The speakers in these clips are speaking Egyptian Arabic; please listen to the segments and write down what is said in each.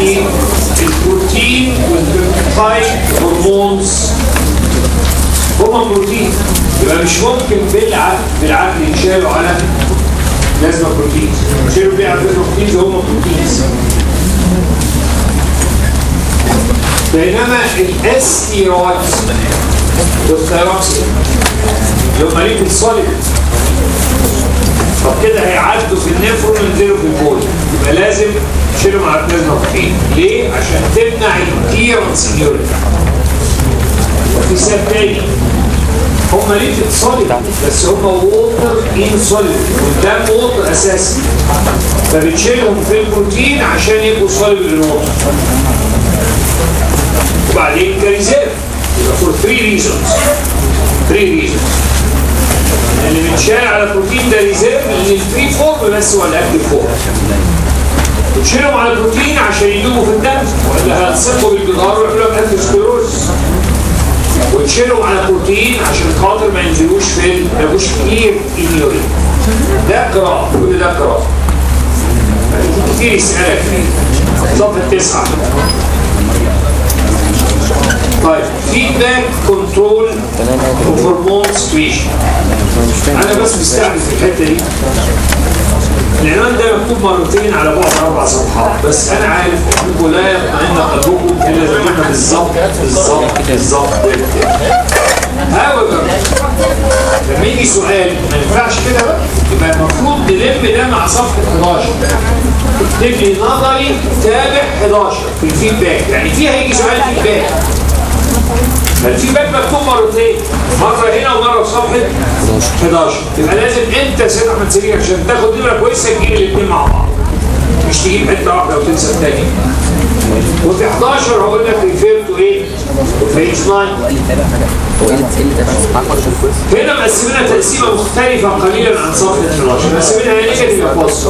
يعني البروتين والبيبتايد هرمونز هما بروتين يبقى مش ممكن بالعقل بالعقل يتشالوا على لازمه بروتين يشيلوا بيه على بروتين هما بروتينز بينما الاستيرويدز والثيروكسين اللي هم ليكويد سوليد طب كده هيعدوا في النفرون وينزلوا في البول يبقى لازم تشيلهم على بلازما بروتين ليه؟ عشان تمنع الكليرنس اليورين وفي سبب تاني هم ليكويد سوليد بس هم ووتر ان سوليد والدم ووتر اساسي فبتشيلهم في البروتين عشان يبقوا سوليد للوتر وبعدين كريزيرف يبقى فور 3 ريزونز 3 ريزونز اللي بيتشال على بروتين ده ريزيرف لان الفري فورم بس هو الاكتف فورم وتشيلهم على البروتين عشان يدوبوا في الدم ولا هتصبوا بالجدار ويعملوا لك انتروسكليروز وتشيلهم على بروتين عشان خاطر ما ينزلوش في ال- ما يبقوش كتير اليورين ده قراءة كل ده قراءة كتير يسألك فيه صفحة تسعة طيب فيدباك كنترول وهرمون سكريشن انا بس مستعمل في الحته دي العنوان ده مكتوب مرتين على بعد اربع صفحات بس انا عارف انكم لا يطمئن قلبكم الا اذا قلنا بالظبط بالظبط بالظبط هاويفر لما يجي سؤال ما ينفعش كده بقى يبقى المفروض نلم ده مع صفحه 11 اكتب لي نظري تابع 11 في الفيدباك يعني فيها هيجي سؤال فيدباك الفيدباك مكتوب مرتين مره هنا ومره في صفحه 11 يبقى لازم انت يا سيد احمد سليم عشان تاخد نمره كويسه تجيب الاثنين مع بعض مش تجيب حته واحده وتنسى الثانيه وفي 11 هقول لك ريفير تو ايه؟ بيج 9 هنا مقسمينها تقسيمه مختلفه قليلا عن صفحه 11 مقسمينها يا نيجاتيف يا بوزيتيف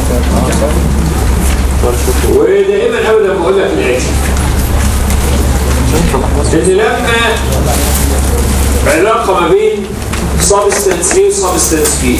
ودائما ابدا بقول لك العكس ان لما علاقه ما بين سبستنس A وسبستنس B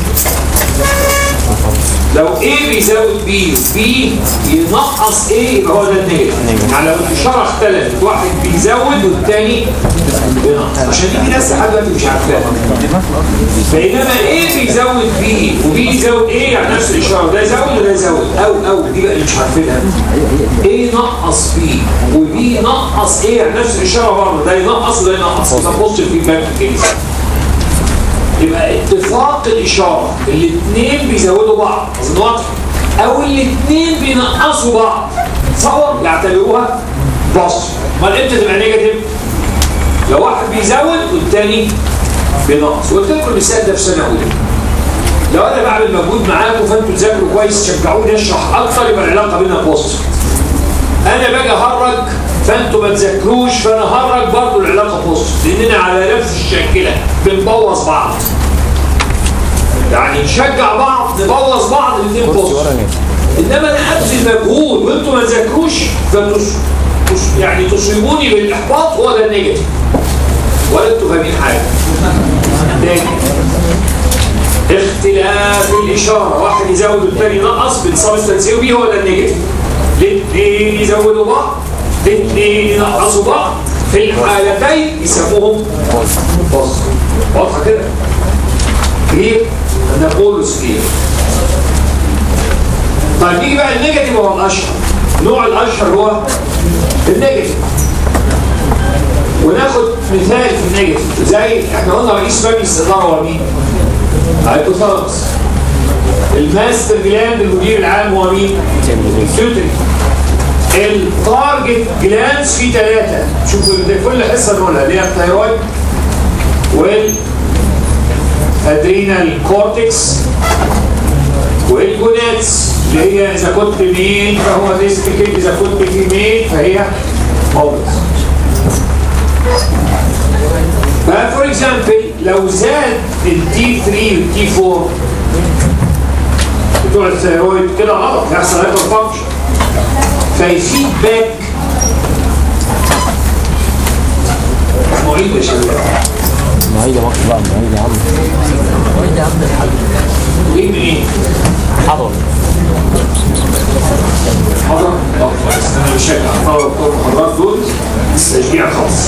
لو A بيزود B B ينقص A يبقى هو ده النيجاتيف يعني لو الاشاره اختلفت واحد بيزود والتاني بينقص عشان دي ناس لحد دلوقتي مش عارفاها بينما A بيزود B وB يزود A يعني نفس الاشاره ده يزود وده يزود او او دي بقى اللي مش عارفينها A نقص B وB نقص A يعني نفس الاشاره برضه ده ينقص وده ينقص يبقى بص الفيدباك كده يبقى اتفاق الإشارة الاثنين بيزودوا بعض أظن واضح أو الاثنين بينقصوا بعض تصور يعتبروها بص امال امتى تبقى نيجاتيف؟ لو واحد بيزود والتاني بينقص قلت لكم المثال ده في سنة أولى لو أنا بعمل مجهود معاكم فأنتوا تذاكروا كويس تشجعوني أشرح أكتر يبقى العلاقة بيننا بوزيتيف أنا باجي أهرج فأنتوا ما تذاكروش فأنا هرج برضه العلاقة بوزيتيف لأننا على نفس الشاكلة بنبوظ بعض يعني نشجع بعض نبوظ بعض الاثنين بوزيتيف انما انا ابذل مجهود وانتوا ما تذاكروش فتص... تص... يعني تصيبوني بالاحباط هو ده النيجاتيف ولا انتوا فاهمين حاجه تاني اختلاف الاشاره واحد يزود والتاني ينقص بالسبستنس بي هو ده النيجاتيف الاثنين يزودوا بعض الاثنين ينقصوا بعض في الحالتين يسموهم بوزيتيف واضحه كده كلير نقول كلير طيب نيجي بقى النيجاتيف هو الاشهر النوع الاشهر هو النيجاتيف وناخد مثال في النيجاتيف زي احنا قلنا رئيس مجلس الاداره هو مين؟ هايبوثالاموس الماستر جلاند المدير العام هو مين؟ الفيوتري التارجت جلاندز فيه ثلاثه شوفوا ده كل حصه نقولها اللي هي الثايرويد وال ادرينال كورتكس والجوناتس اللي هي اذا كنت مين فهو ديسبيكيت اذا كنت فيميل فهي اوبس فور اكزامبل لو زاد التي 3 والتي 4 بتوع الثيرويد كده غلط هيحصل هايبر فانكشن فيفيد باك معيد يا شباب معيد يا مصر بقى معيد يا عم معيد يا عم الحاج ايه من ايه؟ حضر حضر؟ طب كويس تشجيع خاص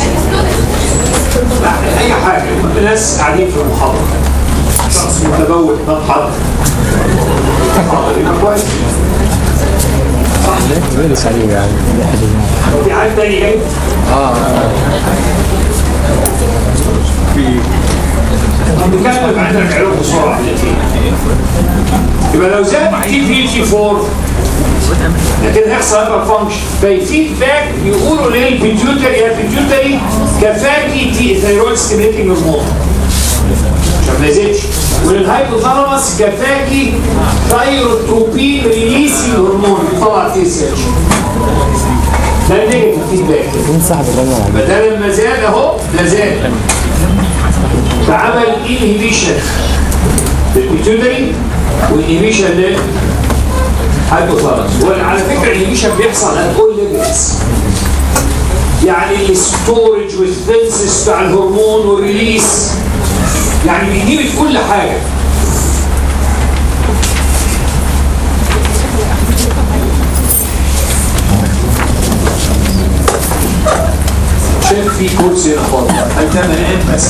لا اي حاجه الناس قاعدين في المحاضره شخص متبوع مضحك حاضر يبقى كويس بيدرس عليه يعني في حد تاني جاي؟ اه في نتكلم عن العلوم بسرعه يبقى لو زاد تي في تي 4 لكن هيحصل هذا فانكشن فالفيدباك يقولوا للبيتيوتري يا بيتيوتري كفاكي تي ثيرويد ستيميليتنج هرمون عشان ما يزيدش وللهايبوثالاموس كفاكي ثايروتروبين ريليسي هرمون طلع تي اس اتش ده النيجاتيف فيدباك مين صاحب الرنة العجيب بدل ما زاد اهو لا زاد فعمل انهبيشن للبيتيوتري وانهبيشن لل هايبوثالاموس وعلى فكره الانهبيشن بيحصل at all levels يعني الستورج والسنسس بتاع الهرمون والريليس يعني بينهبت كل حاجه شايف في كرسي هنا فاضي انت منام بس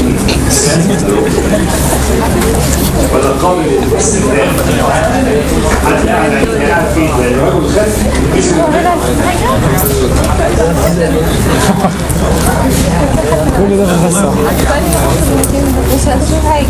ولا قابل للاستخدام حد قاعد قاعد فين الراجل خف كل ده في الحصة مش هتشوف حاجة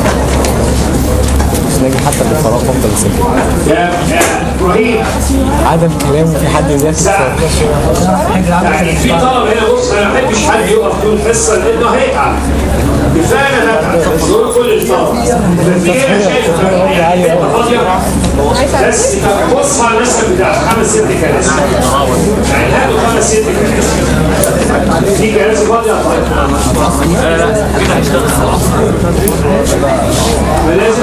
مش لاقي حتى بالفراغ افضل ساكت يا يا ابراهيم عدم كلام وفي حد يذاكر ساعة. يعني في طلب هنا بص انا ما بحبش حد يقف طول الحصه لانه هيتعب كفايه انا هتعب دول كل الطلبه ففي هنا شايف حته فاضيه بس بص على المسألة بتاع خمس ست كراسي يعني هاتوا خمس ست كراسي في كراسي فاضيه طيب فلازم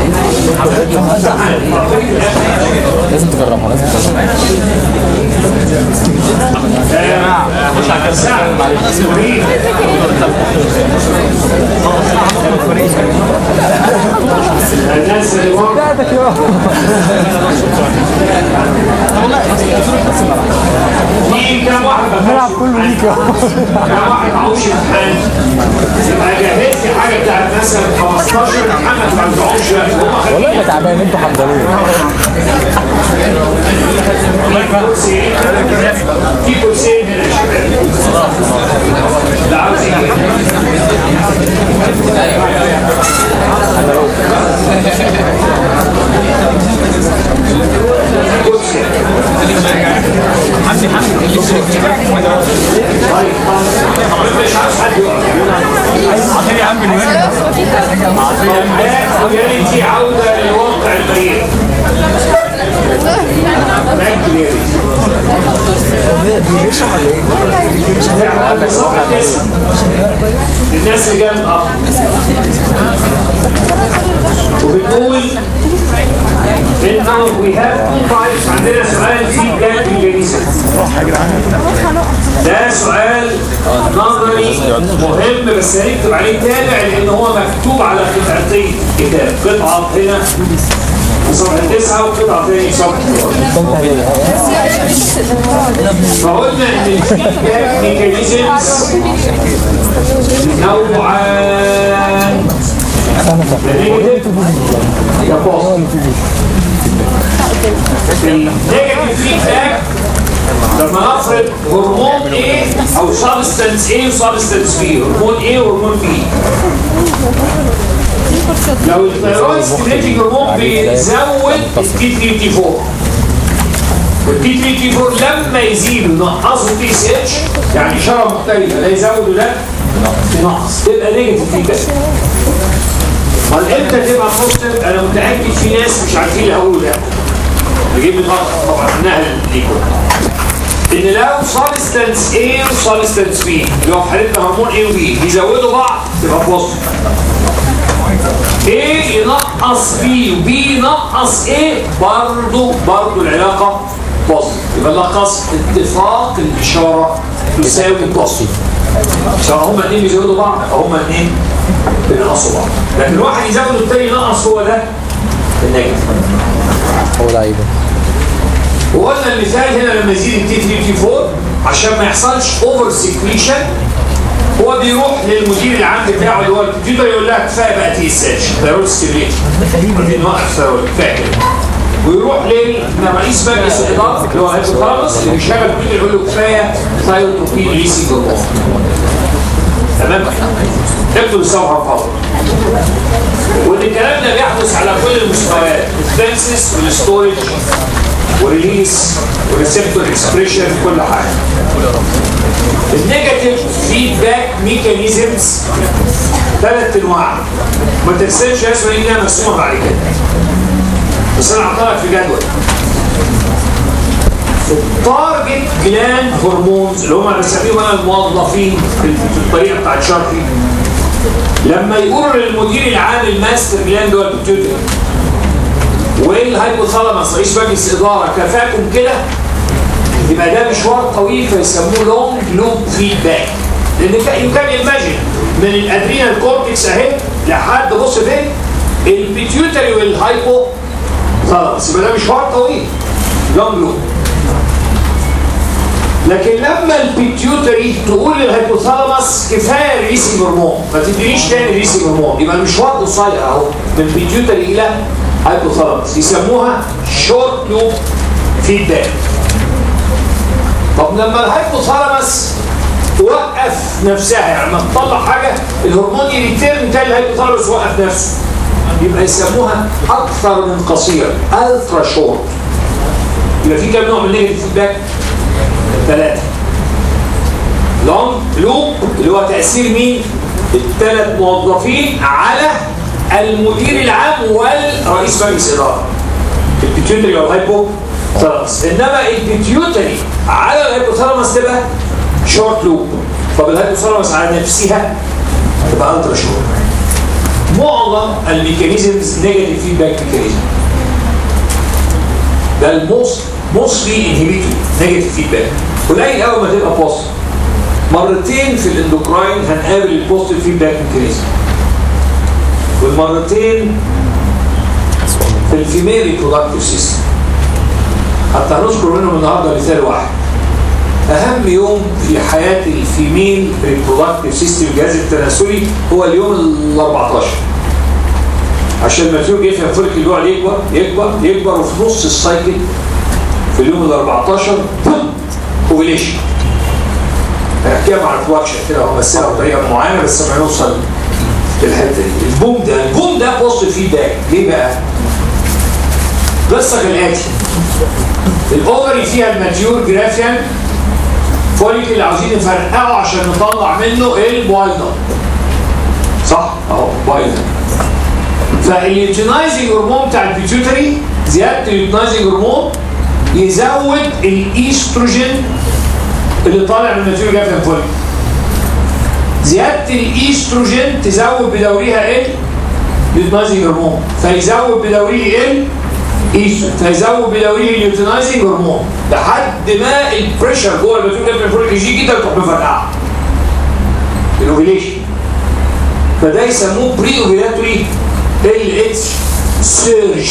لازم تجربها لازم تجربها ساعة مريض الناس اللي ورا في كم واحد بلعب كله ليك كم واحد معهوش امتحان يبقى جهز لي حاجه بتاعت مثلا 15 محمد ما بتعوش هم والله انا تعبان انتوا حمضانين كرسي في كرسيين هنا يا شباب لا عاوز ايه كرسي طيب مش عاوز حد يقف ده جاريتي عودة للواقع البريء الناس اللي جايه متأخر وبتقول انه we have two types عندنا سؤال feedback mechanism ده سؤال نظري مهم بس هنكتب عليه تابع لان هو مكتوب على قطعتين كتاب قطعه هنا في صفحه 9 وقطعه ثانيه في صفحه 11 فقلنا ان الفيدباك ميكانيزمز نوعان النيجاتيف يا بوزيتيف النيجاتيف فيدباك لما نفرض هرمون A او سبستنس A وسبستنس B هرمون A وهرمون B لو الثيرويد ستيميليتنج هرمون بيزود التي 3 تي 4 والتي 3 تي 4 لما يزيد ينقصوا تي اس اتش يعني اشاره مختلفه لا يزود ولا ينقص تبقى نيجاتيف فيدباك امال امتى تبقى بوزيتيف انا متاكد في ناس مش عارفين اللي هقوله ده نجيب لي خط طبعا نهل ليكم ان لو سبستنس A وسبستنس B اللي هو في حالتنا هرمون A و B بيزودوا بعض تبقى بوزيتيف A ينقص B و B ينقص A برضه برضه العلاقه بوزيتيف يبقى نلخص اتفاق الاشاره تساوي بوزيتيف سواء هما الاثنين بيزودوا بعض او هما الاثنين بينقصوا بعض لكن واحد يزود والتاني ينقص هو ده النيجاتيف هو لعيبه وقلنا المثال هنا لما يزيد التي 3 تي 4 عشان ما يحصلش اوفر سيكريشن هو بيروح للمدير العام بتاعه اللي هو الكمبيوتر يقول لها كفايه بقى تي اس اتش ضروري ستيميليت عايزين نوقف ثيرويد كفايه كده ويروح لرئيس مجلس الاداره اللي هو الهيبوثالاموس اللي بيشغل الكمبيوتر يقول له كفايه ثايروتوبين ريسي هرمون تمام اكتب الصفحه فضل وان الكلام ده بيحدث على كل المستويات الفنسس والستورج وريليس وريسبتور اكسبريشن كل حاجه النيجاتيف فيدباك ميكانيزمز ثلاث انواع ما تنساش يا اسماء انها مرسومه بعد كده بس انا هحطها لك في جدول التارجت جلاند هرمونز اللي هم بسميهم انا الموظفين في في الطريقه بتاعت شرقي لما يقولوا للمدير العام الماستر جلاند هو البيتيوتري والهايبوثالاموس رئيس مجلس اداره كفاكم كده يبقى ده مشوار طويل فيسموه لونج لوب فيدباك لان يو كان ايماجن من الادرينال كورتكس اهي لحد بص فين البيتيوتري والهايبو ثالاموس يبقى ده مشوار طويل لونج لوب لكن لما البيتيوتري تقول للهيبوثالاموس كفايه ريسي هرمون ما تدينيش تاني ريسي هرمون يبقى المشوار قصير اهو من بيتيوتري الى هيبوثالاموس يسموها شورت لوب فيدباك طب لما الهيبوثالاموس توقف نفسها يعني لما تطلع حاجه الهرمون يريتيرن تاني الهيبوثالاموس يوقف نفسه يبقى يسموها اكثر من قصير الترا شورت يبقى في كام نوع من النيجاتيف فيدباك؟ ثلاثة لونج لوب اللي هو تأثير مين؟ الثلاث موظفين على المدير العام والرئيس مجلس إدارة البيتيوتري والهايبو ثالاموس انما البيتيوتري على الهايبوثالاموس تبقى شورت لوب طب الهايبوثالاموس على نفسها تبقى الترا شورت معظم الميكانيزمز نيجاتيف فيدباك ميكانيزم ده الموست موستلي انهبيتور نيجاتيف فيدباك قليل قوي ما تبقى بوست مرتين في الاندوكراين هنقابل البوزيتيف فيدباك ميكانيزم والمرتين في الفيميل ريبرودكتيف سيستم حتى هنذكر منهم النهارده مثال واحد اهم يوم في حياه الفيميل ريبرودكتيف سيستم الجهاز التناسلي هو اليوم ال 14 عشان الماتيور يفهم فرق الجوع يكبر يكبر يكبر وفي نص السايكل في اليوم ال 14 اوفيليشن هنحكيها مع الفواكشن كده وهمثلها بطريقه معينه بس ما نوصل للحته دي البوم ده البوم ده بوست فيدباك ليه بقى؟ قصه كالاتي الاوفري فيها الماتيور جرافيان فوليك اللي عاوزين نفرقعه عشان نطلع منه البويضه صح اهو بويضه فاليوتينايزنج هرمون بتاع البيتيوتري زياده اليوتينايزنج هرمون يزود الايستروجين اللي طالع من الماتيور جرافيان فوليك زياده الايستروجين تزود بدوريها ايه؟ اليوتينايزنج هرمون فيزود بدوريه ايه؟ ايستروجين فيزود بدوريه اليوتينايزنج هرمون لحد ما البريشر جوه الماتيور جرافيان فوليك يجي كده تروح مفرقعه الاوفيليشن فده يسموه بري اوفيلاتوري ال اتش سيرج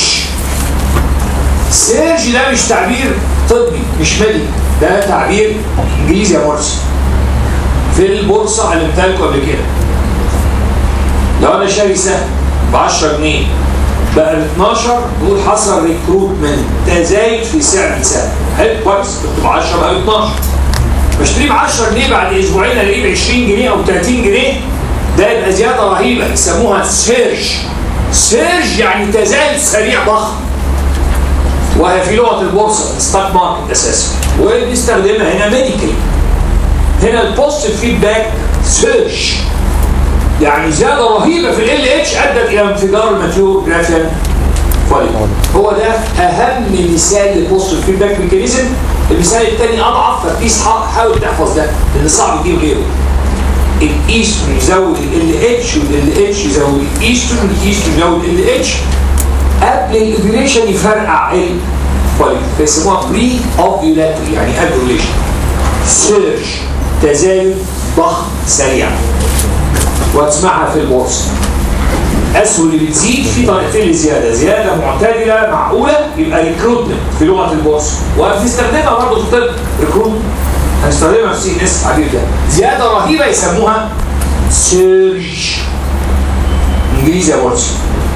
سيرج ده مش تعبير طبي مش ميديكال ده تعبير انجليزي يا مرسي في البورصه علمتها لكم قبل كده لو انا شاري سهم ب 10 جنيه بقى ب 12 نقول حصل ريكروتمنت تزايد في سعر السهم حلو كويس كنت ب 10 بقى ب 12 بشتري ب 10 جنيه بعد اسبوعين الاقيه ب 20 جنيه او 30 جنيه ده يبقى زياده رهيبه يسموها سيرج سيرج يعني تزايد سريع ضخم وهي في لغه البورصه ستوك ماركت اساسا وبنستخدمها هنا ميديكال هنا البوزيتيف فيدباك سيرج يعني زياده رهيبه في ال اتش ادت الى انفجار الماتيور جرافيان فوليك هو ده اهم مثال للبوزيتيف فيدباك ميكانيزم المثال الثاني اضعف فبليز حاول تحفظ ده لان صعب تجيب غيره الايسترون يزود ال اتش والال اتش يزود الايسترون الايسترون يزود ال اتش قبل الاوفيليشن يفرقع الفوليك فيسموها بري اوفيولاتري يعني قبل الاوفيليشن سيرج تزايد ضخم سريع واسمعها في البورصه اسهم اللي بتزيد في طريقتين لزياده زياده معتدله معقوله يبقى ريكروتمنت في لغه البورصه وبتستخدمها برضه في الطب ريكروتمنت هنستخدمها في سي ان اس عبير ده زياده رهيبه يسموها سيرج انجليزي يا بورس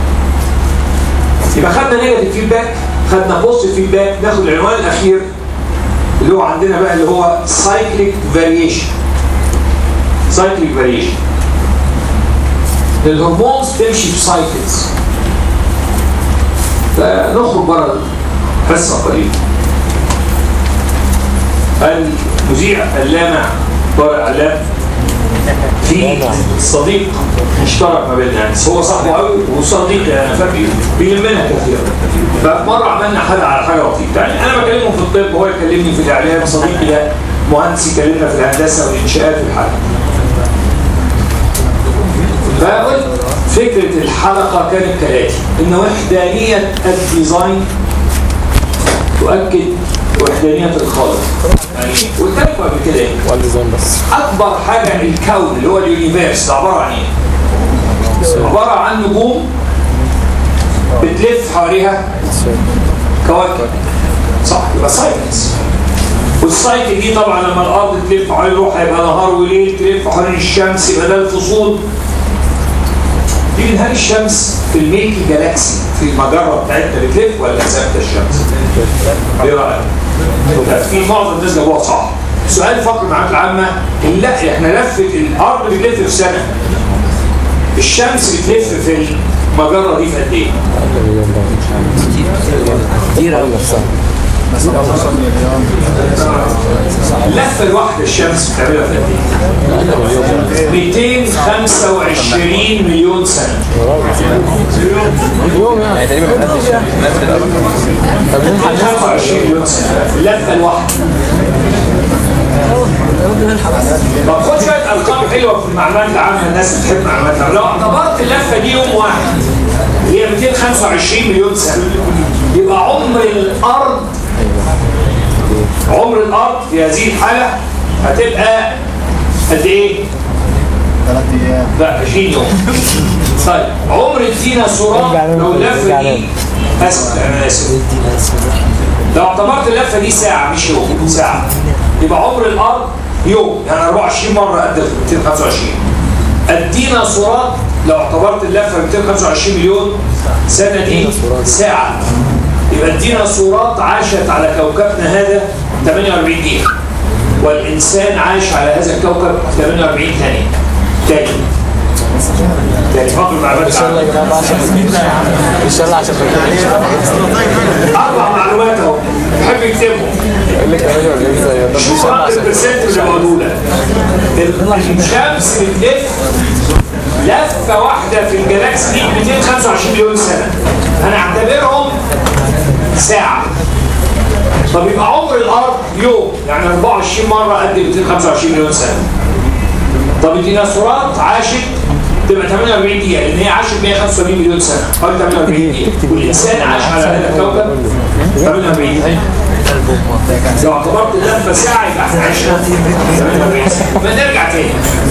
يبقى خدنا نيجاتيف فيدباك خدنا بوزيتيف فيدباك ناخد العنوان الاخير اللي هو عندنا بقى اللي هو سايكليك فاريشن سايكليك فاريشن الهرمونز تمشي في سايكلز فنخرج بره الحصه قليلا المذيع اللامع طارق علام في صديق مشترك ما بيننا يعني هو صاحبه قوي وصديق يعني فبي بيلمنا كثيرا فمره عملنا حلقه على حاجه لطيفه يعني انا بكلمه في الطب وهو يكلمني في الاعلام صديقي ده مهندس يكلمنا في الهندسه والانشاءات في الحلقه فقلت فكره الحلقه كانت كالاتي ان وحدانيه الديزاين تؤكد وحدانيه الخالق يعني قلت لكم قبل كده ايه والديزاين بس اكبر حاجه الكون اللي هو اليونيفيرس ده عباره عن ايه؟ عباره عن نجوم بتلف حواليها كواكب صح يبقى سايكلز والسايكل دي طبعا لما الارض تلف حوالين روح هيبقى نهار وليل تلف حوالين الشمس يبقى ده الفصول دي هل الشمس في الميلكي جالاكسي في المجره بتاعتنا بتلف ولا ثابته الشمس؟ ايه رايك؟ لا، في معظم الناس جابوها صح سؤال فقر معاك العامة لا احنا لفة الارض بتلف في سنة الشمس بتلف في المجرة دي في قد ايه؟ كتير قوي نفسها اللفة الواحدة الشمس بتعملها في قد ايه؟ 225 مليون سنة يوم يعني تقريبا طب ليه حاجة 225 مليون سنة اللفة الواحدة طب خد شوية أرقام حلوة في المعلومات العامة الناس بتحب المعلومات العامة لو اعتبرت اللفة دي يوم واحد هي 225 مليون سنة يبقى عمر الأرض عمر الأرض في هذه الحالة هتبقى قد إيه؟ ثلاث ايام لا 20 يوم طيب عمر الديناصورات لو اللفة دي أسف أنا آسف لو اعتبرت اللفة دي ساعة مش يوم ساعة يبقى عمر الأرض يوم يعني 24 مرة قد 225 الديناصورات لو اعتبرت اللفة 225 مليون سنة دي ساعة يبقى الديناصورات عاشت على كوكبنا هذا 48 دقيقة والإنسان عاش على هذا الكوكب 48 ثانية تاني تاني فضل معلومات ان شاء الله يا جماعه بقى عشان ان شاء الله عشان أربع معلومات أهو بحب يكتبهم يقول لك يا راجل جميل زي ده ان شوف شاء الله عدد عشان البرسنت اللي بقوله لك الشمس بتلف لفه واحده في الجلاكسي دي 225 مليون سنه هنعتبرهم ساعه طب يبقى عمر الارض يوم يعني 24 مره قد 225 مليون سنه طب الديناصورات عاشت تبقى 48 دقيقه لان هي عاشت 175 مليون سنه حوالي 48 دقيقه والانسان عاش على هذا الكوكب 48 دقيقه لو اعتبرت اللفه ساعه يبقى احنا عشنا 48 ساعه ما نرجع تاني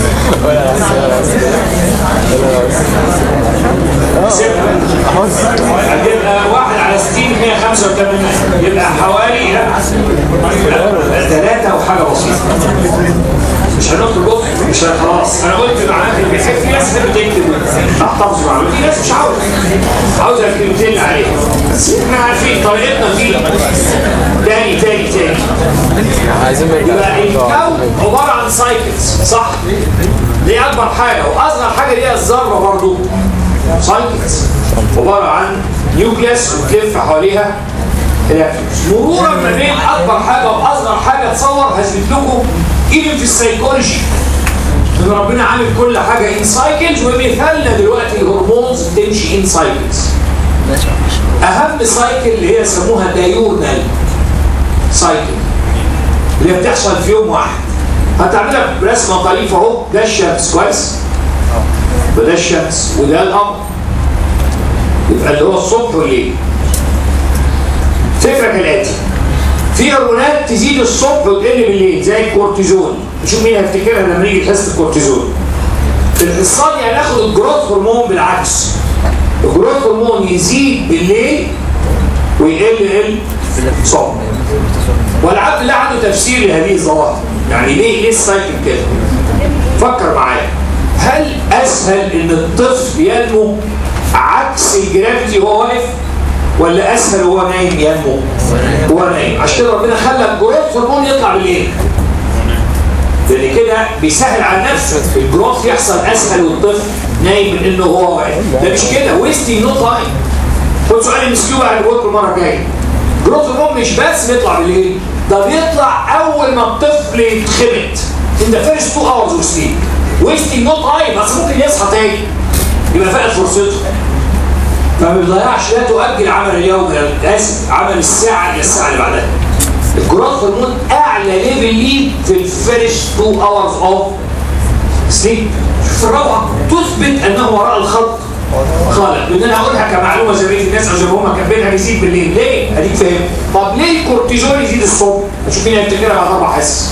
هتبقى واحد على 60 185 يبقى حوالي لا لا، ثلاثة وحاجة بسيطة مش هنخرج بكره مش هن- خلاص انا قلت معاك اللي بيحب في ناس بتحب تكتب تحتفظ معلومات في ناس مش عاوزه عاوزه الكلمتين اللي عليها بس احنا عارفين طريقتنا فيه تاني تاني تاني عايزين يبقى نرجع الكون عباره عن سايكلز صح؟ دي اكبر حاجه واصغر حاجه ليها الذره برضه سايكلز عباره عن نيوكليس وتلف حواليها الكترونز مرورا ما بين اكبر حاجه واصغر حاجه تصور هثبت لكم ايفن في السيكولوجي ان ربنا عامل كل حاجه ان سايكلز ومثالنا دلوقتي الهرمونز بتمشي ان سايكلز اهم سايكل اللي هي يسموها دايورنال سايكل اللي هي بتحصل في يوم واحد هتعملها برسمه طريفه اهو ده الشمس كويس وده الشمس وده القمر يبقى اللي هو الصبح والليل فكره كالاتي في هرمونات تزيد الصبح وتقل بالليل زي الكورتيزون نشوف مين هيفتكرها لما نيجي حصه الكورتيزون في الحصه دي هناخد الجروث هرمون بالعكس الجروث هرمون يزيد بالليل ويقل الصبح والعبد الله عنده تفسير لهذه الظواهر يعني ليه ليه السايكل كده فكر معايا هل اسهل ان الطفل ينمو عكس الجرافيتي وهو واقف ولا اسهل وهو نايم ينمو وهو نايم عشان كده ربنا خلى الجروث هرمون يطلع بالليل لان كده بيسهل على نفسه الجروث يحصل اسهل والطفل نايم من انه هو واقف ده مش كده ويستي نو تايم خد سؤال المسكيو بعد الوقت المره الجايه جروث هرمون مش بس بيطلع بالليل ده بيطلع اول ما الطفل يتخبط in the first two hours of sleep wasting no time بس ممكن يصحى تاني يبقى فقد فرصته فما بيضيعش لا تؤجل عمل اليوم الى اسف عمل الساعه الى الساعه اللي بعدها الجروث هرمون اعلى ليفل ليه في الفيرست 2 اورز اوف سليب شوف الروعه تثبت انه وراء الخط خالق لان انا هقولها كمعلومه زي بقيه الناس عشان هم كاتبينها بيزيد بالليل ليه؟ اديك فاهم طب ليه الكورتيزول يزيد الصبح؟ شوف مين هيفتكرها بعد اربع حس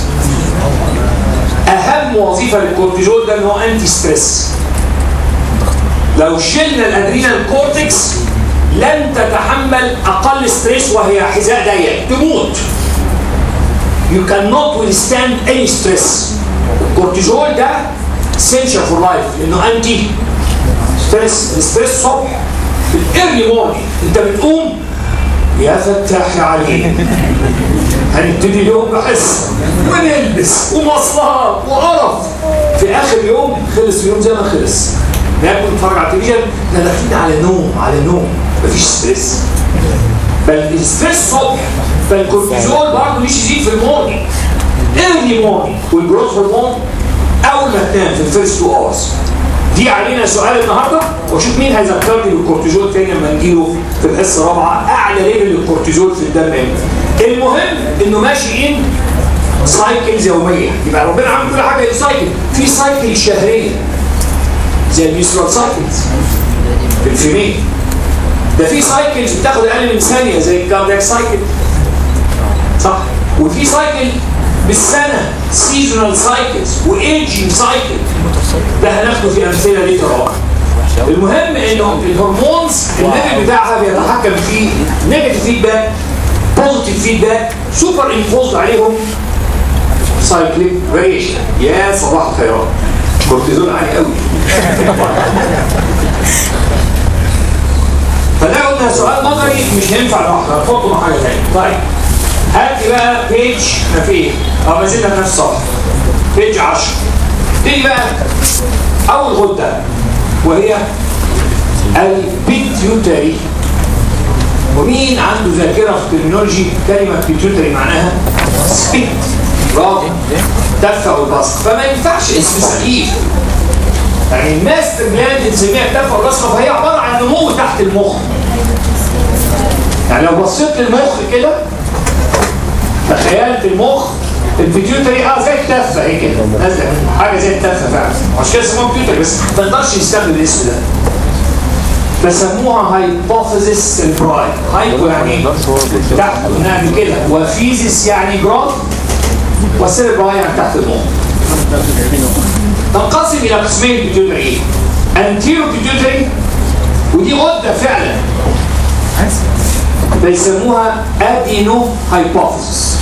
اهم وظيفه للكورتيزول ده ان هو انتي ستريس لو شلنا الادرينال كورتكس لن تتحمل اقل ستريس وهي حذاء ضيق تموت you cannot withstand any stress الكورتيزول ده essential for life لانه انتي ستريس الستريس الصبح الايرلي مورنينج انت بتقوم يا فتاح يا علي هنبتدي اليوم بحس ونلبس ومواصلات وقرف في اخر يوم خلص اليوم زي ما خلص ناكل نتفرج على التلفزيون احنا داخلين على نوم على نوم مفيش ستريس بل الستريس الصبح فالكورتيزول برضه مش يزيد في المورنينج ايرلي مورنينج والجروث هرمون اول ما تنام في الفيرست تو اورز دي علينا سؤال النهارده واشوف مين هيذكرني بالكورتيزول تاني لما نجيله في الحصه الرابعه اعلى ليفل للكورتيزول في الدم امتى المهم انه ماشي ان سايكلز يوميه يبقى ربنا عامل كل حاجه سايكل في سايكل شهريه زي الميسرال سايكلز في الفيميل ده في سايكلز بتاخد اقل من ثانيه زي الكاردياك سايكل صح وفي سايكل بالسنه سيزونال سايكلز وايجنج سايكل ده هناخده في امثله ليه ترى المهم انه الهرمونز الليفل بتاعها بيتحكم في نيجاتيف فيدباك بوزيتيف فيدباك سوبر امبوزد عليهم سايكليك فاريشن يا صباح الخيرات كورتيزون عالي قوي فده قلنا سؤال نظري مش هينفع لوحده هنحطه مع حاجه ثانيه طيب هات لي بقى بيج ما فيه اه ما زلنا في نفس الصفحه بيج 10 تيجي بقى اول غده وهي البيتيوتري ومين عنده ذاكره في الترمينولوجي كلمه بيتيوتري معناها سبيت برافو دفع والبصق فما ينفعش اسم سخيف يعني الماستر جلاند بنسميها الدفع والبصق فهي عباره عن نمو تحت المخ يعني لو بصيت للمخ كده تخيلت المخ البيتيوتري اه زي التفه هي كده نازله حاجه زي التفه فعلا عشان كده سموها بيتيوتري بس ما تقدرش يستخدم الاسم ده بسموها هايبوثيسيس سيربراي هايبو يعني تحت نعمل كده وفيزيس يعني جروث وسيربراي يعني تحت المخ تنقسم الى قسمين بيتيوتري انتيرو بيتيوتري ودي غده فعلا بيسموها ادينو هايبوثيسيس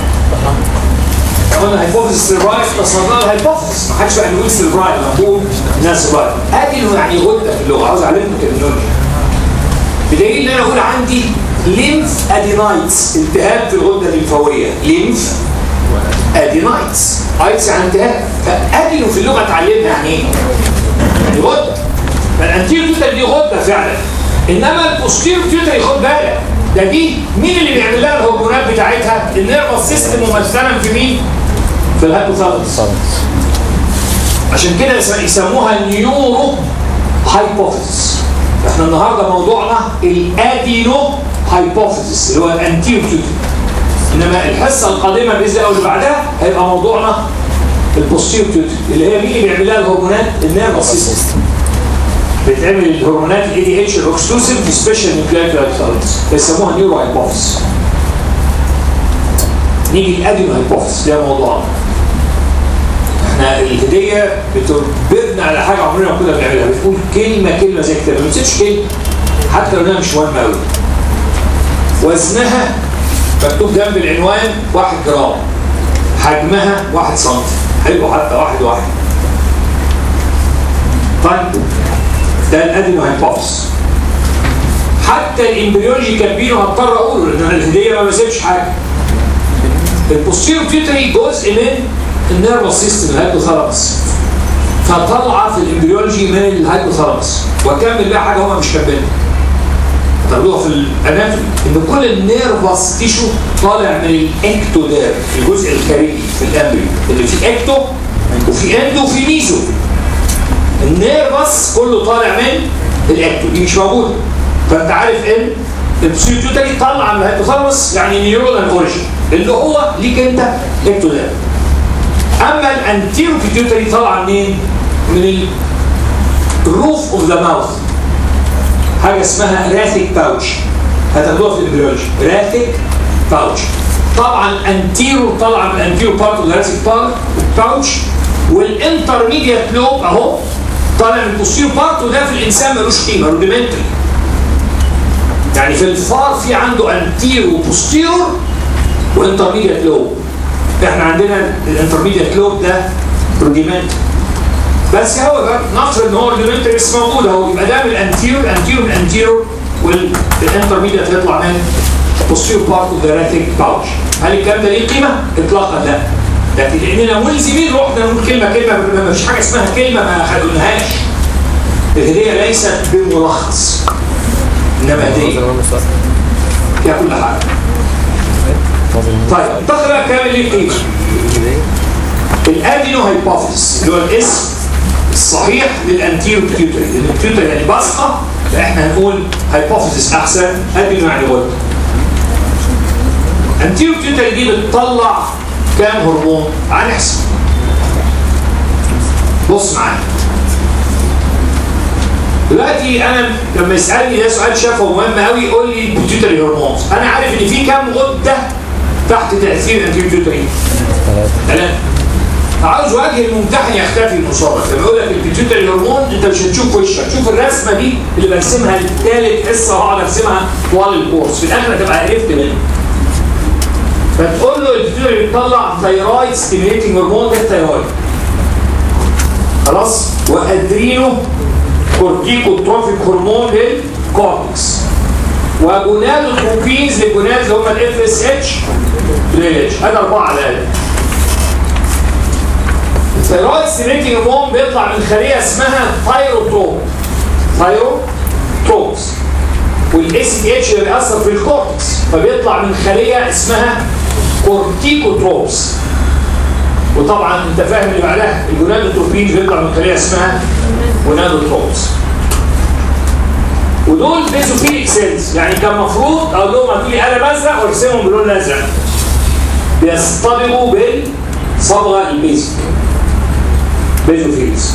قلنا هايبوثيسيس سيربراي تصنع الهايبوثيسيس ما حدش بقى يقول سيربراي مفهوم انها سيربراي ادينو يعني غده في اللغه عاوز اعلمكم ترمينولوجي بدليل ان انا اقول عندي ليمف ادينايتس التهاب في الغده الليمفاويه ليمف ادينايتس ايتس يعني التهاب فادينو في اللغه اتعلمها يعني ايه؟ يعني غده فالانتيرو توتال دي غده فعلا انما البوستيرو توتال خد بالك ده دي مين اللي بيعمل لها الهرمونات بتاعتها؟ النيرفس سيستم ممثلا في مين؟ في الهايبوثالاموس عشان كده يسموها نيورو هايبوثيسيس احنا النهارده موضوعنا الادينو هايبوثيسيس اللي هو الانتيرو توتال انما الحصه القادمه باذن الله واللي بعدها هيبقى موضوعنا البوستيرو توتال اللي هي مين اللي بيعمل لها الهرمونات؟ النيرفس سيستم بتعمل الهرمونات الاي دي اتش الاكسكلوسيف في سبيشال نيوكلير هايبوثالاموس بيسموها نيورو هايبوثيسيس نيجي الادينو هايبوثيسيس ده موضوعنا احنا الهديه بتجبرنا على حاجه عمرنا ما كنا بنعملها بتقول كلمه كلمه زي كده ما بتسيبش كلمه حتى لو انها مش مهمه قوي وزنها مكتوب جنب العنوان 1 جرام حجمها 1 سم هيبقوا حتى واحد واحد طيب ده الادينو هايبوفيس حتى الامبريولوجي كامبينو هضطر اقوله لان أنا الهديه ما بسيبش حاجه البوستيرو بيوتري جزء من النيرفس سيستم الهايبوثالامس فطالعه في الامبريولوجي من الهايبوثالامس واكمل بقى حاجه هم مش كاتبينها تاخدوها في الاناتومي ان كل النيرفس تيشو طالع من الاكتودير الجزء الخارجي في الامبريو اللي فيه اكتو وفي اندو وفي ميزو النيرفس كله طالع من الاكتو دي مش موجوده فانت عارف ان البسيوتيوتري طالعه من الهيبوثالامس يعني نيورونال اوريجن اللي هو ليك انت اكتودير اما الانتيرو بيتيوتري طالعه منين؟ من الروف اوف ذا ماوث حاجه اسمها راثيك باوتش هتاخدوها في الامبريولوجي راثيك باوتش طبعا انتيرو طالعه من الانتيرو بارت اوف ذا راثيك باوتش والانترميديت لوب اهو طالع من البوستيرو بارت وده في الانسان ملوش قيمه روديمنتري يعني في الفار في عنده انتيرو بوستيرو وانترميديت لوب احنا عندنا الانترميديت لوب ده روديمنتري بس هو نفرض ان هو روديمنتري بس موجود اهو يبقى ده من الانتيرو الانتيرو من الانتيرو والانترميديت هيطلع من posterior part of the rethric pouch هل الكلام ده ليه قيمه؟ اطلاقا لا لكن لاننا ملزمين رحنا نقول كلمه كلمه ما فيش حاجه اسمها كلمه ما خدناهاش الهديه ليست بملخص انما هديه فيها كل حاجه طيب انتقل بقى الكلام اللي ليه قيمه الادينو هايبوثيس اللي هو الاسم الصحيح للانتيرو بيوتري لان البيوتري يعني بصقه فاحنا هنقول هايبوثيس احسن ادينو يعني غلط انتيرو بيوتري دي بتطلع كام هرمون؟ تعال نحسب بص معايا دلوقتي انا لما يسالني ده سؤال شافه مهم قوي يقول لي البيوتري هرمونز انا عارف ان في كام غده تحت تاثير الانتيرو بيوتري ثلاثه عاوز وجه الممتحن يختفي المصابه لما يقول لك البيتيوتري هرمون انت مش هتشوف وشك شوف الرسمه دي اللي برسمها الثالث حصه واقعد ارسمها طوال الكورس في الاخر هتبقى عرفت منها فتقول له البيتيوتري بيطلع ثايرويد ستيميليتنج هرمون ده الثايرويد خلاص وادرينو كورتيكوتروفيك هرمون للكورتكس وجونادوتروبينز للجوناد اللي هم الاف اس اتش اتش هذا اربعه على الاقل الثيرويد ستيميليتنج هرمون بيطلع من خليه اسمها ثايروتروب ثايروتروبس والاي سي اتش اللي بيأثر في الكورتكس فبيطلع من خليه اسمها كورتيكوتروبس وطبعا انت فاهم اللي بعدها الجونادوتروبين بيطلع من خليه اسمها جونادوتروبس ودول بيزوفيليك سيلز يعني كان المفروض اقول لهم هاتوا لي قلم ازرق وارسمهم باللون الازرق بيصطبغوا بالصبغه البيزك بيزوفيلز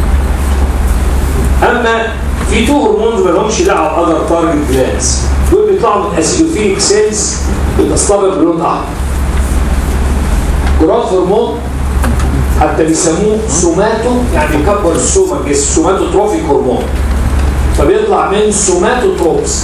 اما في تو هرمونز ما لهمش دعوه باذر تارجت جلانس دول بيطلعوا من اسيدوفيليك سيلز بتصطبغ بلون احمر جراث هرمون حتى بيسموه سوماتو يعني بيكبر السوما الجسم سوماتوتروفيك هرمون فبيطلع من سوماتوتروبس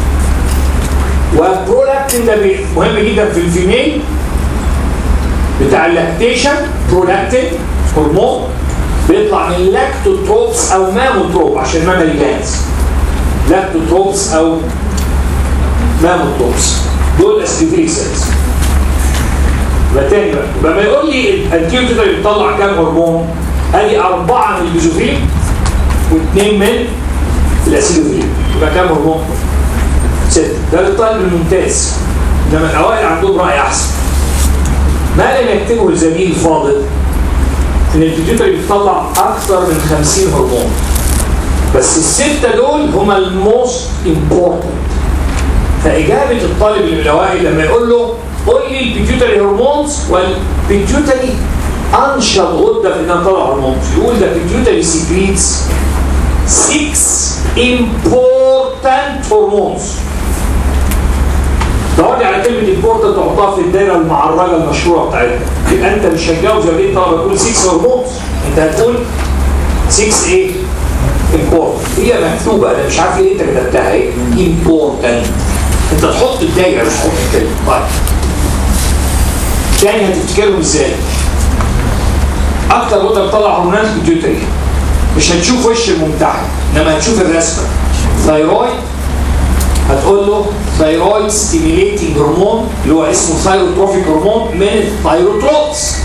وبرولاكتين ده مهم جدا في الفيميل بتاع اللاكتيشن برولاكتين هرمون بيطلع من لاكتوتروبس او ماموتروب عشان مامالي جانز لاكتوتروبس او ماموتروبس دول اسيدوفيليك سيلز يبقى تاني بقى لما يقول لي الانتيو كده بيطلع كام هرمون ادي اربعه من البيزوفيل واثنين من الاسيدوفيل يبقى كام هرمون؟ ست ده للطالب الممتاز انما الاوائل عندهم راي احسن ما لم يكتبه الزميل الفاضل ان البيتيوتري بتطلع اكثر من 50 هرمون بس السته دول هما الموست امبورتنت فاجابه الطالب اللي من الاوائل لما يقول له قول لي البيتيوتري هرمونز والبيتيوتري انشط غده في انها تطلع هرمونز يقول ده البيتيوتري سيكريتس 6 important هرمونز تقعدي على كلمه امبورتنت تحطها في الدايره المعرجه المشهوره بتاعتها يبقى انت مش هتجاوب زي ما انت بتقول 6 هرمونز انت هتقول 6 ايه؟ امبورتنت هي مكتوبه انا مش عارف ليه انت كتبتها ايه؟ امبورتنت انت تحط الدايره مش تحط الكلمه طيب تاني هتفتكرهم ازاي اكتر غده بتطلع هرمونات بيتيوتري مش هتشوف وش الممتحن انما هتشوف الرسمه ثايرويد هتقول له ثايرويد ستيميليتنج هرمون اللي هو اسمه ثايروتروفيك هرمون من الثايروتروبس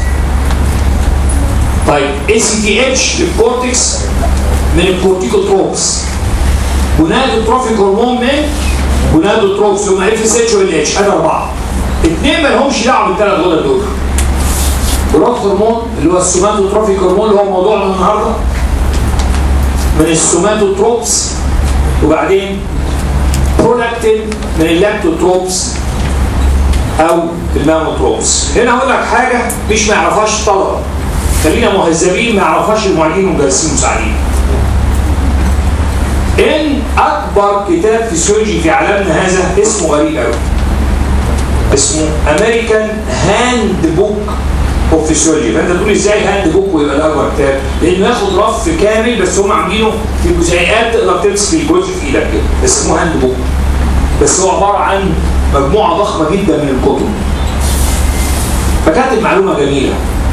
طيب اي سي تي اتش للكورتكس من الكورتيكوتروبس جونادوتروفيك هرمون من جونادوتروبس هم اف اس اتش وال اتش ادي اربعه اثنين ما لهمش دعوه بالثلاث غدد دول جروث هرمون اللي هو السوماتوتروفيك هرمون اللي هو موضوعنا النهارده من السوماتوتروبس وبعدين برولاكتين من اللاكتوتروبس او الماموتروبس هنا هقول لك حاجه مش ما يعرفهاش الطلبه خلينا مهذبين ما يعرفهاش المعيدين والمدرسين المساعدين ان اكبر كتاب فيسيولوجي في عالمنا هذا اسمه غريب قوي اسمه امريكان هاند بوك اوف فيسيولوجي فانت تقول ازاي هاند بوك ويبقى ده اكبر كتاب لانه ياخد رف كامل بس هم عاملينه في جزيئات تقدر تمسك الجزء في ايدك كده بس اسمه هاند بوك بس هو عباره عن مجموعه ضخمه جدا من الكتب فكانت معلومه جميله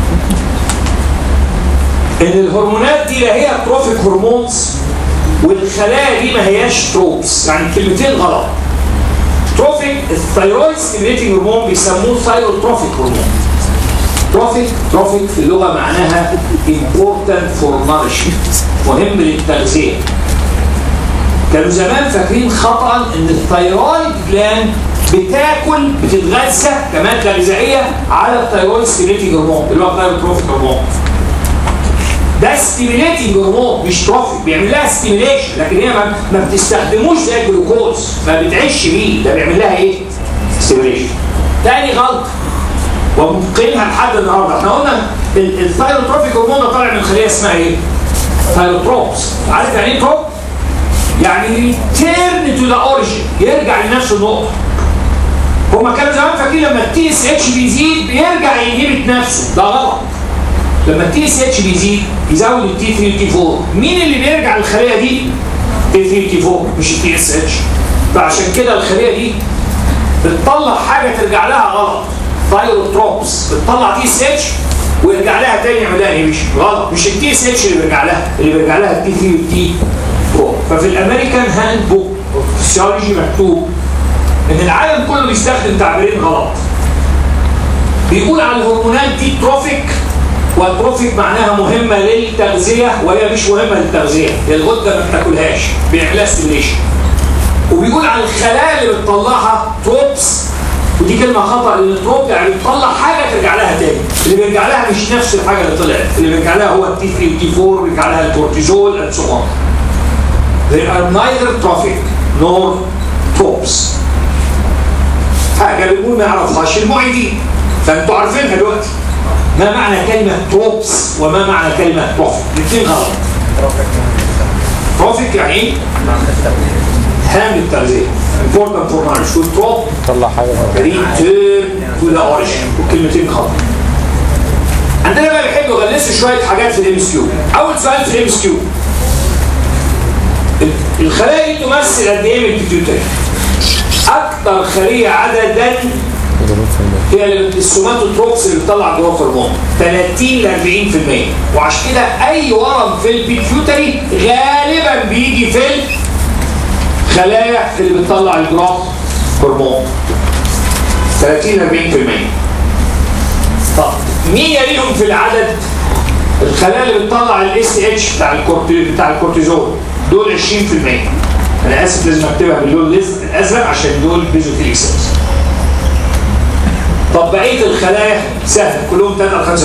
ان الهرمونات دي لا هي تروفيك هرمونز والخلايا دي ما هياش تروبس يعني كلمتين غلط تروفيك الثايرويد ستيميليتنج هرمون بيسموه ثايروتروفيك هرمون تروفيك تروفيك في اللغه معناها important for nourishment مهم للتغذيه كانوا زمان فاكرين خطا ان الثايرويد جلاند بتاكل بتتغذى كماده غذائيه على الثايرويد ستيميليتنج هرمون اللي هو الثايروتروفيك هرمون ده ستيميليتنج هرمون مش تروفيك بيعمل لها ستيميليشن لكن هي ما, ما بتستخدموش زي الجلوكوز ما بتعيش بيه ده بيعمل لها ايه؟ ستيميليشن تاني غلطه وممكنها لحد النهارده احنا قلنا الثايروتروفيك هرمون ده طالع من خليه اسمها ايه؟ ثايروتروبس عارف يعني ايه تروب؟ يعني ريتيرن تو ذا اوريجين يرجع لنفس النقطه هما كانوا زمان فاكرين لما التي اس اتش بيزيد بيرجع ينهبت نفسه ده غلط لما التي اس اتش بيزيد يزود التي 3 والتي 4 مين اللي بيرجع للخليه دي؟ تي 3 والتي 4 مش التي اس اتش فعشان كده الخليه دي بتطلع حاجه ترجع لها غلط ثايروتروبس بتطلع تي اس اتش ويرجع لها تاني يعمل لها انهبيشن غلط مش التي اس اتش اللي بيرجع لها اللي بيرجع لها التي 3 والتي 4 ففي الامريكان هاند بوك فيسيولوجي مكتوب ان العالم كله بيستخدم تعبيرين غلط بيقول على الهرمونات دي تروفيك والتروفيك معناها مهمة للتغذية وهي مش مهمة للتغذية هي الغدة ما بتاكلهاش بيعملها ستيميليشن وبيقول عن الخلايا اللي بتطلعها تروبس ودي كلمة خطأ لأن التروب يعني بتطلع حاجة ترجع لها تاني اللي بيرجع لها مش نفس الحاجة اللي طلعت اللي بيرجع لها هو التي 3 والتي 4 بيرجع لها الكورتيزول and so on They are neither trophic nor tropes حاجة بيقول ما يعرفهاش المعيدين فانتوا عارفينها دلوقتي ما معنى كلمة تروبس وما معنى كلمة تروفيك الاثنين غلط تروفيك يعني ايه؟ هام للتغذية important for knowledge والتروب طلع حاجه return to the origin والكلمتين خطأ عندنا بقى بيحبوا يغلسوا شوية حاجات في الام اس كيو أول سؤال في الام اس كيو الخلايا دي تمثل قد ايه من البيتيوتري؟ أكثر خلية عددا هي السوماتوتروبس اللي بتطلع جروث هرمون 30 ل 40% وعشان كده اي ورم في البيتيوتري غالبا بيجي في الخلايا اللي بتطلع الجروث هرمون 30 ل 40% طب مين يليهم في العدد الخلايا اللي بتطلع الاس اتش بتاع الكورتي بتاع الكورتيزول دول 20% انا اسف لازم اكتبها باللون الازرق عشان دول بيزوفيليك سيلز طب بقيه الخلايا سهل كلهم 3 ل 5%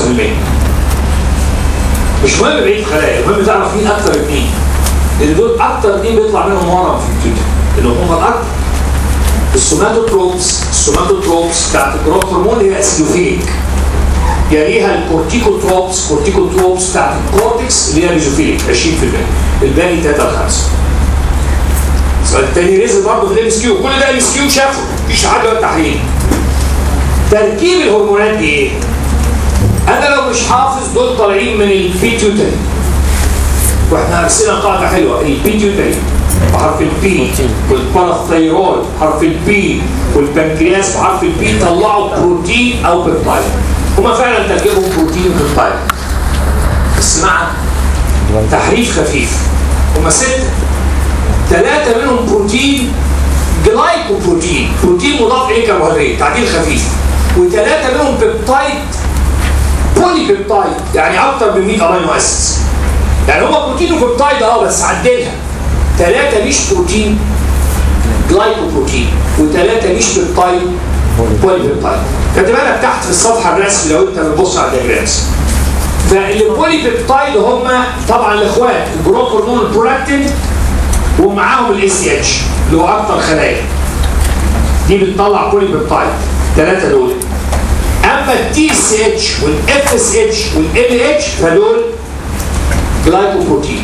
مش مهم بقيه الخلايا المهم تعرف مين اكتر اثنين لان دول اكتر اثنين بيطلع منهم ورم في التويتر اللي هم الاكتر السوماتوتروبس السوماتوتروبس بتاعت الجروث هرمون هي اسيدوفيليك يليها الكورتيكوتروبس كورتيكوتروبس بتاعت الكورتكس اللي هي ميزوفيليك 20% الباقي 3 ل 5 السؤال التاني ريزل برضه في الام اس كيو كل ده ام اس كيو شافه مفيش حد ولا تحليل تركيب الهرمونات دي ايه؟ انا لو مش حافظ دول طالعين من البيتيوتري واحنا رسينا قاعده حلوه البيتيوتري بحرف البي والباراثيرويد بحرف البي والبنكرياس بحرف البي طلعوا بروتين او بيبتايد هما فعلا تركيبهم بروتين وبيبتايد بس مع تحريف خفيف هما ستة ثلاثة منهم بروتين جلايكوبروتين بروتين مضاف إليه كربوهيدرات تعديل خفيف وثلاثة منهم بيبتايد بولي بيبتايد يعني أكتر من 100 أمينو أسيدز يعني هما بروتين وبيبتايد أه بس عدلها ثلاثة مش بروتين جلايكوبروتين وثلاثة مش بيبتايد بولي بيبتايد كاتبها لك تحت في الصفحة الرسم لو أنت بتبص على الدياجرامز فالبولي بيبتايد هم طبعا الاخوات الجروث هرمون البرولاكتين ومعاهم الاس سي اتش اللي هو اكتر خلايا دي بتطلع بولي بيبتايد الثلاثه دول اما التي اس اتش والاف اس اتش والال اتش فدول جلايكوبروتين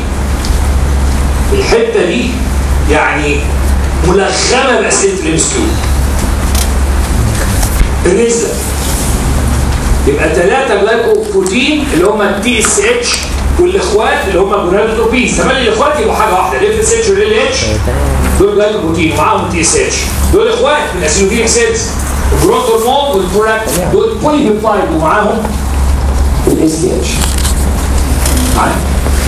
الحته دي يعني ملخمه باسئله الامسكيو بالنسبه يبقى ثلاثة جلايكوبروتين اللي هم التي اس اتش والاخوات اللي هم جونادوتروبيز زمان الاخوات يبقوا حاجه واحده الاف اس اتش والال اتش دول جلايكوبروتين ومعاهم تي اس اتش دول اخوات من الاسيلوفينيك سيلز الجروث هرمون والبرولاكت دول بولي بيبتايد ومعاهم الاس تي اتش معايا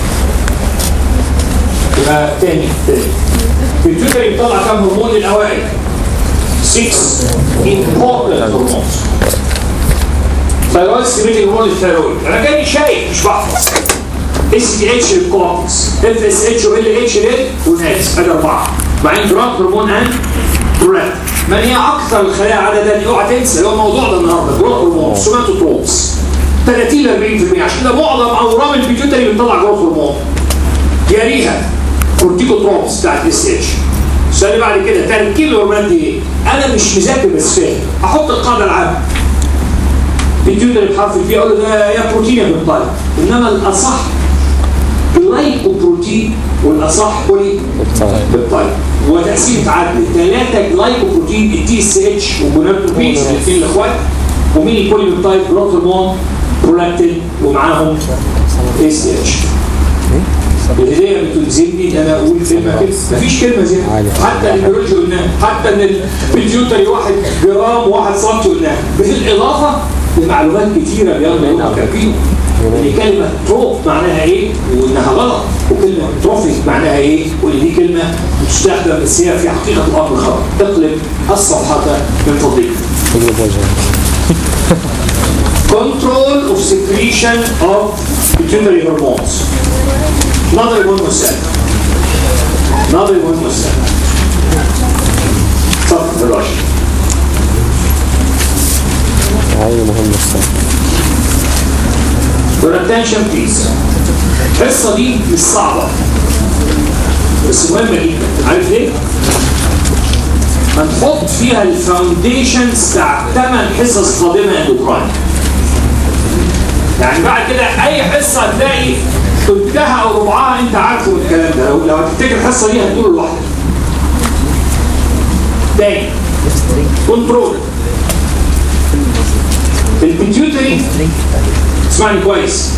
يبقى تاني تاني البيتيوتري بيطلع كام هرمون للاوائل 6 important هرمونز ثايرويد ستيميتنج هرمون الثايرويد انا جاي شايف مش بحفظ اس تي اتش للكورتكس اف اس اتش وال اتش لل وناس ادي اربعه بعدين جراند هرمون ان براد من هي اكثر الخلايا عددا اوعى تنسى اللي هو الموضوع ده النهارده جروث هرمون سوماتوتروبس 30 ل 40% عشان ده معظم اورام البيتيوتري بتطلع جروث هرمون يليها كورتيكوتروبس بتاعت اس اتش السؤال اللي بعد كده تركيب الهرمونات دي ايه؟ انا مش مذاكر بس فاهم احط القاعده العامه البيتيوتري بحرف البي اقول له ده يا بروتين يا بيبتايد انما الاصح جلايكوبروتين والاصح بولي بيبتايد هو تقسيم تعدد ثلاثه جلايكوبروتين التي اس اتش وجونادوتروبينز الاثنين الاخوات ومين البولي بيبتايد جروث هرمون برولاكتين ومعاهم اس اتش الهدايه بتلزمني ان انا اقول كلمه كده مفيش كلمه زي حتى البيولوجي قلناها حتى ان البيتيوتري واحد جرام وواحد سنتي قلناها بالاضافه لمعلومات كثيره يلا هنا كافيين ان كلمه تروف معناها ايه وانها غلط وكلمه تروفيك معناها ايه وان دي كلمه بتستخدم بس هي في حقيقه الامر خطا اقلب الصفحه من فضلك control of secretion of pituitary hormones نظري مهم سهل نظري مهم سهل صف الراشد عين مهم الصراحة Your attention please الحصة دي مش صعبة بس مهمة جدا عارف ليه؟ هنحط فيها الفاونديشنز بتاع ثمان حصص قادمة اندوكراين يعني بعد كده أي حصة هتلاقي تلتها أو ربعها أنت عارفه من الكلام ده لو لو هتفتكر الحصة دي هتقوله لوحدك تاني كنترول البيتيوتري اسمعني كويس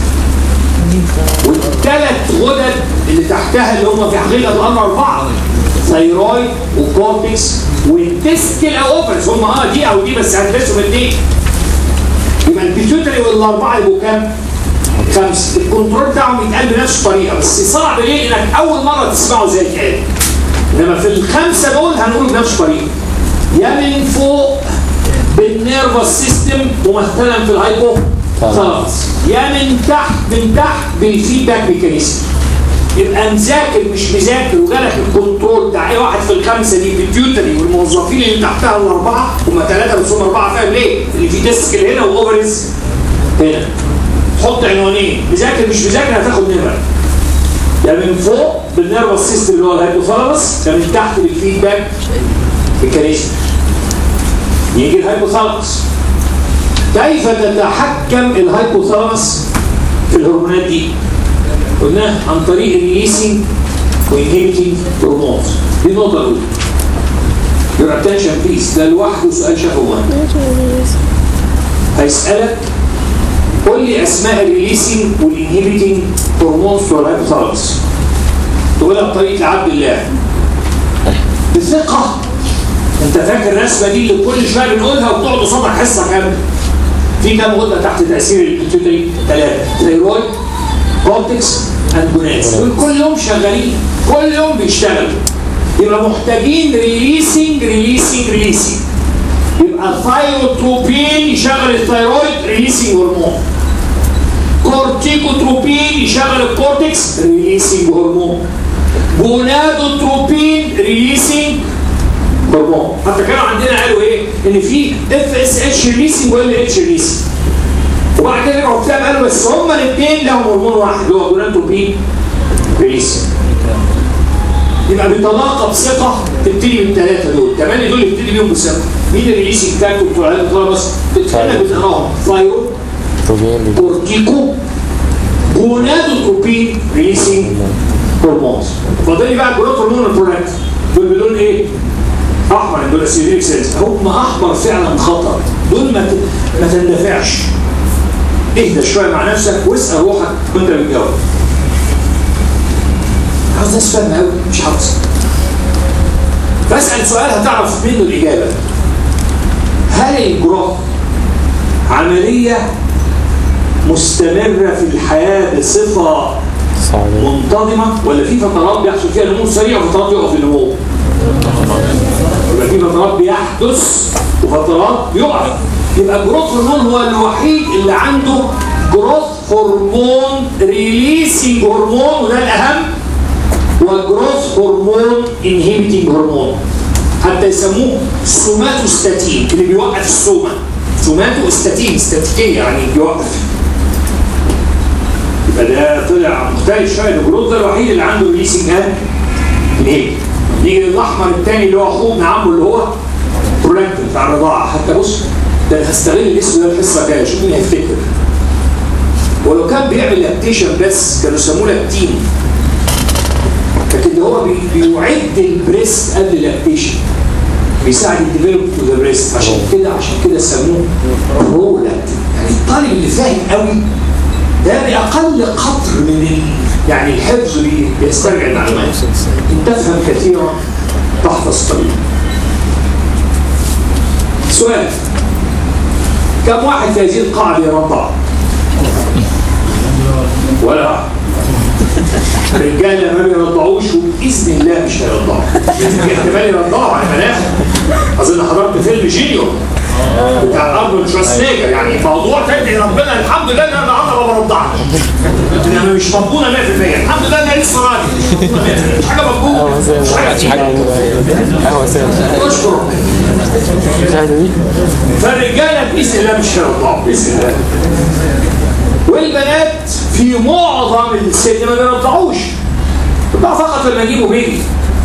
والثلاث غدد اللي تحتها اللي هم في حقيقه الامر اربعه ثايرويد وكورتكس والتستيكل او اوفرز هم اه دي او دي بس هندرسهم الاثنين يبقى البيتيوتري والاربعه يبقوا كام؟ خمسه الكنترول بتاعهم يتقال بنفس الطريقه بس صعب ليه؟ انك اول مره تسمعه زي كده انما في الخمسه دول هنقول بنفس الطريقه يا من فوق بالنيرفس سيستم ممثلا في الهايبو خلاص يا من تحت من تحت بالفيدباك ميكانيزم يبقى مذاكر مش مذاكر وجالك الكنترول بتاع اي واحد في الخمسه دي في البيوتري والموظفين اللي تحتها الاربعه هم ثلاثه بس هم اربعه فاهم ليه؟ اللي في ديسكل هنا واوفرز هنا حط عنوانين مذاكر مش مذاكر هتاخد نمره يا من فوق بالنيرفس سيستم اللي هو الهايبوثالاموس يا من تحت بالفيدباك ميكانيزم يجي الهايبوثالاموس كيف تتحكم الهايبوثالاموس في الهرمونات دي؟ قلنا عن طريق الريليسنج وانهبيتنج هرمونز دي النقطة الأولى Your attention please ده لوحده سؤال شفوي هيسألك قول لي أسماء الريليسنج والانهبيتنج هرمونز بتوع الهايبوثالاموس تقولها بطريقة عبد الله بثقه انت فاكر الرسمه دي اللي كل شويه بنقولها وبتقعد قصادك حصه كامله في كام غده تحت تاثير البيتيوتري ثلاثه ثيرويد كورتكس اند جونادز دول كل يوم شغالين كل يوم بيشتغلوا يبقى محتاجين ريليسنج ريليسنج ريليسنج يبقى الثايروتروبين يشغل الثيرويد ريليسنج هرمون كورتيكوتروبين يشغل الكورتكس ريليسنج هرمون جونادوتروبين ريليسنج هرمون حتى كانوا عندنا قالوا ايه ان في اف اس اتش ريليسنج وال اتش ريليسنج وبعد كده رجعوا كتاب قالوا بس هما الاثنين لهم هرمون واحد اللي هو جونادوتروبين ريليسنج يبقى بطلاقه بثقه تبتدي بالثلاثه دول كمان دول يبتدي بيهم بثقه مين الريليسنج بتاعته بتوع العيال بس احنا بنقراهم ثايرو بروبين كورتيكو جونادوتروبين ريليسنج هرمونز فاضل لي بقى الجلوت هرمون البرولاكت دول بدون ايه؟ احمر دول السيديك سيلز هم احمر فعلا خطر دول ما ت- ما تندفعش اهدى شويه مع نفسك واسال روحك وانت بتجاوب عاوز ناس فاهمه قوي مش حافظ بسال سؤال هتعرف منه الاجابه هل الجروث عمليه مستمره في الحياه بصفه صعبة منتظمه ولا في فترات بيحصل فيها نمو سريع وفترات يقف النمو؟ يبقى في فترات بيحدث وفترات بيقف يبقى الجروث هرمون هو الوحيد اللي عنده جروث هرمون ريليسنج هرمون وده الاهم والجروث هرمون انهبيتنج هرمون حتى يسموه سوماتوستاتين اللي بيوقف السومه سوماتوستاتين استاتيكيه يعني بيوقف يبقى ده طلع مختلف شويه الجروث ده الوحيد اللي عنده ريليسنج هاد ليه؟ نيجي للاحمر الثاني اللي هو اخوه ابن عمه اللي هو برولاكتين بتاع الرضاعه حتى بص ده أنا هستغل الاسم ده الحصه الجايه شوف مين هيفتكر ولو كان بيعمل لاكتيشن بس كانوا يسموه لاكتين لكن ده هو بي- بيعد البريست قبل اللاكتيشن بيساعد الديفلوب تو ذا بريست عشان كده عشان كده سموه برولاكتين يعني الطالب اللي فاهم قوي ده بأقل قدر من ال... يعني الحفظ بي- بيسترجع المعلومات إن تفهم كثيرا تحفظ قليلا سؤال كم واحد في هذه القاعة بيرضع؟ ولا واحد. رجاله ما بيرضعوش وباذن الله مش هيرضعوا في احتمال يرضعوا على مناخ اظن حضرت فيلم جينيور بتاع ارنولد شوارزنيجر يعني موضوع تدعي ربنا الحمد لله ان انا النهارده ما برضعش انا مش مضمونه 100% الحمد لله ان انا لسه راجل مش حاجه مضمونه مش حاجه مش حاجة قهوة سادة اشكر شاهدة دي فالرجاله باذن الله مش هيرضعوا باذن الله والبنات في معظم السن ما بيرضعوش بيرضعوا فقط لما يجيبوا بيبي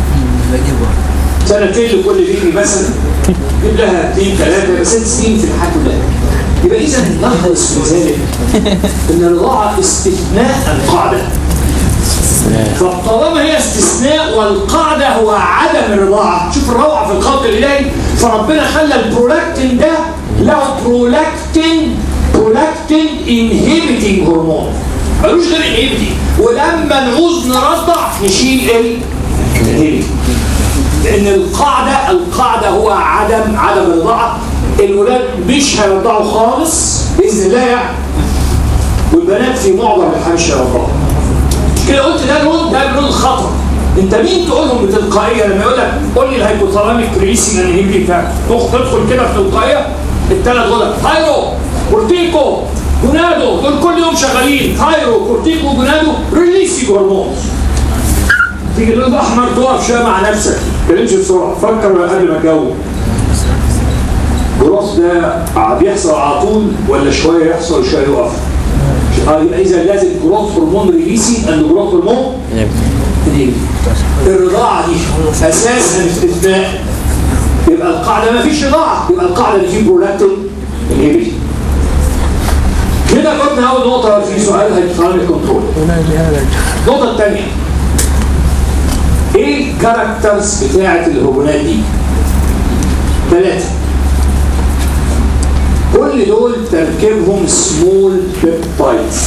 سنتين لكل بيبي مثلا جيب لها اثنين ثلاثه يبقى ست سنين في الحياه كلها يبقى اذا نلخص في ذلك ان الرضاعه استثناء القاعده فطالما هي استثناء والقاعدة هو عدم الرضاعة شوف الروعة في الخلق الإلهي فربنا خلى البرولاكتين ده له برولاكتين برولاكتين انهبيتنج هرمون ملوش غير انهبيتنج ولما نعوز نرضع نشيل ال inhibiting. لأن القاعدة القاعدة هو عدم عدم الرضاعة الولاد مش هيرضعوا خالص بإذن الله يعني والبنات في معظم الحال مش هيرضعوا كده قلت ده لون ده لون خطر انت مين تقولهم بتلقائيه لما يقول لك قول لي الهايبوثالاميك ريسنج انهبيتنج بتاعك تدخل كده في تلقائيه الثلاث غدد ثايرو كورتيكو جونادو دول كل يوم شغالين ثايرو كورتيكو جونادو ريليسنج هرمونز تيجي اللون الاحمر تقف شويه مع نفسك ما تتكلمش بسرعه فكر قبل ما تجاوب الجروث ده بيحصل على طول ولا شويه يحصل وشويه يقف اه يبقى اذا لازم جروث هرمون ريليسي اند جروث هرمون إنهبيتنج. الرضاعه دي اساسا استثناء يبقى القاعده ما فيش رضاعه يبقى القاعده اللي فيه برولاكتين انهبيتنج كده قلنا اول نقطه في سؤال هيتخانق الكنترول النقطه الثانيه ايه الكاركترز بتاعه الهرمونات دي ثلاثه كل دول تركيبهم سمول بيبتايدز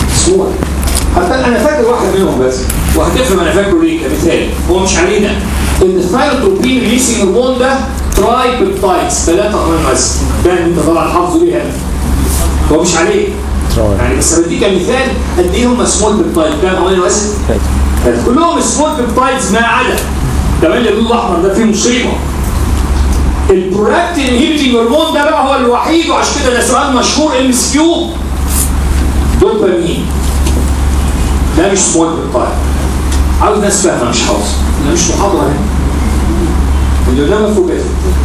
سمول حتى انا فاكر واحد منهم بس وهتفهم انا فاكره ليه كمثال هو مش علينا ان الثايروتروبين ريليسنج هرمون ده تراي بيبتايدز ثلاثه امينو اسيد ده انت طبعا حافظه ليه هنا هو مش عليه تراي. يعني بس بديك مثال قد ايه هم سمول بيبتايد كام امينو اسيد كلهم سمول بيبتايدز ما عدا كمان اللون الاحمر ده فيه مصيبه البرولاكتين هيبتنج هرمون ده بقى هو الوحيد وعشان كده ده سؤال مشهور ام اس كيو دوبامين ده مش سمول بيبتايد عاوز ناس فاهمه مش حافظ ده مش محاضره هنا اللي ده مفروض كده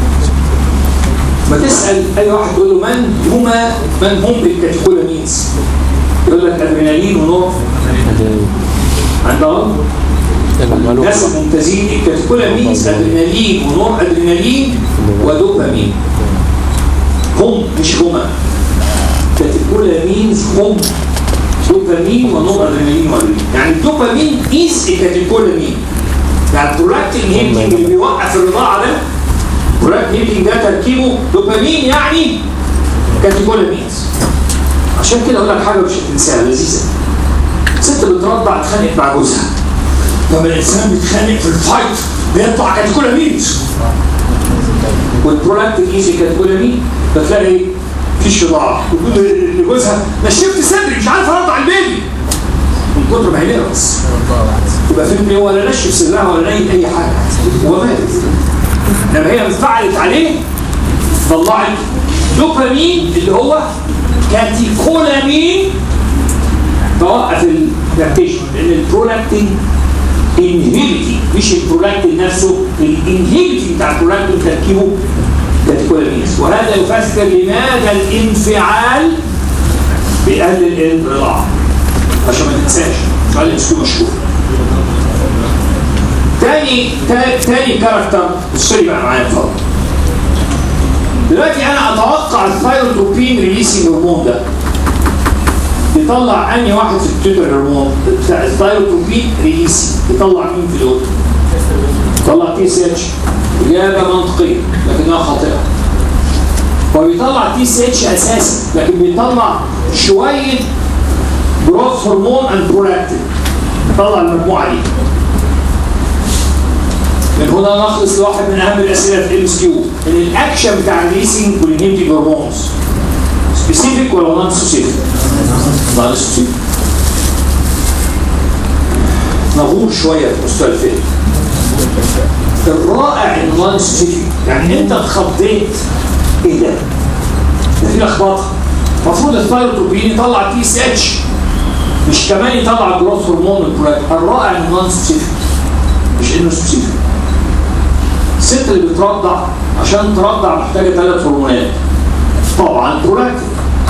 ما تسال اي واحد تقول له من هما من هم الكاتيكولامينز يقول لك ادرينالين ونور عندهم الناس الممتازين الكاتيكولامينز ادرينالين ونور ادرينالين ودوبامين هم مش هما كاتيكولامينز هم دوبامين ونور ادرينالين وادرينالين يعني الدوبامين از كاتيكولامين يعني البرولاكتين هيبتنج اللي بيوقف الرضاعه ده البرولاكتين هيبتنج ده تركيبه دوبامين يعني كاتيكولامينز عشان كده اقول لك حاجه مش هتنساها لذيذه ست بترضع اتخانقت مع جوزها طب الانسان بيتخانق في الفايت بيطلع كاتيكولامينز والبرولاكتين ايزي كاتيكولامين فتلاقي في شراع وتقول لجوزها نشفت صدري مش عارف ارضع البيبي من كتر ما هي نرفز يبقى فهمني هو لا نشف صدرها ولا نايم اي حاجه هو مات لما هي انفعلت عليه طلعت دوبامين اللي هو كاتيكولامين توقف اللاكتيشن لان البرولاكتين انهيبيتي مش البرولاكتين نفسه الانهيبيتي بتاع البرولاكتين تركيبه كاتيكولامينز وهذا يفسر لماذا الانفعال بيقلل الرضاعه عشان ما تنساش سؤال اسمه مشهور تاني تا- تاني كاركتر بصي بقى معايا اتفضل دلوقتي انا اتوقع الثايروتروبين ريليسنج هرمون ده يطلع انهي واحد في التوتر هرمون بتاع الثايروتروبين ريليسنج يطلع مين في دول؟ يطلع تي سي اتش اجابه منطقيه لكنها خاطئه هو بيطلع تي سي اتش اساسا لكن بيطلع شويه جروث هرمون اند برولاكتين طلع المجموعه دي من هنا نخلص لواحد من اهم الاسئله في الام اس كيو ان الاكشن بتاع الريسنج والانهبيتنج هرمونز سبيسيفيك ولا نون سبيسيفيك؟ نون سبيسيفيك نغور شويه في مستوى الفيلم الرائع ان نون سبيسيفيك يعني انت اتخضيت ايه ده؟ ده في لخبطه المفروض الثايروتروبين يطلع تي اس اتش مش كمان يطلع جروث هرمون والبرولاكتين الرائع ان نون سبيسيفيك مش انه سبيسيفيك الست اللي بترضع عشان ترضع محتاجه ثلاث هرمونات طبعا برولاكتين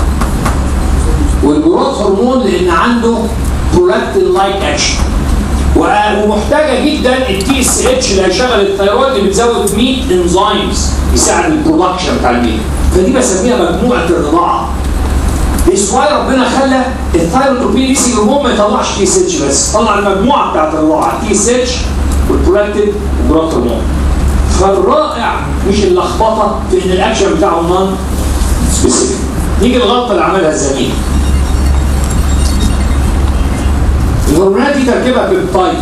والجروث هرمون لان عنده برولاكتين لايك اكشن ومحتاجه جدا التي اس اتش اللي هيشغل الثيرويد اللي بتزود 100 انزيمز يساعد البرودكشن بتاع الميل فدي بسميها مجموعه الرضاعه This why ربنا خلى الثايروتروبين ريسنج هرمون ما يطلعش تي اس اتش بس طلع المجموعه بتاعت الرضاعه تي اس اتش والبرولاكتين والجروث هرمون فالرائع مش اللخبطه في ان الاكشن بتاعه نون سبيسيفيك نيجي الغلطه اللي عملها الزميل الهرمونات دي تركيبها بيبتايد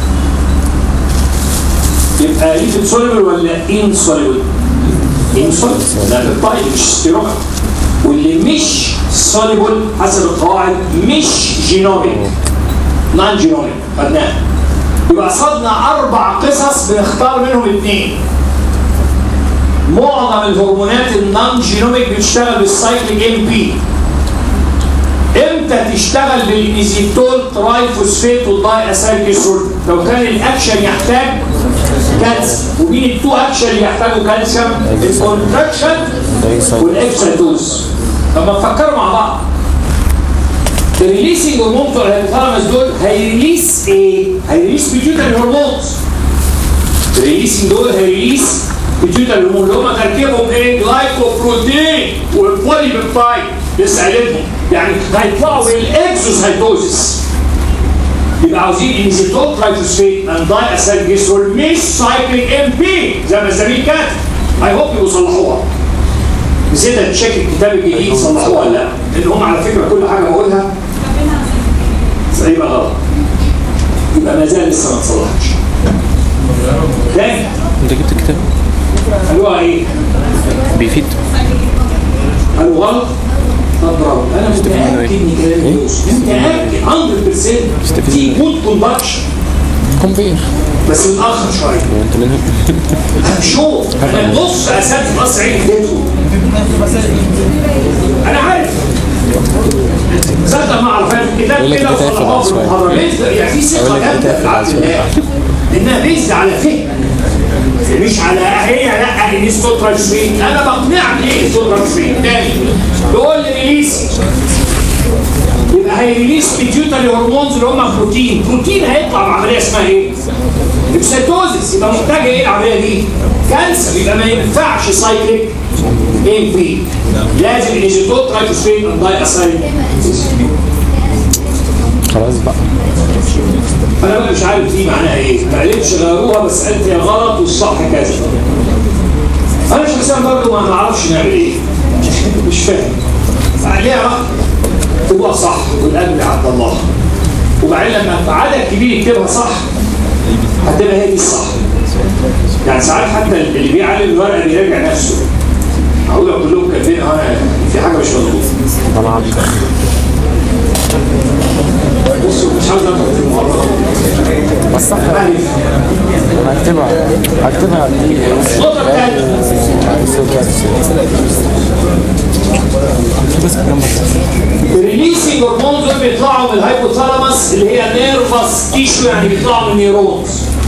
يبقى ليفت سوليبل ولا ان سوليبل؟ ان سوليبل ده بيبتايد مش ستيرويد واللي مش سوليبل حسب القواعد مش جينوميك نون جينوميك خدناها يبقى صدنا اربع قصص بنختار منهم اثنين معظم الهرمونات النون جينوميك بتشتغل بالسايكليك ام بي امتى تشتغل بالانيزيتول ترايفوسفيت والداي اسايكليسول لو كان الاكشن يحتاج كالسيوم ومين التو اكشن اللي يحتاجوا كالسيوم الكونتراكشن والاكسيتوز طب ما نفكروا مع بعض الريليسنج هرمون بتوع الهيبوثالاموس دول هيريليس ايه؟ هيريليس بيتيوتري هرمونز الريليسنج دول هيريليس بيتيوتري هرمون اللي هم تركيبهم ايه؟ جلايكوبروتين والبولي بيبتايد لسه قايلينهم يعني هيطلعوا بالاكسوسايتوزيس يبقى عاوزين انزيتول ترايفوسفيت اند داي اسالجيسول مش سايكليك ام بي زي ما الزميل كاتب اي هوب يبقوا صلحوها نسيت تشيك الكتاب الجديد صلحوها ولا لا لان هم على فكره كل حاجه بقولها يبقى غلط يبقى ما زال لسه ما اتصلحتش تاني انت جبت الكتاب قالوها ايه؟ بيفيد قالوا غلط طب برافو انا متاكد ان كلامي يوسف متاكد 100% في جود كوندكشن كومبير بس متاخر شويه وانت منهم شوف انا نص اساتذه مصر عين اديتهم انا عارف صدق ما اعرف أنا في يقول الكتاب لك كده بتاعي وصلحات في العصر. المحرمات يعني في يقول ثقه لك جامده بتاعي في في العبد العصر. الله لانها بيزد على فهم مش على هي لا ان ستوترا شوين انا بقنعك ايه ستوترا شوين تاني يقول لي ريليس يبقى هيريليس بيتيوتري هرمونز اللي هم بروتين بروتين هيطلع بعمليه اسمها ايه؟ لبسيتوزيس يبقى محتاجه ايه العمليه دي؟ كانسر يبقى ما ينفعش سايكليك ام بي لازم الايزوتوب ترايكوسفين انداي اسايد خلاص بقى انا بقى مش عارف دي معناها ايه ما قالتش غيروها بس قالت هي غلط والصح كذا انا شخصيا برضه ما نعرفش نعمل ايه مش فاهم ليها رأي تبقى صح والاجر عند الله وبعدين لما عدد كبير يكتبها صح هتبقى هي دي الصح يعني ساعات حتى اللي بيعلم الورقه بيراجع نفسه اقول لك كلهم كاتبين اه أنا في حاجه مش مظبوطه انا عارف بصوا مش عاوز اطلع في المحاضره بس صح عارف انا هكتبها هكتبها النقطه الثانيه بس جنبك الريليسنج هرمونز دول بيطلعوا من الهايبوثالاموس اللي هي نيرفس تيشو يعني بيطلعوا من النيرونز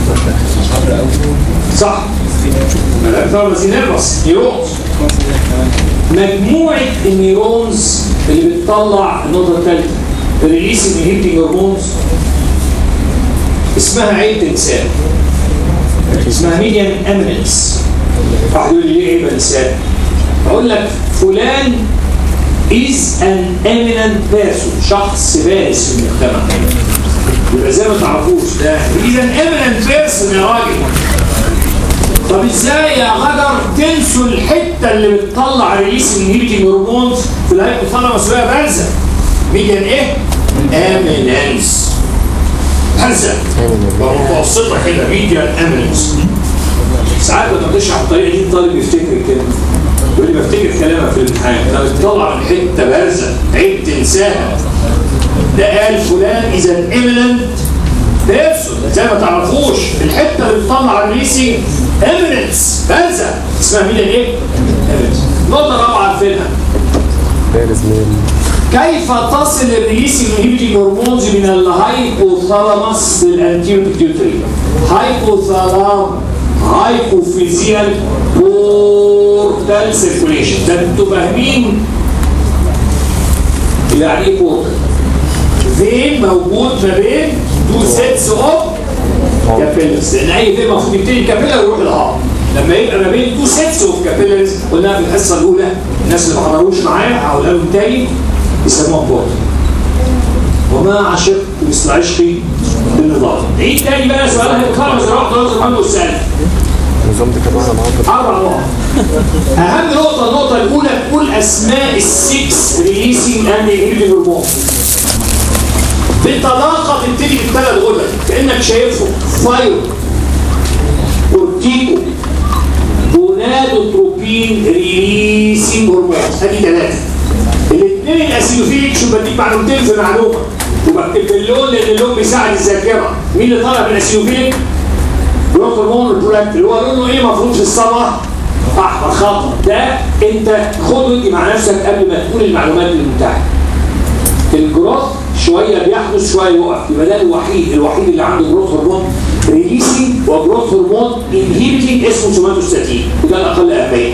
صح الهايبوثالاموس دي نيرفس نيرونز مجموعة النيرونز اللي بتطلع النقطة الثالثة الريليسنج انهبيتنج هرمونز اسمها عين تمثال اسمها ميديان اميننس واحد يقول لي ليه عيب انسان اقول لك فلان is an eminent person شخص بارز في المجتمع يبقى زي ما تعرفوش ده is an eminent person يا راجل طب ازاي يا غدر تنسوا الحته اللي بتطلع رئيس النيبتنج هرمونز في الهايبوثالاموس وهي بارزه ميديان ايه؟ اميننس بارزه متوسطه كده ميديان اميننس ساعات لما تشرح الطريقه دي الطالب يفتكر كده يقول لي بفتكر كلامك في الامتحان لما تطلع من حته بارزه عيب تنساها ده قال فلان اذا ايمننت بيرسون زي ما تعرفوش الحته اللي بتطلع الريسي ايمننس بارزه اسمها مين ايه؟ eminence. النقطه الرابعه عارفينها بارز مين كيف تصل الرئيس الانهبيتنج هرمونز من الهايبوثالاموس للانتيريور بيتيوتري هايبوثالام هايبوفيزيال بورتال سيركوليشن ده انتوا فاهمين يعني ايه بورتال فين موجود ما بين تو سيتس اوف كابيلرز لان اي فين المفروض يبتدي كابيلر ويروح الهارت لما يبقى ما بين تو سيتس اوف كابيلرز قلناها في الحصه الاولى الناس اللي ما حضروش معايا هقولها لهم تاني يسموها بورتال وما عشقت مثل عشقي للنظام عيد تاني بقى سؤال هيتخلص روح دراسه المهم والسالب نظام ده كان معانا معانا اربع نقط اهم نقطه النقطه الاولى تقول اسماء السكس ريليسنج اند انهبيتنج هرمون بطلاقه تبتدي بالثلاث غدد كانك شايفهم فايرو كورتيكو جونادوتروبين ريليسنج هرمون ادي ثلاثه الاثنين الاسيوفيليك شو بديك معلومتين في معلومه وبكتب اللون لان اللون بيساعد الذاكره مين اللي طالع من الاسيوفيليك جروث هرمون البرولاكت اللي هو لونه ايه المفروض في الصباح احمر خضر ده انت خد ودي مع نفسك قبل ما تقول المعلومات المتاحه الجروث شويه بيحدث شويه يقف يبقى ده الوحيد الوحيد اللي عنده جروث هرمون ريليسنج وجروث هرمون انهيبيتنج اسمه سوماتوستاتين وده الاقل اهميه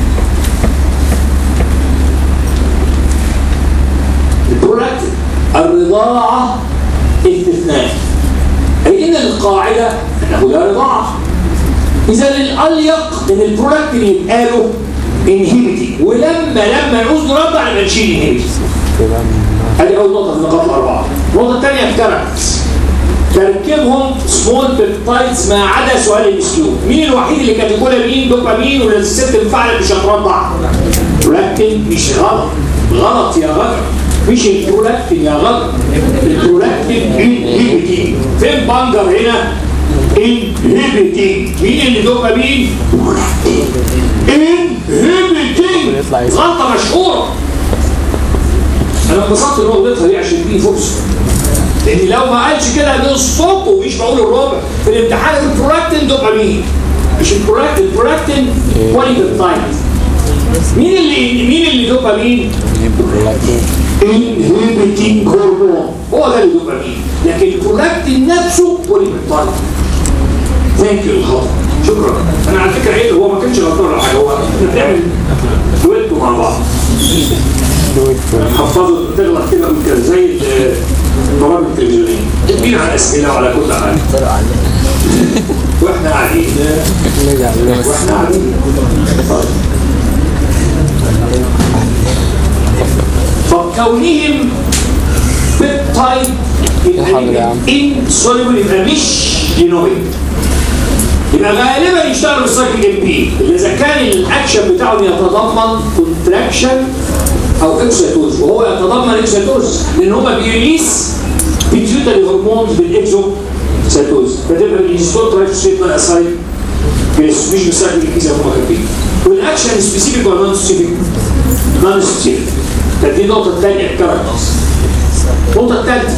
البرولاكت الرضاعه استثناء أي إن القاعدة أنه لا رضاعة إذا الأليق إن البرولاكتين يبقى له انهيبيتي ولما لما نعوز نرضع يبقى نشيل انهيبيتي هذه أول نقطة في النقاط الأربعة النقطة الثانية الكاركترز تركيبهم سمول بيبتايدز ما عدا سؤال الاسلوب مين الوحيد اللي كانت يقولها مين دوبامين ولا الست انفعلت مش هترضع برولاكتين مش غلط غلط يا غلط مش البرولاكتين يا غلط البرولاكتين انهيبيتي فين بانجر هنا inhibiting مين اللي دوبامين؟ inhibiting يطلع يسمع. غلطة مشهورة انا انبسطت ان هو غلطها دي عشان دي فرصة لان لو ما قالش كده نصفه ومش بقول الرابع في الامتحان البرولاكتين دوبامين مش البرولاكتين البرولاكتين بوليبيبتايد مين اللي مين اللي دوبامين؟ inhibiting هرمون هو ده الدوبامين لكن البرولاكتين نفسه بوليبيبتايد ثانك يو الخطأ شكرا انا على فكره عيب هو ما كانش غلطان ولا حاجه هو احنا بنعمل دويتو مع بعض حفظوا تغلط كده من كده زي ال- البرامج التلفزيونيه مين على الاسئله وعلى كل حاجه واحنا قاعدين واحنا قاعدين طيب. طب كونهم بيبتايد الحمد لله. انسوليبل يبقى مش جينوميك يبقى غالبا يشتغل بالسايكل ام بي اللي اذا كان الاكشن بتاعهم يتضمن كونتراكشن او اكسيتوز وهو يتضمن اكسيتوز لان هما بيريليس بيتيوتري هرمونز بالاكزوسيتوز فتبقى الانستول ترايفوسيت ما اسايد مش بالسايكل ام بي زي ما هما كاتبين والاكشن سبيسيفيك ولا نون سبيسيفيك؟ نون سبيسيفيك فدي النقطه الثانيه الكاركترز النقطه الثالثه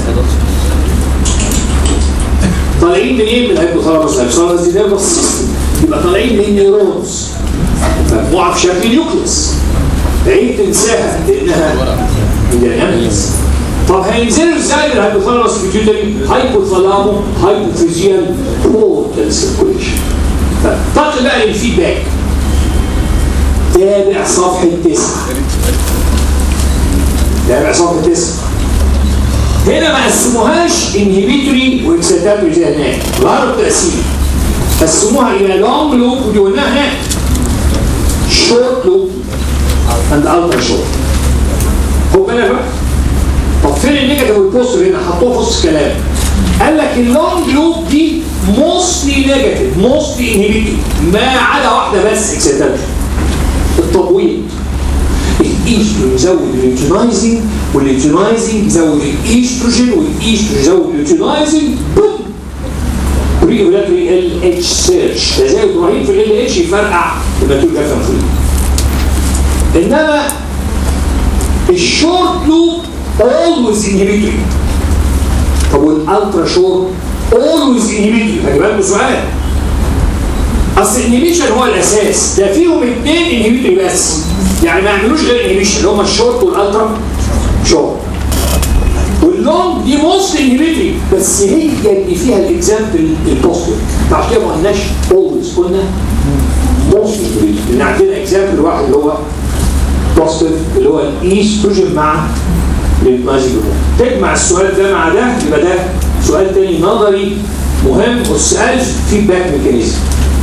طالعين منين من الهيبوثالاموس الهيبوثالاموس دي نيرفس سيستم يبقى طالعين من نيورونز مجموعه في شكل نيوكليس عيب تنساها لانها دينامكس طب هينزلوا ازاي من الهيبوثالاموس بيتيوتري هايبوثالامو هايبوفيزيال بورتال سيركوليشن طب بقى للفيدباك تابع صفحه 9 تابع صفحه 9 هنا ما قسموهاش انهبيتوري واكسيتاتوري زي هناك غيروا التقسيم قسموها الى لونج لوب ودي قلناها هناك شورت لوب اند الترا شورت خد بالك بقى طب فين النيجاتيف والبوزيتيف هنا حطوه في وسط الكلام قال لك اللونج لوب دي موستلي نيجاتيف موستلي انهبيتوري ما عدا واحده بس اكسيتاتوري التبويض الايستروجين يزود اليوتينايزنج واليوتينايزنج يزود الايستروجين والايستروجين يزود اليوتينايزنج بوم بري اولاتري ال اتش سيرش ده زي ابراهيم في ال اتش يفرقع الماتور جافا فيه انما الشورت لوب اولويز انهبيتوري طب والالترا شورت اولويز انهبيتوري هجيب لكم سؤال اصل الانهبيشن هو الاساس ده فيهم اثنين انهبيتوري بس يعني ما يعملوش غير انهبيشن اللي هم الشورت والالترا شورت واللونج دي موست انهبيتوري بس هي اللي فيها الاكزامبل البوزيتيف فعشان كده ما قلناش اولويز قلنا موست انهبيتوري لان عندنا اكزامبل واحد اللي هو بوزيتيف اللي هو الايستروجين مع الانتمازيك تجمع السؤال ده مع ده يبقى ده سؤال تاني نظري مهم والسؤال فيدباك ميكانيزم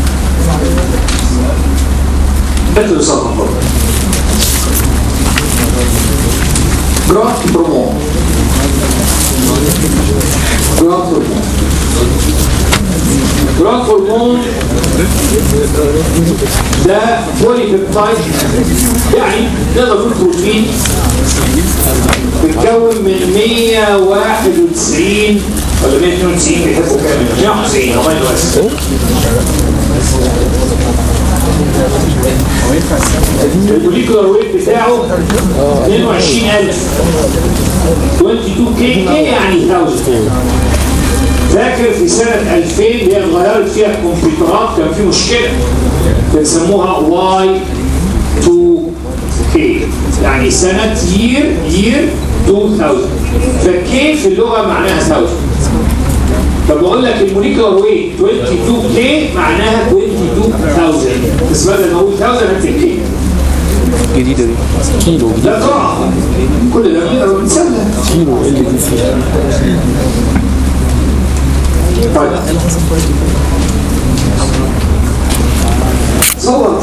اكتب صفحه برضه جراف برومو جراف هرمون جراف هرمون ده بولي بيبتايد يعني نقدر نقول بروتين بيتكون من 191 ولا 192 بيحبوا كام 190 الله يوسع الموليكولار ويت بتاعه 22000 22 كي كي يعني 1000 فاكر في سنة 2000 اللي هي اتغيرت فيها الكمبيوترات كان في مشكلة بنسموها واي 2 كي يعني سنة يير يير 2000 فكي في اللغة معناها 1000 طب بقول لك الموليكولار ويت 22 كي معناها 22000 بس بدل ما اقول 1000 هكتب كي جديدة دي كيلو ده قراءة كل ده بنقرا ونسلم كيلو ال دي سي طيب صور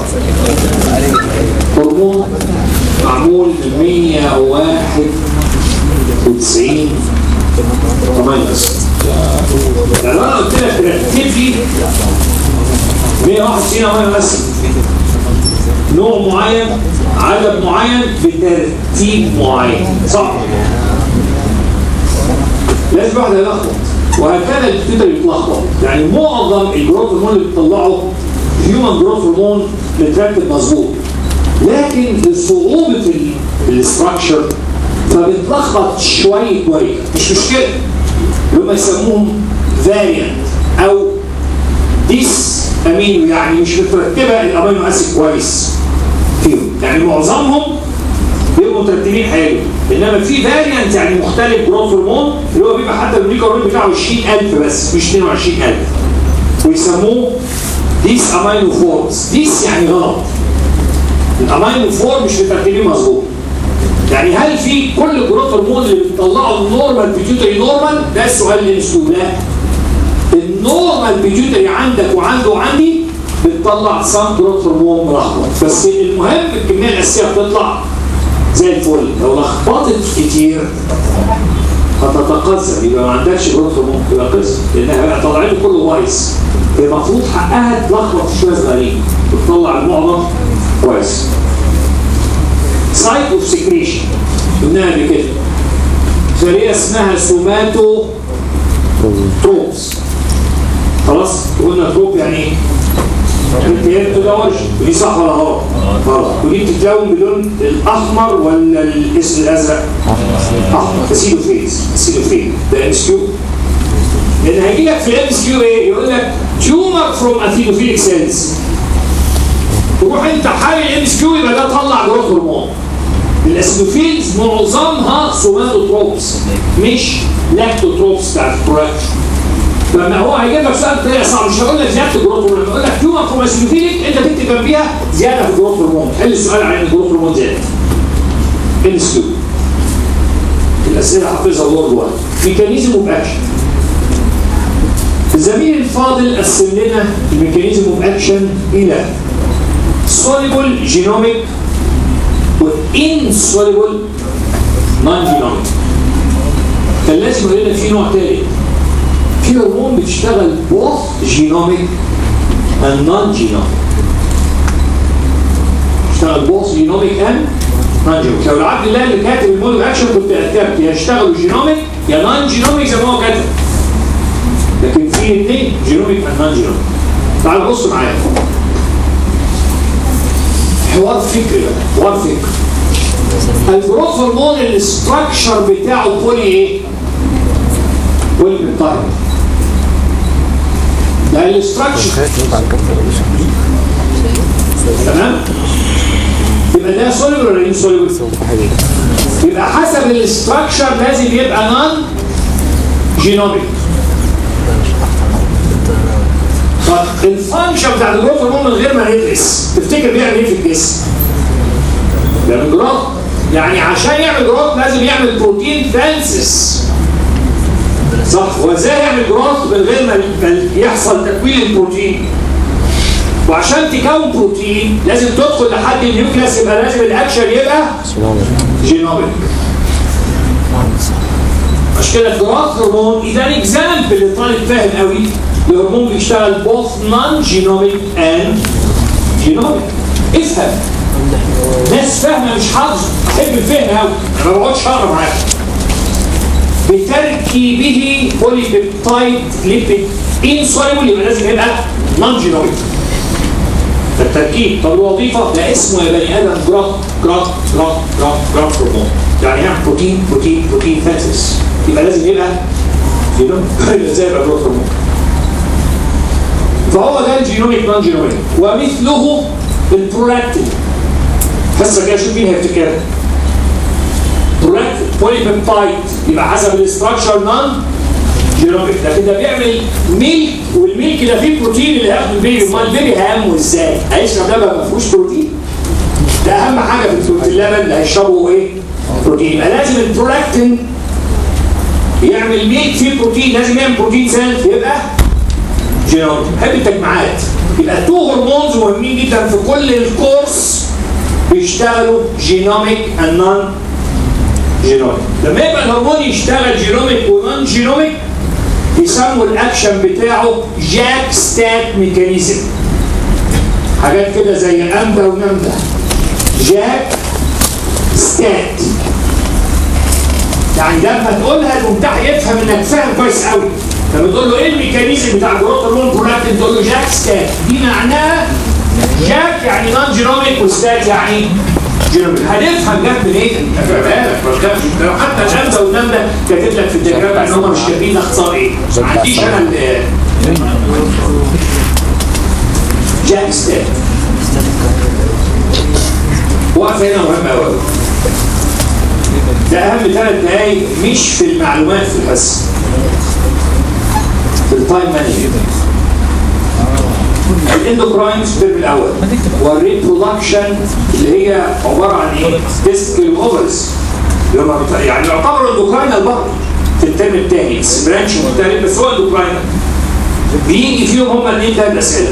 هرمون معمول من 191 تميز يعني انا قلت لك رتب لي 191 امينو اسيد نوع معين عدد معين بترتيب معين صح لازم واحد يلخبط وهكذا الكمبيوتر يتلخبط يعني معظم الجروث هرمون اللي بتطلعه هيومن جروث هرمون متركب مظبوط لكن لصعوبه الاستراكشر فبتلخبط شويه ورقه مش مشكله اللي هم يسموهم فاريانت او ديس امينو يعني مش مترتبه الامينو اسيد كويس فيهم يعني معظمهم بيبقوا مترتبين حلو انما في فاريانت يعني مختلف جروث هرمون اللي هو بيبقى حتى اليونيك هرمون بتاعه 20000 بس مش 22000 ويسموه ديس امينو فورمز ديس يعني غلط الامينو فور مش مترتبين مظبوط يعني هل في كل جروث هرمون اللي بتطلعه النورمال بيتيوتري نورمال ده السؤال اللي نسأله لا النورمال بيتيوتري عندك وعنده وعندي بتطلع سام جروث هرمون ملخبط بس المهم الكميه الاساسيه بتطلع زي الفل لو لخبطت كتير هتتقزم يبقى ما عندكش جروث هرمون يبقى قزم لانها بقى طلعته كله وايس المفروض حقها تلخبط شويه صغيرين بتطلع المعظم كويس سايت اوف سكريشن قلناها قبل كده خليه اسمها سوماتو تروبس خلاص قلنا تروب يعني ايه؟ انت هي بتدورش ودي صح ولا غلط؟ غلط ودي بتتلون بلون الاحمر ولا الاسم الازرق؟ احمر اسيلوفيز اسيلوفيز ده ام اس كيو لان هيجي لك في الام اس كيو ايه؟ يقول لك تيومر فروم اثيلوفيليك سيلز تروح انت حامل ام اس كيو يبقى ده طلع جروث هرمون الاسيدوفيلز معظمها سوماتوتروبس مش لاكتوتروبس بتاعت البرودكشن لما هو هيجيب لك سؤال طلع صعب مش هقول لك زياده الجروث هرمون هقول لك تيومر فروم اسيدوفيليك انت تكتب جنبيها زياده في الجروث هرمون حل السؤال عن الجروث هرمون زياده ام اس كيو الاسئله حافظها وورد واحد ميكانيزم اوف اكشن الزميل الفاضل قسم لنا الميكانيزم اوف اكشن الى soluble genomic والانسوليبل نون جينوميك كان لازم يقول لنا في نوع تالت في هرمون بتشتغل both جينوميك and non جينوميك بتشتغل both جينوميك and non جينوميك لو العبد الله اللي كاتب المود اكشن كنت كتبت يا يشتغلوا جينوميك يا نون جينوميك زي ما هو كاتب لكن في اثنين جينوميك and non جينوميك تعالوا بصوا معايا حوار فكري بقى حوار فكري الجروث هرمون الاستراكشر بتاعه بولي ايه؟ بولي بيبتايد ده الاستراكشر تمام؟ يبقى ده سوليبل ولا انسوليبل؟ يبقى حسب الاستراكشر لازم يبقى نون جينوميك طب الفانكشن بتاع الجروث هرمون من غير ما ندرس تفتكر بيعمل ايه في الجسم؟ بيعمل جروث يعني عشان يعمل جروث لازم يعمل بروتين ثانسس صح هو ازاي يعمل جروث من غير ما يحصل تكوين البروتين وعشان تكون بروتين لازم تدخل لحد النيوكليس يبقى لازم الاكشن يبقى جينوميك عشان كده الجروث هرمون اذا اكزامبل الطالب فاهم قوي الهرمون بيشتغل both non-genomic and genomic افهم ناس فاهمه مش حافظ احب الفهم قوي انا ما بقعدش اقرا معاك بتركيبه بولي بيبتايد ليبيد انسوليبل يبقى لازم يبقى نون جينوميك التركيب طب الوظيفه ده اسمه يا بني ادم جراف جراف جراف جراف جراف هرمون يعني يعمل بروتين بروتين بروتين فاتس يبقى لازم يبقى جينوميك ازاي يبقى جروث هرمون فهو ده الجينوميك نون جينوميك ومثله البرولاكتين حصه كده شوف مين هيفتكرها برولاكتين بولي بيبتايد يبقى حسب الاستراكشر نون جينوميك لكن ده بيعمل ميلك والميلك ده فيه بروتين اللي هياخد البيبي امال البيبي هيامه ازاي؟ هيشرب لبن ما فيهوش بروتين ده اهم حاجه في اللبن اللي هيشربه ايه؟ بروتين يبقى لازم البرولاكتين يعمل ميلك فيه بروتين لازم يعمل بروتين سيلز يبقى جينوميك بحب التجمعات يبقى تو هرمونز مهمين جدا في كل الكورس بيشتغلوا جينوميك اند نون جينوميك لما يبقى الهرمون يشتغل جينوميك ونون جينوميك يسموا الاكشن بتاعه جاك ستات ميكانيزم حاجات كده زي امدا ونمدا جاك ستات يعني لما تقولها الممتحن يفهم انك فاهم كويس قوي لما تقول له ايه الميكانيزم بتاع جروث هرمون برولاكتين تقول له جاك ستات دي معناها جاك يعني نون جينوميك وستات يعني جينوميك هنفهم جت منين؟ هفهمها لك ما تخافش لو حتى الهمزه والنمله كاتب لك في الدياجرام ان هم مش كاتبين ده اختصار ايه؟ ما عنديش انا ال- جاك ستات وقفه هنا مهمه قوي ده اهم ثلاث دقايق مش في المعلومات في الحس في التايم مانجمنت الاندوكراين في الترم الاول والريبرودكشن اللي هي عباره عن ايه؟ تستيكل اوفرز يعني يعتبر اندوكراين برضه في الترم الثاني بس برانش مختلف بس هو اندوكراين بيجي فيهم هم الاثنين ثلاث اسئله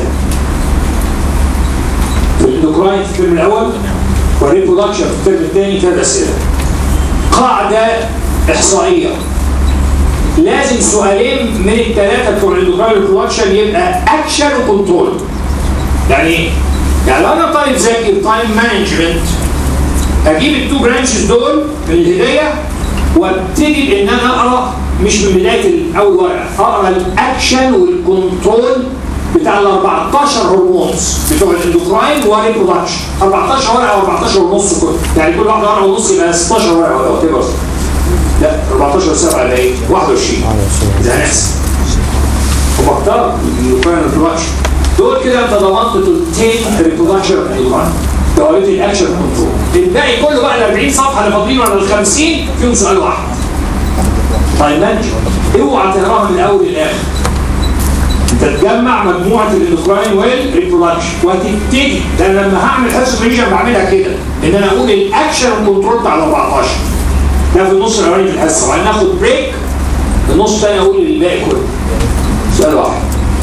في الاندوكراين في الترم الاول والريبرودكشن في الترم الثاني ثلاث اسئله قاعده احصائيه لازم سؤالين من الثلاثه بتوع الاندوكراين ريبرودكشن يبقى اكشن وكنترول يعني ايه؟ يعني لو انا طالب ذاكر تايم مانجمنت اجيب التو برانشز دول من الهدايه وابتدي بان انا اقرا مش من بدايه اول ورقه اقرا الاكشن والكنترول بتاع ال 14 هرمونز بتوع الاندوكراين والريبرودكشن 14 ورقه او 14 ونص كل يعني كل واحده ورقه ونص يبقى 16 ورقه ولا وات لا 14 7 يبقى ايه 21 اذا هنحسب وبختار الاندوكراين والريبرودكشن دول كده انت ضمنت تلتين ريبرودكشن الاندوكراين دواليت الاكشن كنترول الباقي كله بقى ال 40 صفحه اللي فاضلين ولا ال 50 فيهم سؤال واحد طيب مانجمنت اوعى تقراها من الاول للاخر انت تجمع مجموعه الاندوكراين والريبرودكشن وهتبتدي ده أنا لما هعمل حصه ريجن بعملها كده ان انا اقول الاكشن كنترول بتاع ال 14 ده في النص الاولاني في الحصه وبعدين ناخد بريك النص الثاني اقول الباقي كله سؤال واحد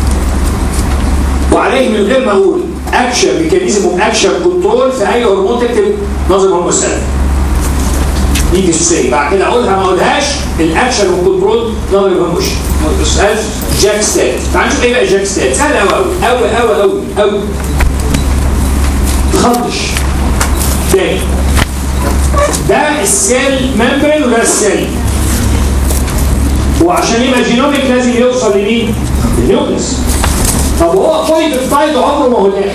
وعليه من غير ما اقول اكشن ميكانيزم اوف اكشن كنترول في اي هرمون تكتب نظم هرمون السلف دي تسي بعد كده اقولها ما اقولهاش الاكشن والكنترول نظم هرمون سؤال جاك ستات تعال نشوف ايه بقى جاك ستات سهل قوي قوي قوي قوي قوي قوي تخضش تاني ده السيل ممبرين وده السيل وعشان يبقى جينوميك لازم يوصل لمين؟ للنيوكليس طب هو بولي بيبتايد عمره ما هو داخل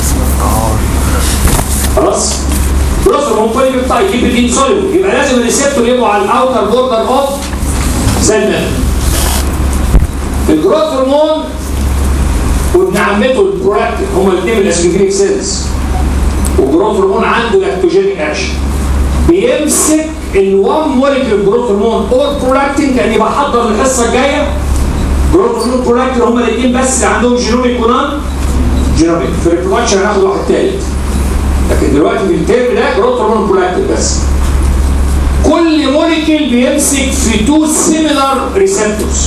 خلاص بروس هرمون بولي بيبتايد يجيب الانسولين يبقى لازم الريسبتور يبقوا على الاوتر بوردر اوف سيل الجروث هرمون وابن عمته البرولاكتين هما الاثنين من الاسكيفينيك سيلز والجروث هرمون عنده لاكتوجينيك اكشن بيمسك الوان موليكيول جروث هرمون اور برولاكتين كاني بحضر الحصه الجايه جروث هرمون برولاكتين هما الاثنين بس اللي عندهم جينوميك ونان جينوميك في الريبرودكشن هناخد واحد ثالث لكن دلوقتي في الترم ده جروث هرمون برولاكتين بس كل موليكيول بيمسك في تو سيميلار ريسبتورز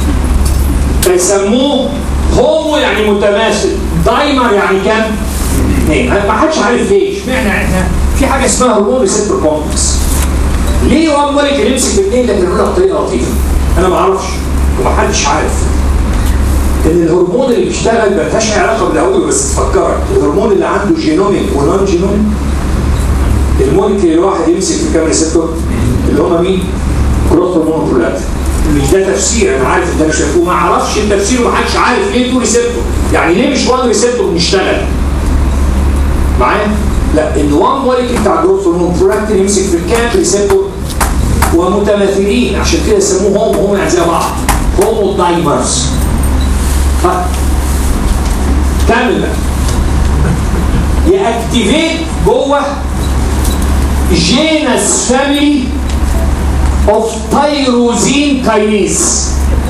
فيسموه هومو يعني متماثل دايمر يعني كام؟ اثنين ما حدش عارف ليه اشمعنى احنا في حاجه اسمها هرمون ريسبتور كومبلكس ليه وان موليكيول يمسك الاثنين لكن يقولها بطريقه لطيفه انا ما اعرفش ومحدش عارف ان الهرمون اللي بيشتغل ما لهاش علاقه بالهويه بس تفكرك الهرمون اللي عنده جينوميك ونون جينوميك الموليكيول الواحد يمسك في كام ريسبتور اللي هم مين؟ جروث هرمون برولاكتين مش ده تفسير انا عارف ان ده مش تفسير وما اعرفش التفسير ومحدش عارف ليه تو ريسبتور يعني ليه مش وان ريسبتور بنشتغل معايا؟ لا ان وان موليكيول بتاع جروث هرمون برولاكتين يمسك في كام ريسبتور ومتماثلين عشان كده يسموه هوم هوم يعني زي بعض هومو دايمرز كمل بقى ياكتيفيت جوه جينس فاميلي اوف تايروزين كاينيز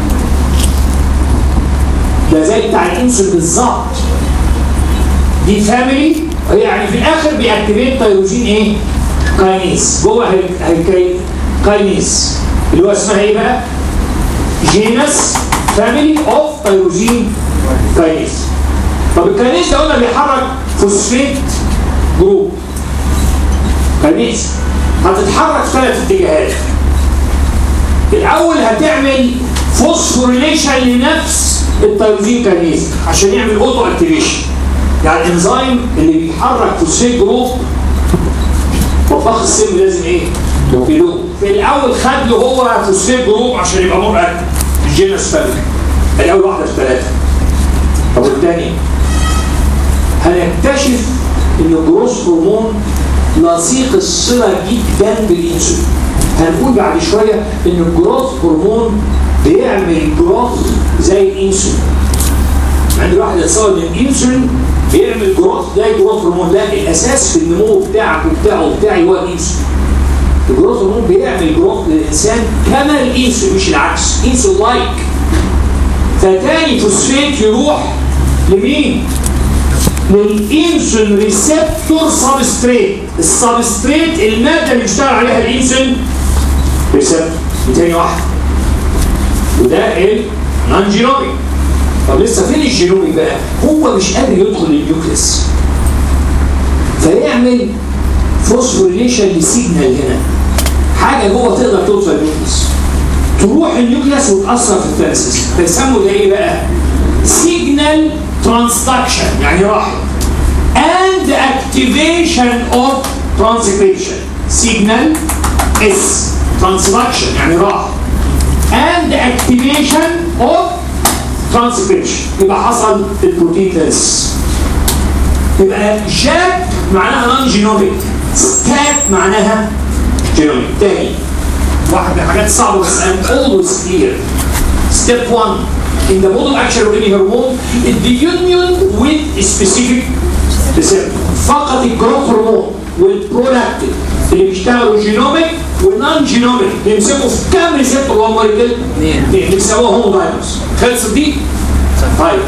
ده زي بتاع الانسولين بالظبط دي فاميلي يعني في الاخر بيأكتيفيت تايروزين ايه؟ كاينيز جوه هيكاي كاينيز اللي هو اسمها ايه بقى؟ جينس فاميلي اوف تايروزين كاينيز طب الكاينيز ده قلنا بيحرك فوسفيت جروب كاينيز هتتحرك في ثلاث اتجاهات الاول هتعمل فوسفوريليشن لنفس التايروزين كاينيز عشان يعمل اوتو اكتيفيشن يعني الانزيم اللي بيحرك فوسفيت جروب مطبخ السم لازم ايه؟ يدوب في الاول خد له هو فوسفيت جروب عشان يبقى مور اكتف الجينس فاميلي ادي اول واحده في ثلاثه طب والثانيه هنكتشف ان الجروث هرمون لصيق الصله جدا بالانسولين هنقول بعد شويه ان الجروث هرمون بيعمل جروث زي الانسولين عند الواحد يتصور ان الانسولين بيعمل جروث زي جروث هرمون لا الاساس في النمو بتاعك وبتاعه وبتاعي هو الانسولين الجروث هرمون بيعمل جروث للانسان كما الانسولين مش العكس انسولين لايك فتاني فوسفيت يروح لمين؟ للانسولين ريسبتور سبستريت السبستريت الماده اللي بيشتغل عليها الانسولين ريسبتور دي تاني واحده وده النون جينوميك طب لسه فين الجينوميك بقى؟ هو مش قادر يدخل النيوكليس فيعمل فوسفوريليشن لسيجنال هنا حاجه جوه تقدر توصل النيوكليس تروح النيوكليس وتاثر في الفيرسس بيسموا ده ايه بقى؟ سيجنال ترانسدكشن يعني راحت and activation of transcription signal S transduction يعني راح and activation of transcription يبقى حصل البروتين يبقى جاب معناها نون جينوميك ستات معناها جينوميك تاني واحد من الحاجات الصعبه بس I'm always clear step one in the mode of action of any hormone is the union with a specific receptor فقط الجروث هرمون والبرولاكتين اللي بيشتغلوا جينوميك ونون جينوميك بيمسكوا في كام ريسبتور هو موليكيول؟ اثنين بيسموها هومودايموس خلصت دي؟ طيب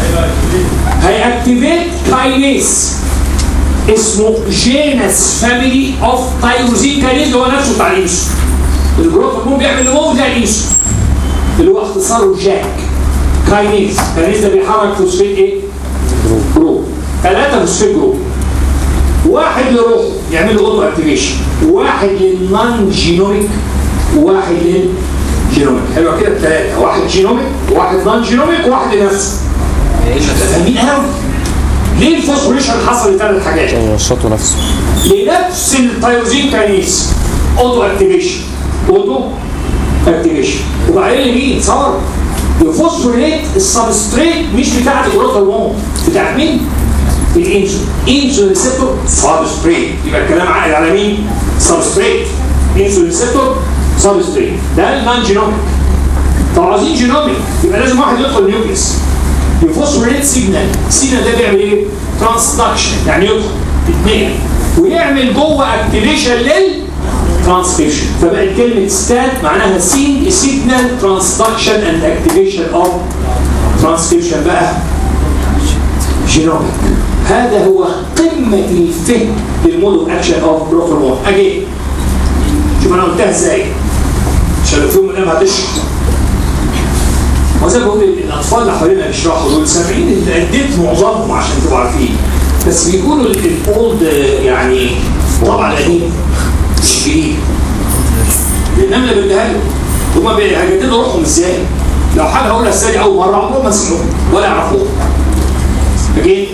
هيأكتيفيت كاينيز اسمه جينس فاميلي اوف تايروزين كاينيز هو نفسه بتاع الانسولين الجروث هرمون بيعمل نمو زي الانسولين اللي هو اختصاره جاك كاينيز كاينيز ده بيحرك فوسفيت ايه؟ جروب ثلاثة فوسفيت جروب واحد لروحه يعمل له اوتو اكتيفيشن واحد للنون جينوميك وواحد للجينوميك حلوه كده الثلاثه واحد جينوميك وواحد نون جينوميك وواحد لنفسه فاهمين قوي ليه الفوسفوريشن حصل لثلاث حاجات ينشطوا نفسه لنفس التيروزين كاينيز اوتو اكتيفيشن اوتو اكتيفيشن وبعدين لمين صار الفوسفوريليت السبستريت مش بتاعت الجروث هرمون بتاعت مين؟ الانسولين انسولين ريسبتور سبستريت يبقى الكلام عائد على مين؟ سبستريت انسولين ريسبتور سبستريت ده النون جينوميك طب عايزين جينوميك يبقى لازم واحد يدخل النيوكليس الفوسفوريليت سيجنال السيجنال ده بيعمل ايه؟ ترانسدكشن يعني يدخل اثنين ويعمل جوه اكتيفيشن لل ترانسكريبشن فبقت كلمه ستات معناها سين سيجنال ترانسدكشن اند اكتيفيشن اوف ترانسكريبشن بقى جينوميك هذا هو قمه الفهم للمود اوف اكشن اوف جروث هرمون اجي شوف انا قلتها ازاي عشان لو في يوم من الايام هتشرح وزي ما بقول الاطفال اللي حوالينا بيشرحوا دول سامعين اللي اديت معظمهم عشان تبقوا عارفين بس بيقولوا الاولد يعني طبعا القديم مش جديد النمله بديها له هما هيجددوا روحهم ازاي؟ لو حاجه هقولها الثاني اول مره عمرهم ما سمعوها ولا يعرفوها اكيد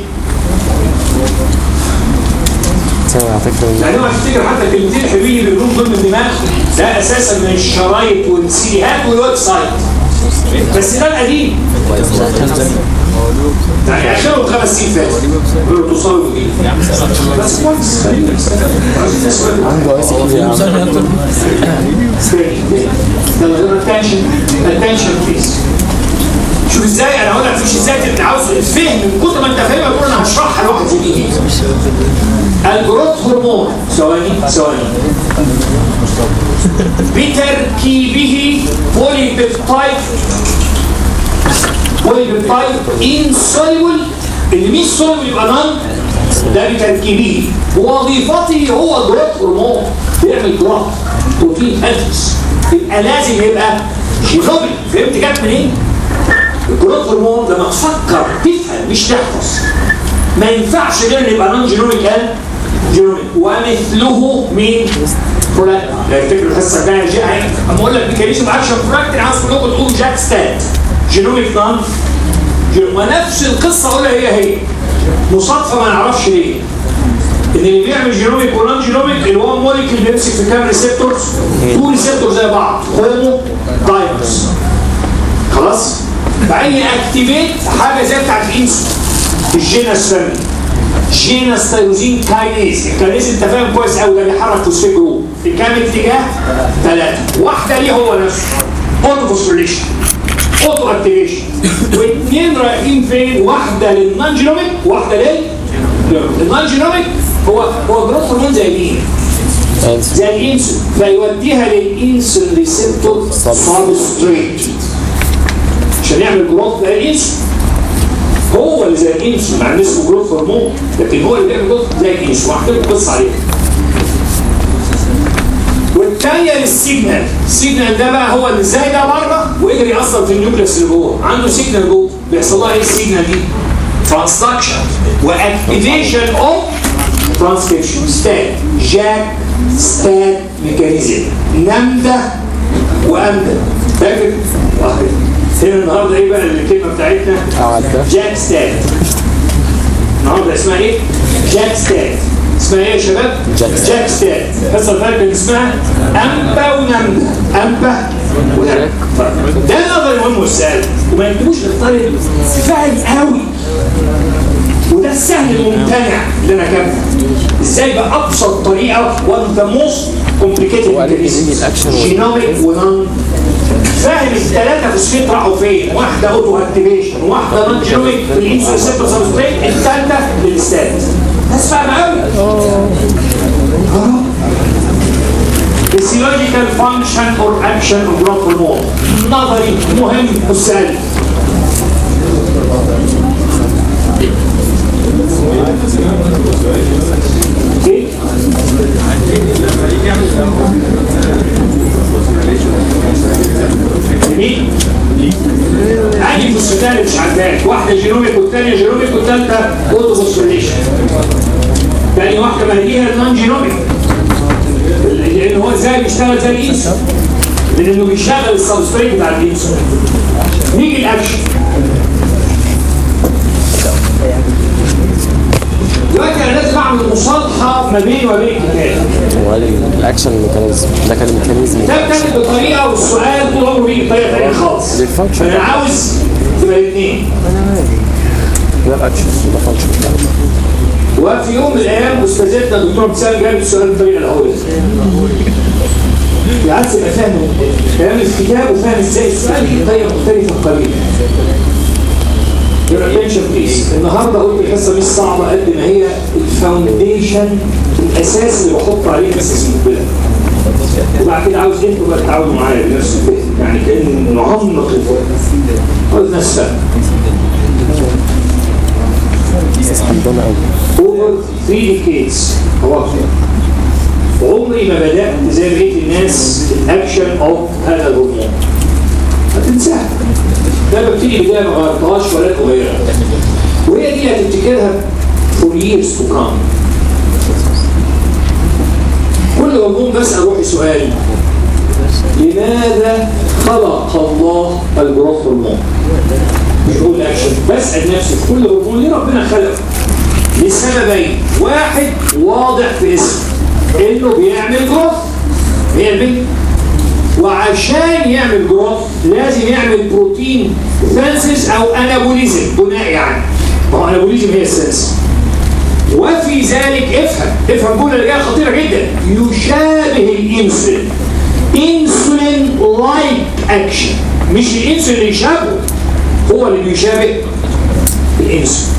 على فكره يعني هو افتكر حتى الكلمتين الحلوين اللي بيقولوا ضمن الدماغ ده اساسا من الشرايط والسيديهات والويب سايت بس ده القديم يعني عشان خمس سنين فاتوا بيقولوا توصلوا لجديد بس كويس خلينا عايزين نسمع عنده اي سي يا عم يلا اتنشن اتنشن بليز شوف ازاي انا هقول لك مش ازاي انت عاوز الفهم من كتر ما انت فاهمها تقول انا هشرحها لواحد زي دي الجروث هرمون ثواني ثواني بتركيبه بولي بيبتايد بولي بيبتايد انسوليبل اللي مش سوليبل يبقى نان ده بتركيبه وظيفته هو جروث هرمون بيعمل جروث بروتين انفس يبقى لازم يبقى جينومي فهمت جت منين؟ الجروث هرمون لما تفكر تفهم مش تحفظ ما ينفعش غير ان يبقى نون جينوميك قال جينوميك ومثله مين؟ برولاكتين لا يفتكروا الحصه الجايه جاي اما اقول لك ميكانيزم اكشن برولاكتين عايز كلكم تقولوا جاك ستات جينوميك نون ونفس القصه اقولها هي هي مصادفه ما نعرفش ليه ان اللي بيعمل جينوميك ونون جينوميك اللي هو موليكيول بيمسك في كام ريسبتورز؟ تو ريسبتور زي بعض هومو دايمرز خلاص فعين اكتيفيت حاجه زي بتاعت الانسولين الجينس فاميلي جينس تيروزين كاينيز الكاينيز انت فاهم كويس قوي ده بيحرك فوسفيت جروب في كام اتجاه؟ ثلاثه واحده ليه هو نفسه اوتوفوسفوريليشن اوتو اكتيفيشن واثنين رايحين فين؟ واحده للنون جينوميك واحده لل النون جينوميك هو هو جروث هرمون زي مين؟ زي الانسولين فيوديها للانسولين ريسبتور سبستريت عشان يعمل جروث زي الانسولين هو اللي زي الانسولين مع ان اسمه جروث هرمون لكن هو اللي بيعمل جروث زي الانسولين وهحكي لكم قصه عليها والثانيه للسيجنال السيجنال ده بقى هو اللي ازاي ده بره ويجري اصلا في النيوكليس اللي جوه عنده سيجنال جوه بيحصل لها ايه السيجنال دي؟ ترانسدكشن واكتيفيشن اوف ترانسكريبشن ستات جاك ستات ميكانيزم نمده وامده فاكر؟ آه. هنا النهارده ايه بقى الكلمه بتاعتنا؟ جاك ستات النهارده اسمها ايه؟ جاك ستات اسمها ايه يا شباب؟ جاك جاك ستات الحصه اللي فاتت كان اسمها امبا ونمده امبا ونمده طيب، ده النظر المهم والسهل وما يكتبوش للطالب فاهم قوي وده السهل الممتنع اللي انا كاتبه ازاي بابسط طريقه وان ذا موست كومبليكيتد وقال لي زي الأكشن وال- جينوميك ونون فاهم الثلاثه في السفيت راحوا فين؟ واحده اوتو اكتيفيشن واحده نون جينوميك في الانسولين ريسبتور سبستريت الثالثه للستات بس فاهم قوي physiological function or action of growth hormone نظري مهم والسهل اوكي جميل عادي فوسفاتات اللي مش عارفاك واحده جينوميك والثانيه جينوميك والثالثه اوتو فوسفوريليشن تاني واحده ما هي النون جينوميك لان هو ازاي بيشتغل زي الانسولين لانه بيشغل السبستريت بتاع الانسولين نيجي الاكشن دلوقتي انا لازم اعمل مصالحه ما بيني وما بين الكتاب وقال لي الاكشن ميكانيزم ده كان الميكانيزم ده بتاخد بطريقه والسؤال طول عمره بيجي بطريقه ثانيه خالص بالفانكشن. انا عاوز تبقى الاثنين ده الاكشن ده فانكشن وفي يوم من الايام استاذتنا الدكتور ابتسام جابت السؤال بالطريقه الاولى عايز تبقى فاهم كلام الكتاب وفاهم ازاي السؤال ليه طريقه مختلفه قليلا Your attention please. النهارده قلت الحصه مش صعبه قد ما هي الفاونديشن الاساس اللي بحط عليه اساس المقبله. وبعد كده عاوز انتوا بقى تتعاونوا معايا بنفس الفهم يعني كان نعمق الفهم. عاوز ناس فاهمه. عندنا قوي over three decades هو عمري ما بدأت زي بقية الناس الاكشن اوف هذا الهرمون هتنساها ده ببتدي بداية ما غيرتهاش ولا تغيرها وهي دي هتفتكرها for years to come كل هرمون بسأل روحي سؤال لماذا خلق الله الجروث هرمون؟ مش بقول اكشن بسأل نفسي في كل هرمون ليه ربنا خلقه؟ لسببين واحد واضح في اسمه انه بيعمل جروث بيعمل وعشان يعمل جروث لازم يعمل بروتين سنسس او انابوليزم بناء يعني ما هو انابوليزم هي السنس وفي ذلك افهم افهم الجمله اللي جايه خطيره جدا يشابه الانسولين انسولين لايك اكشن مش الانسولين اللي يشابهه هو اللي بيشابه الانسولين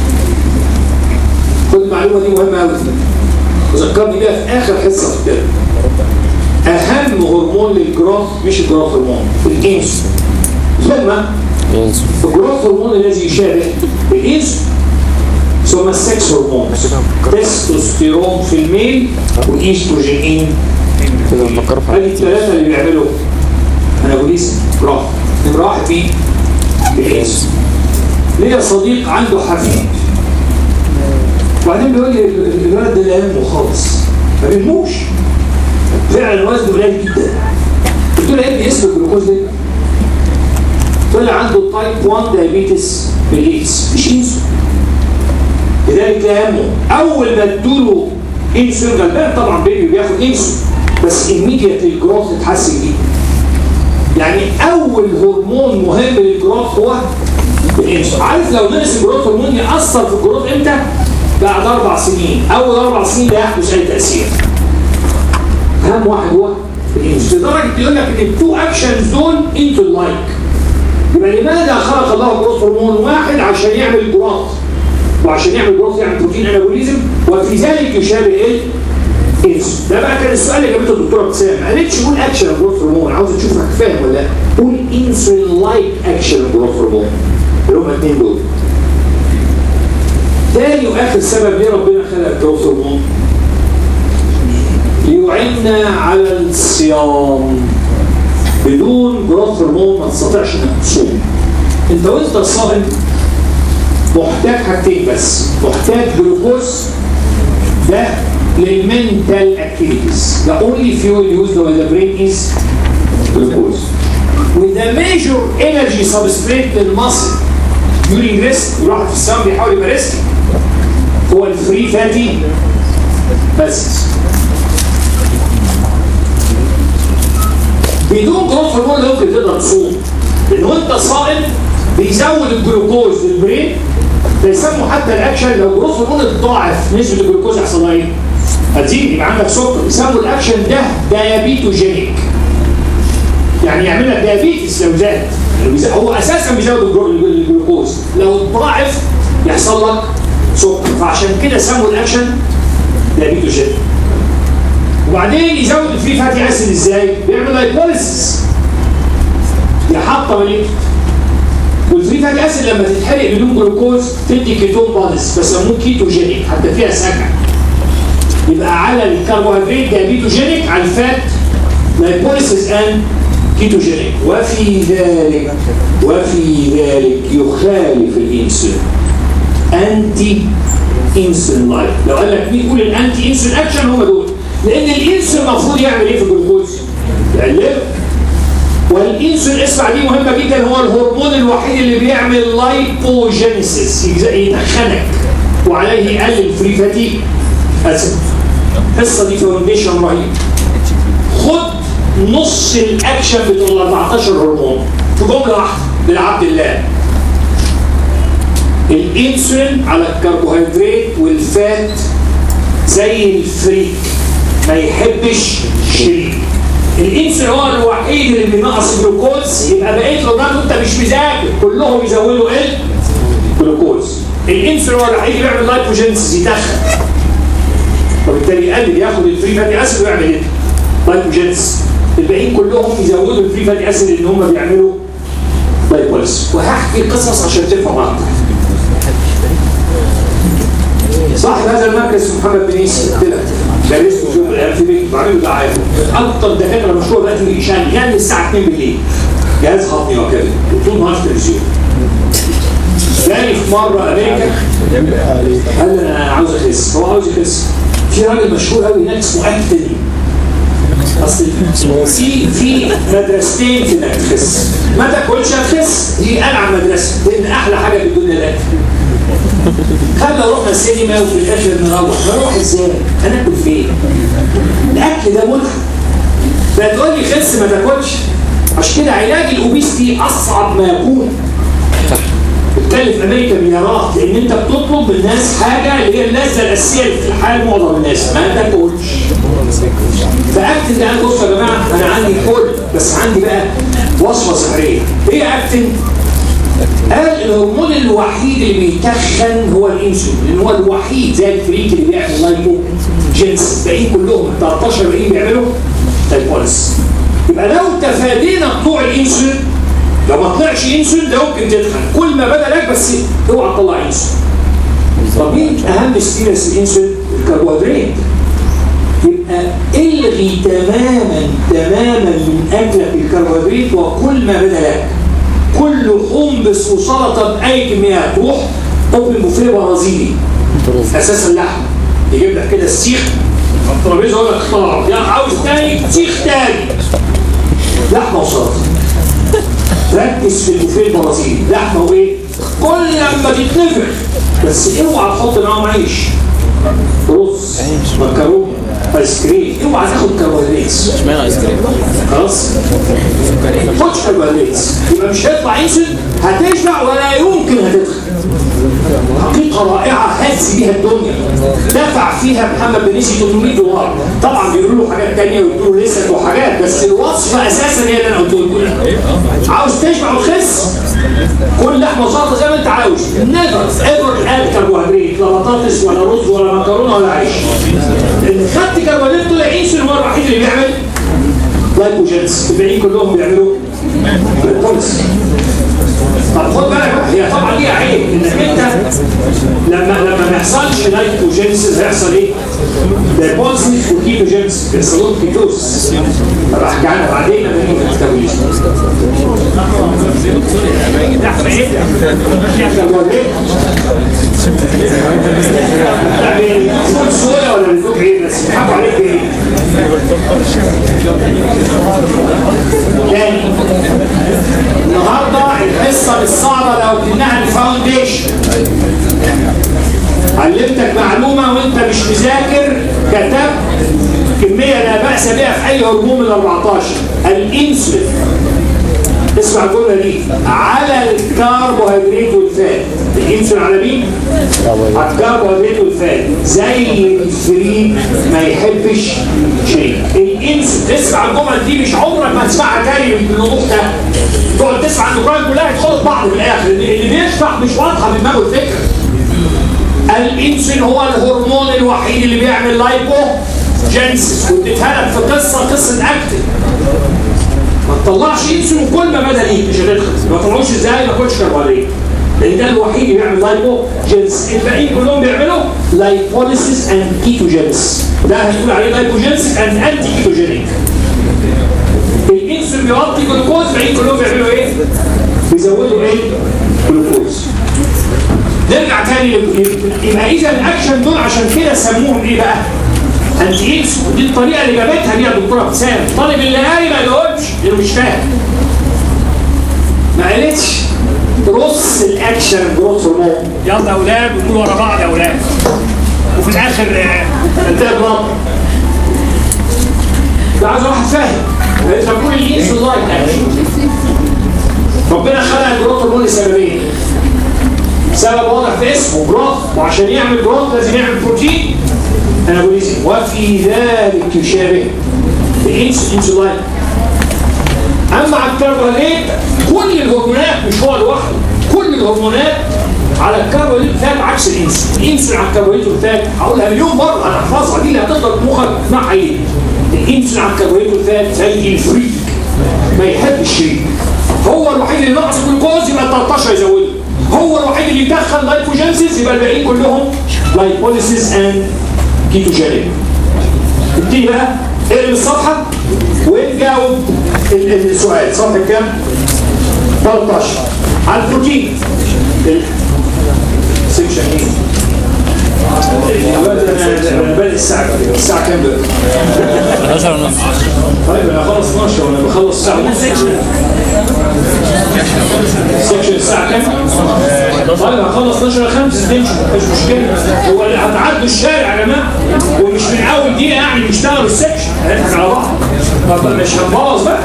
خد المعلومه دي مهمه قوي وذكرني بيها في اخر حصه في الترم اهم هرمون للجروث مش الجروث هرمون الانسولين ثم ينزل الجروث هرمون الذي يشابه الانسولين ثم السكس هرمون تستوستيرون في الميل وايستروجين كده بفكر في هذه حاجات كتير. الثلاثه اللي بيعملوا انابوليزم جراف نمره واحد مين؟ الانسولين ليا صديق عنده حفيد وبعدين بيقول لي الولد ده لا ينمو خالص ما بينموش فعلا وزنه قليل جدا قلت له ايه اسم الجلوكوز ده؟ طلع عنده تايب 1 دايابيتس بالايدز مش انسولين لذلك لا ينمو اول ما ادوله انسولين غلبان طبعا بيبي بياخد انسولين بس immediately الجروث اتحسن جدا يعني اول هرمون مهم للجروث هو الانسولين عارف لو نقص الجروث هرمون ياثر في الجروث امتى بعد اربع سنين اول اربع سنين لا يحدث اي تاثير اهم واحد هو الانسولين لدرجه يقول لك ان التو اكشنز دول انتو لايك يبقى لماذا خلق الله جروث هرمون واحد عشان يعمل جروث وعشان يعمل جروث يعمل بروتين انابوليزم وفي ذلك يشابه ايه؟ انسولين ده بقى كان السؤال اللي جابته الدكتوره ابتسام ما قالتش قول اكشن جروث هرمون عاوز اشوفك فاهم ولا لا قول انسولين لايك اكشن جروث هرمون اللي هم الاثنين دول تاني واخر سبب ليه ربنا خلق الجروث هرمون ليعيننا على الصيام بدون جروث هرمون ما تستطيعش انك تصوم انت وانت صائم محتاج حاجتين بس محتاج جلوكوز ده للمنتال اكتيفيتيز the only fuel used by the brain is glucose with the major energy substrate للمصل during rest الواحد في الصيام بيحاول يبقى ريست هو الفري فاتي بس بدون جروث هرمون لا يمكن تقدر تصوم لان وانت صائم بيزود الجلوكوز في البرين بيسموا حتى الاكشن لو جروث هرمون اتضاعف نسبه الجلوكوز يحصل لها ايه؟ هتزيد يبقى عندك سكر بيسموا الاكشن ده ديابيتوجينيك يعني يعمل لك ديابيتس لو زاد هو اساسا بيزود الجلو- الجلوكوز لو اتضاعف يحصل لك سكر فعشان كده سموا الاكشن ديابيتوجينيك وبعدين يزود الفري فاتي اسيد ازاي؟ بيعمل لايبوليسيس يحطم الايه؟ والفري فاتي اسيد لما تتحرق بدون جلوكوز تدي كيتون بادس بسموه كيتوجينيك حتى فيها سكع يبقى على الكربوهيدرات ديابيتوجينيك على الفات لايبوليسيس ان كيتوجينيك وفي ذلك وفي ذلك يخالف الانسولين انتي انسولين لايك لو قال لك مين يقول الانتي انسولين اكشن هم دول لان الانسولين المفروض يعمل ايه في الجلوكوز؟ يقلله والانسولين اسمع دي مهمه جدا هو الهرمون الوحيد اللي بيعمل لايبوجينيسيس يدخنك وعليه يقلل فري فاتي اسيد القصه دي فاونديشن رهيب خد نص الاكشن بتوع ال 14 هرمون في جمله واحده للعبد الله الانسولين على الكربوهيدرات والفات زي الفريك ما يحبش شريك الانسولين هو الوحيد اللي بينقص الجلوكوز يبقى بقيت له انت مش مذاكر كلهم يزودوا ايه؟ جلوكوز الانسولين هو الوحيد اللي بيعمل لايبوجينسيس يدخن وبالتالي يقلل ياخد الفري فاتي اسيد ويعمل ايه؟ لايبوجينسيس الباقيين كلهم يزودوا الفري فاتي اسيد ان هم بيعملوا لايبوليس وهحكي قصص عشان تفهم اكتر صاحب هذا المركز اسمه محمد بن يوسف قلت لك درسته في يوم من الايام في بيت بعمله دعايه اكتر دكاتره مشهوره دلوقتي شغال الساعه 2 بالليل جهاز هضمي وكده وطول النهار في التلفزيون جاني في مره امريكا قال لي انا عاوز اخس هو عاوز يخس في راجل مشهور قوي هناك اسمه اكتني اصل في في مدرستين في انك تخس ما تاكلش هتخس دي انعم مدرسه لان احلى حاجه في الدنيا الاكل خلى رحنا السينما وفي الاخر نروح نروح ازاي؟ هناكل فين؟ الاكل ده متعه فتقول لي خس ما تاكلش عشان كده علاج الاوبيستي اصعب ما يكون بتكلف امريكا مليارات لان انت بتطلب من الناس حاجه اللي هي اللذه الاساسيه في حال معظم الناس ما تاكلش فاكتن ده انا بصوا يا جماعه انا عندي كل بس عندي بقى وصفه سحريه ايه اكتن؟ قال الهرمون الوحيد اللي بيتخن هو الانسولين لان هو الوحيد زي الفريك اللي بيعمل لايبو جنس الباقيين كلهم 13 باقيين بيعملوا لايبوليس يبقى لو تفادينا طلوع الانسولين لو ما طلعش انسولين ده ممكن تتخن كل ما بدا لك بس اوعى تطلع انسولين طب مين اهم ستيرس الانسولين؟ الكربوهيدرات يبقى الغي تماما تماما من اكلك الكربوهيدرات وكل ما بدا لك كل حمص وسلطه باي كميه تروح اوبن بوفيه برازيلي اساسا اللحم يجيب لك كده السيخ على الترابيزه يقول لك اختار يا عاوز تاني سيخ تاني لحمه وسلطه ركز في البوفيه البرازيلي لحمه وايه؟ كل لما تتنفخ بس اوعى تحط معاهم عيش رز مكرونه ايس كريم اوعى تاخد كربوهيدرات اشمعنى ايس كريم؟ خلاص ما تاخدش كربوهيدرات يبقى مش هيطلع انسولين هتشبع ولا يمكن هتدخل حقيقة رائعة هز بيها الدنيا دفع فيها محمد بنيسي 300 دولار طبعا بيقولوا له حاجات تانية ويقولوا له لسه وحاجات بس الوصفة أساسا هي اللي أنا قلت لكم عاوز تشبع وتخس كل لحمة وسلطة زي ما أنت عاوز نيفر ايفر اد كربوهيدرات لا بطاطس ولا رز ولا مكرونة ولا عيش اللي خدت كربوهيدرات طلع انسولين هو الوحيد اللي بيعمل لايكوجينز الباقيين كلهم بيعملوا جلوكوز طب خد بالك بقى هي طبعا ليها عيب انك انت لما لما ما يحصلش لايكوجينسيس هيحصل ايه؟ ديبوزيت وكيتوجينسيس بيحصل لهم كيتوز طب احكي عنها بعدين لما نيجي في الميتابوليزم ده احنا ايه؟ احنا بنوريك يعني فول صويا ولا بنفوق ايه بس بيضحكوا عليك ايه؟ تاني النهارده الحصه الصعبه لو كناها الفاونديشن علمتك معلومه وانت مش مذاكر كتبت كميه لا باس بها في اي هرمون من 14 الانسولين اسمع الجمله دي على الكربوهيدرات والفات الانسولين على مين؟ على الكربوهيدرات والفات زي الفريك ما يحبش شيء الانسولين اسمع الجمل دي مش عمرك ما تسمعها تاني من الوضوح ده تقعد تسمع النقران كلها تخلط بعض في الاخر اللي بيشرح مش واضحه في دماغه الفكره الانسولين هو الهرمون الوحيد اللي بيعمل لايبو جينسيس واديتها لك في قصه قصه اكتف ما تطلعش انسولين كل ما بدا ليك مش هتدخل ما تطلعوش ازاي ما كنتش كربوهيدرات لان ده الوحيد اللي بيعمل لايبو جينس الباقيين كلهم بيعملوا لايبوليسيس اند كيتوجينس ده هنقول عليه لايبوجينس اند انتي كيتوجينيك الانسولين بيغطي جلوكوز الباقيين كلهم بيعملوا ايه؟ بيزودوا ايه؟ جلوكوز نرجع تاني يبقى اذا الاكشن دول عشان كده سموهم ايه بقى؟ انتي اكس ودي الطريقه اللي جابتها بيها الدكتوره ابتسام الطالب اللي قاري ما يقولش انه مش فاهم ما قالتش رص الاكشن جروث هرمون يلا يا اولاد ونقول ورا بعض يا اولاد وفي الاخر انتهى غلط ده عايز واحد فاهم فكل الانس لايك اكشن ربنا خلق الجروث هرمون لسببين سبب واضح في اسمه جروث وعشان يعمل جروث لازم يعمل بروتين انابوليزم وفي ذلك يشابه الانس انسولين اما على الكربوهيدرات كل الهرمونات مش هو لوحده كل الهرمونات على الكربوهيدرات والفات عكس الانسولين الانسولين على الكربوهيدرات والفات هقولها مليون مره هتحفظها دي اللي هتفضل في مخك مع ايه الانسولين على الكربوهيدرات والفات زي الفريك ما يحبش الشريك هو الوحيد اللي ناقص جلوكوز يبقى 13 يزوده هو الوحيد اللي يدخل لايفوجينسيس يبقى الباقيين كلهم لايبوليسيس اند كيتوجينيك ابتدي بقى اقلب الصفحه وجاوب السؤال صفحه كام 13 على البروتين سكشن ايه دلوقتي انا أنا بادئ الساعه الساعه كام دلوقتي 11 ونص طيب انا خلص 12 وانا بخلص الساعه ونص سكشن الساعه كام؟ طيب هخلص 12 5 تمشي مفيش مشكله هو اللي هتعدوا الشارع يا جماعه ومش من اول دقيقه يعني بيشتغلوا السكشن هنضحك على بعض طب مش هنبوظ بقى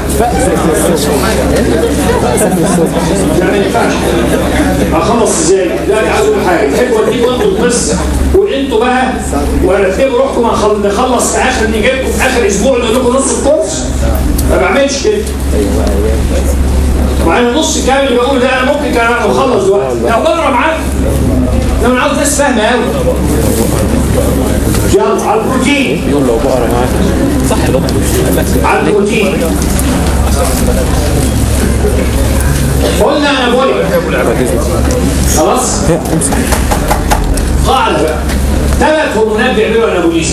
لا ما ينفعش هخلص ازاي؟ لا انا عايز اقول حاجه تحبوا اديكم انتوا القصه وانتوا بقى ورتبوا روحكم هنخل- نخلص في اخر نجيبكم في اخر اسبوع نقول لكم نص الكورس ما بعملش كده معايا نص كامل بقول ده انا ممكن كان اخلص دلوقتي لو بقرا معاك لو انا عاوز ناس فاهمه قوي يلا على البروتين يقول لو بقرا معاك صح يا دكتور على البروتين قلنا انا بقول خلاص قاعده بقى ثلاث هرمونات بيعملوا انابوليزم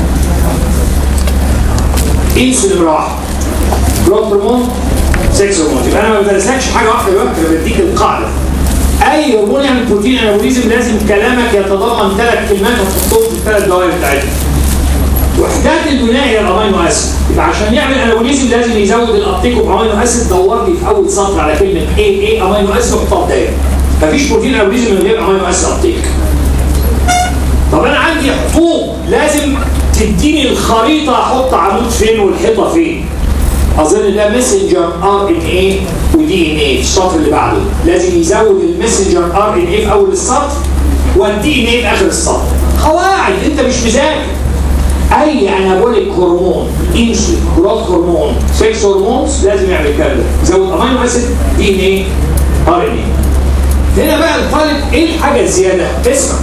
انسولين راح جروث هرمون سكس هرمون يبقى انا ما بدرسكش حاجه واحده دلوقتي انا بديك القاعده اي هرمون يعمل بروتين انابوليزم لازم كلامك يتضمن ثلاث كلمات هتحطهم في الثلاث دوائر بتاعتهم وحدات البناء هي الامينو اسيد يبقى عشان يعمل انابوليزم لازم يزود الابتيك اوف امينو اسيد دور لي في اول سطر على كلمه ايه ايه امينو اسيد وحطها بدايه مفيش بروتين انابوليزم من غير امينو اسيد ابتيك طب انا عندي حطوم لازم تديني الخريطه احط عمود فين والحيطه فين اظن ده ماسنجر ار ان اي ودي ان اي في السطر اللي بعده لازم يزود الماسنجر ار ان اي في اول السطر والدي ان اي في اخر السطر قواعد انت مش مذاكر اي انابوليك هرمون انسولين جروث هرمون سكس هرمونز لازم يعمل الكلام ده يزود امينو اسيد دي ان اي ار ان اي هنا بقى الطالب ايه الحاجه الزياده اسمع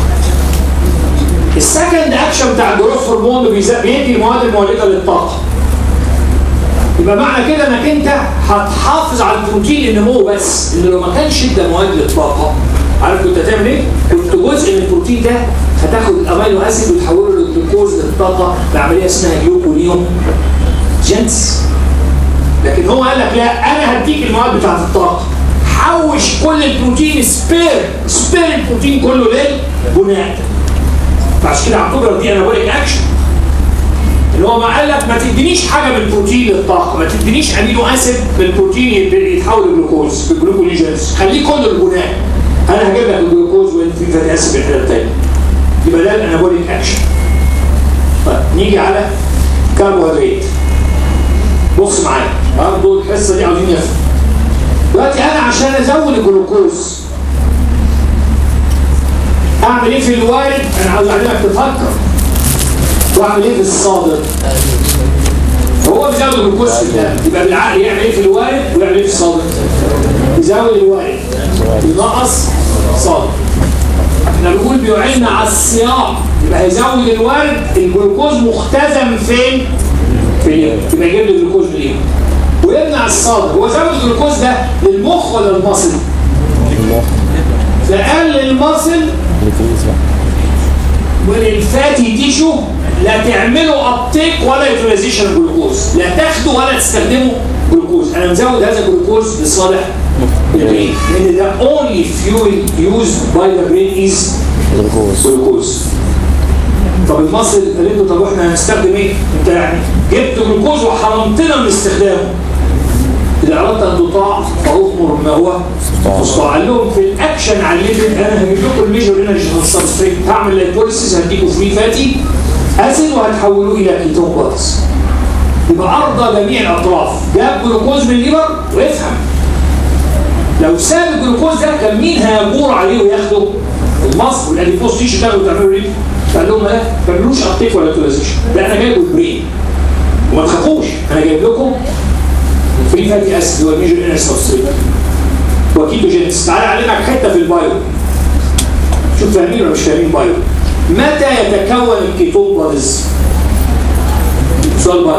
السكند اكشن بتاع الجروث هرمون بيزا- بيدي المواد المولده للطاقه يبقى معنى كده انك انت هتحافظ على البروتين النمو بس ان لو ما كانش ادى مواد للطاقه عارف كنت هتعمل ايه؟ كنت جزء من البروتين ده هتاخد الامينو اسيد وتحوله للجلوكوز للطاقه بعمليه اسمها جلوكوليوم جنس لكن هو قال لك لا انا هديك المواد بتاعت الطاقه حوش كل البروتين سبير سبير البروتين كله للبناء فعشان كده اعتبر دي انابوليك اكشن اللي هو ما قال لك ما تدينيش حاجه من البروتين للطاقه ما تدينيش امينو اسيد من البروتين يت- يتحول لجلوكوز بالجلوكوليجينز خليه كله البناء انا هجيب لك الجلوكوز وانت في فاتي اسيد من الحته الثانيه يبقى ده الانابوليك اكشن طيب نيجي على كربوهيدرات بص معايا برضه الحصه دي عاوزين نفهم دلوقتي انا عشان ازود الجلوكوز اعمل ايه في الوارد انا عاوز اعلمك تفكر واعمل ايه في الصادر هو بيزود الجلوكوز في الدم يبقى بالعقل يعمل ايه في الوارد ويعمل ايه في الصادر يزود الوارد ينقص صادر احنا بنقول بيعيننا على الصيام يبقى هيزود الوارد الجلوكوز مختزن فين في اليوم يبقى يجيب لي جلوكوز من اليوم ويمنع الصادر هو زود الجلوكوز ده للمخ ولا المصل فقال للمصل وللفاتي تيشو لا تعملوا ابتيك ولا يوتيلايزيشن جلوكوز لا تاخدوا ولا تستخدموا جلوكوز انا مزود هذا الجلوكوز لصالح البرين لان ده only fuel used by the brain is الجلوكوز جلوكوز طب المصل قال له طب واحنا هنستخدم ايه؟ انت يعني جبت جلوكوز وحرمتنا من استخدامه اذا اردت ان تطاع فاؤمر ما هو مستطاع قال لهم في الاكشن على الليفل انا هجيب لكم الميجر انرجي سبستريت هعمل لايبوليسيس هديكم فري فاتي اسيد وهتحولوه الى كيتون بودز يبقى ارضى جميع الاطراف جاب جلوكوز من الليفر وافهم لو ساب الجلوكوز ده كان مين هيجور عليه وياخده؟ المصر والاديبوز تيجي تاخده تعملوا ايه؟ فقال لهم لا ما تعملوش ابتيك ولا توزيشن لا انا جايبه البرين وما تخافوش انا جايب لكم فري فاتي اسيد هو الميجر انر سبستريت وكيتوجينس تعالى اعلمك حته في البايو شوف فاهمين ولا مش فاهمين بايو متى يتكون الكيتون بوديز؟ سؤال بايو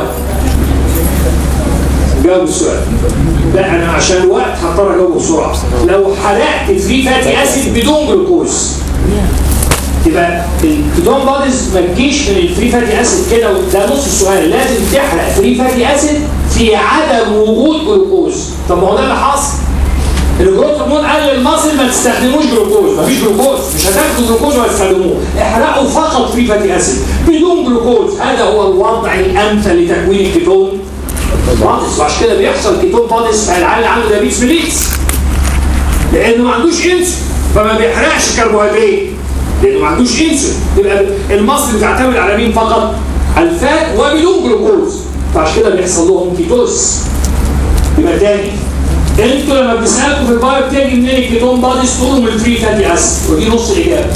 جاوب السؤال لا انا عشان الوقت هضطر اجاوبه بسرعه لو حرقت فري فاتي اسيد بدون جلوكوز يبقى الكيتون بوديز ما تجيش من الفري فاتي اسيد كده ده نص السؤال لازم تحرق فري فاتي اسيد في عدم وجود جلوكوز طب ما هو ده اللي حاصل الجروث هرمون قال للمصل ما تستخدموش جلوكوز مفيش جلوكوز مش هتاخدوا جلوكوز ولا تستخدموه احرقوا فقط فري فاتي اسيد بدون جلوكوز هذا هو الوضع الامثل لتكوين الكيتون بوديز وعشان كده بيحصل كيتون بوديز في العيال اللي عنده دايابيتس ميليتس لانه ما عندوش انسولين فما بيحرقش كربوهيدرات لانه ما عندوش انسولين يبقى المصل بتعتمد على مين فقط؟ على الفات وبدون جلوكوز فعشان كده بيحصل لهم كيتوز يبقى تاني انتوا لما بتسالكم في البايو بتيجي منين الكيتون بوديز تقولوا من الفري فاتي اسيد ودي نص الاجابه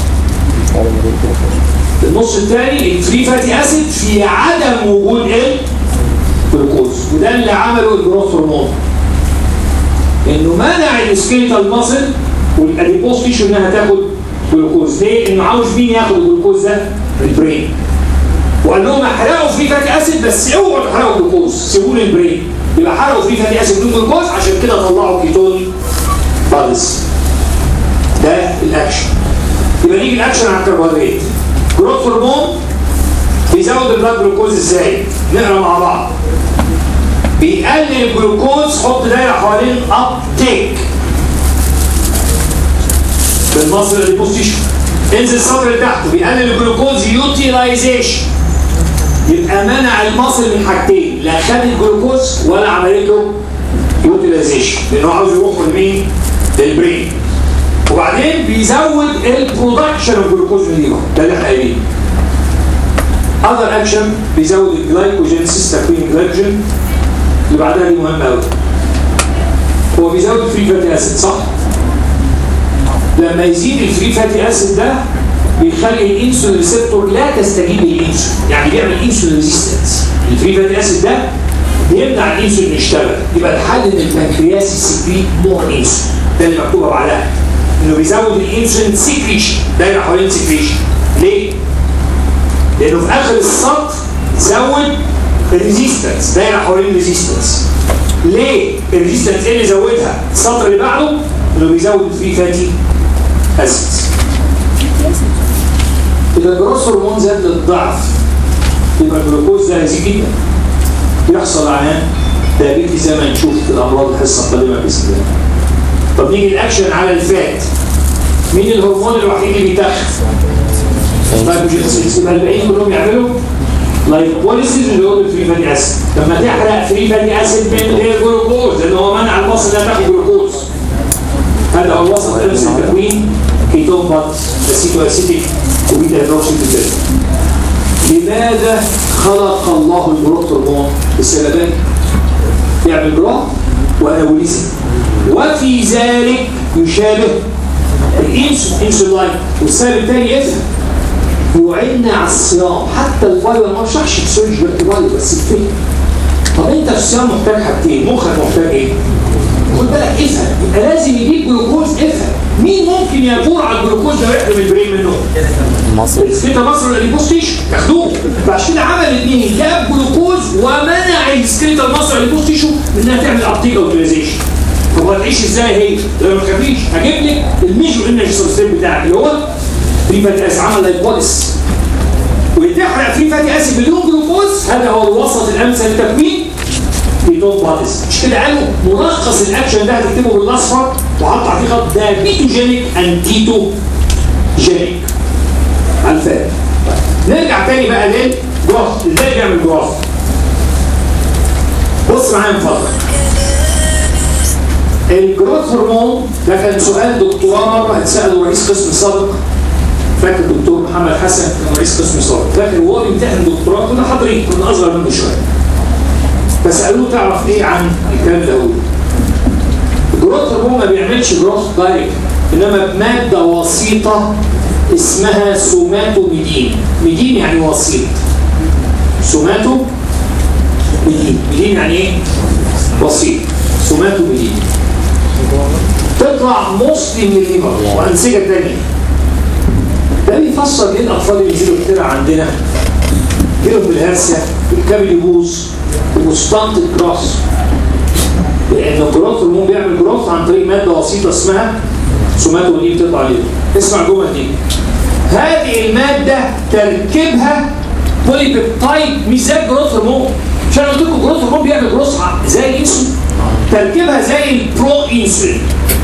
النص الثاني الفري فاتي اسيد في عدم وجود الجلوكوز وده اللي عمله الجروث هرمون انه منع السكيلتال ماسل والاديبوز تيشو انها تاخد جلوكوز ليه؟ انه عاوز مين ياخد الجلوكوز ده؟ البرين وقال لهم احرقوا فري فاتي اسيد بس اوعوا تحرقوا جلوكوز سيبوا لي البرين يبقى حرقوا فري فاتي اسيد بدون جلوكوز عشان كده طلعوا كيتون بادز ده الاكشن يبقى نيجي الاكشن على الكربوهيدرات جروث هرمون بيزود البلاد جلوكوز ازاي؟ نقرا مع بعض بيقلل الجلوكوز حط دايره حوالين ابتيك بالمصدر البوستيشن انزل السطر اللي تحته بيقلل الجلوكوز يوتيلايزيشن يبقى منع المصل من حاجتين لا خد الجلوكوز ولا عملت له يوتيلايزيشن لانه عاوز يروح لمين؟ للبرين وبعدين بيزود البرودكشن اوف جلوكوز من الليفر ده اللي احنا قايلينه اذر اكشن بيزود الجلايكوجينسيس تكوين الجلايكوجين اللي بعدها دي مهمه قوي هو بيزود الفري فاتي اسيد صح؟ لما يزيد الفري فاتي اسيد ده بيخلي الانسولين ريسبتور لا تستجيب للانسولين يعني بيعمل انسولين ريزيستنس الفري فاتي اسيد ده بيمنع الانسولين يشتغل يبقى الحل ان البنكرياس يسكريت مور انسولين ده اللي مكتوبه بعدها انه بيزود الانسولين سكريشن دايره حوالين سكريشن ليه؟ لانه في اخر السطر زود الريزيستنس دايره حوالين الريزيستنس ليه الريزيستنس ايه اللي زودها السطر اللي بعده انه بيزود الفري فاتي اسيدز اذا الجروس هرمون زاد للضعف يبقى الجلوكوز ده هيزيد جدا يحصل عنها دايابيتي زي ما نشوف في الامراض الحصه القادمه باذن الله طب نيجي الاكشن على الفات مين الهرمون الوحيد اللي بيتخن؟ لايبوجينسيس يبقى الباقيين كلهم يعملوا لايبوليسيس اللي هو الفري فاتي اسيد لما تحرق فري فاتي اسيد من غير جلوكوز لان هو منع البصل انها تاخد جلوكوز هذا هو الوسط نفس التكوين كيتون بات اسيتو اسيتيك وبيتا هيدروكسي لماذا خلق الله الجروث هرمون لسببين يعمل جروث وانابوليزم وفي ذلك يشابه الانسولين انسولين لاين والسبب الثاني يفهم يعيننا على الصيام حتى الفايبر ما بشرحش السيرج والفايبر بس الفهم طب انت في الصيام محتاج حاجتين مخك محتاج ايه؟ خد بالك افهم يبقى لازم يجيب جلوكوز افهم مين ممكن يفور على الجلوكوز ده ويحرم البرين منه؟ مصر السكيتا مصر الاليبوستيشن ياخدوه فعشان كده عمل الاثنين جاب جلوكوز ومنع السكيتا المصر الاليبوستيشن من انها تعمل ابتيك اوتيلايزيشن طب هتعيش ازاي هي؟ لو ما تخافيش هجيب لك الميجو انرجي سبستيم بتاعك اللي هو فري فاتي اسيد عمل لايبوليس وتحرق فري فاتي اسيد بدون جلوكوز هذا هو الوسط الامثل للتكوين كيتون باديز مش كده قالوا ملخص الاكشن ده هتكتبه بالاصفر وحط عليه خط ده بيتوجينيك انتيتو جينيك على الفات نرجع تاني بقى للجروث ازاي بيعمل جروث بص معايا من فضلك الجروث هرمون ده كان سؤال دكتوراه مره اتساله رئيس قسم سابق فاكر الدكتور محمد حسن كان رئيس قسم سابق فاكر وهو بيمتحن دكتوراه كنا حاضرين كنا اصغر منه شويه فسالوه تعرف ايه عن الكلام ده هو الجروث هرمون ما بيعملش جروث دايركت انما بماده وسيطه اسمها سوماتوميدين ميدين يعني وسيط سوماتو ميدين ميدين يعني ايه وسيط سوماتوميدين تطلع مصلي من الليفر وانسجه ثانيه ده بيفسر ليه الاطفال اللي بيجيلوا كتير عندنا جيلهم بالهرسه الكبد يبوظ وستانت كروس لان الجروث هرمون بيعمل جروث عن طريق ماده وسيطه اسمها سوماتوميدين بتطلع ليه اسمع الجمله دي هذه المادة تركيبها بولي بيبتايد مش زي الجروث هرمون مش انا قلت لكم الجروث هرمون بيعمل جروث زي الانسولين تركيبها زي البرو انسولين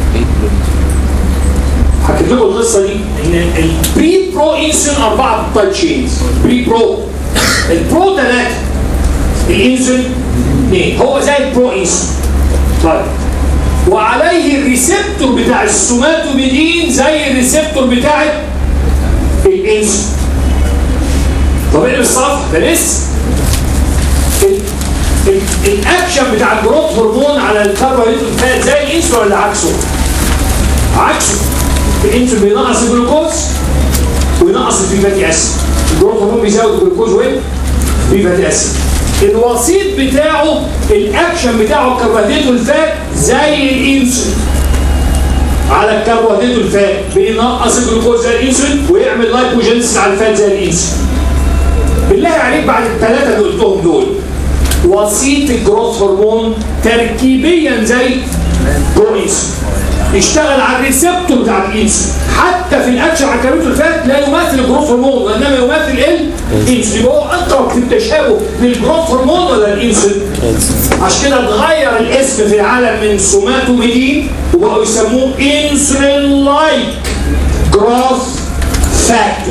حكيت لكم القصه دي ان البري برو انسولين اربعه بيبتايد تشينز بري برو البرو ثلاثه الانسولين اثنين هو زي البرو انسولين طيب وعليه الريسبتور بتاع السوماتوميدين زي الريسبتور بتاع الانسولين طب ايه الصف ده لسه ال- ال- الاكشن بتاع الجروث هرمون على الكربوهيدرات الفات زي الانسولين ولا عكسه؟ عكسه الانسولين بينقص الجلوكوز وينقص الفري فاتي اسيد الجروث هرمون بيزود الجلوكوز والفري فاتي اسيد الوسيط بتاعه الاكشن بتاعه الكربوهيدرات والفات زي الانسولين على الكربوهيدرات والفات بينقص الجلوكوز زي الانسولين ويعمل لايبوجينسيس على الفات زي الانسولين بالله عليك بعد الثلاثه اللي قلتهم دول وسيط الجروث هرمون تركيبيا زي بروينسولين يشتغل على الريسبتور بتاع الانسولين حتى في الاكشن على الكربوهيدرات والفات لا يمثل الجروث هرمون وانما يمثل الانسولين يبقى هو اقرب في التشابه للجروث هرمون ولا الانسولين عشان كده اتغير الاسم في العالم من سوماتوميدين وبقوا يسموه انسولين لايك جروث فاكتور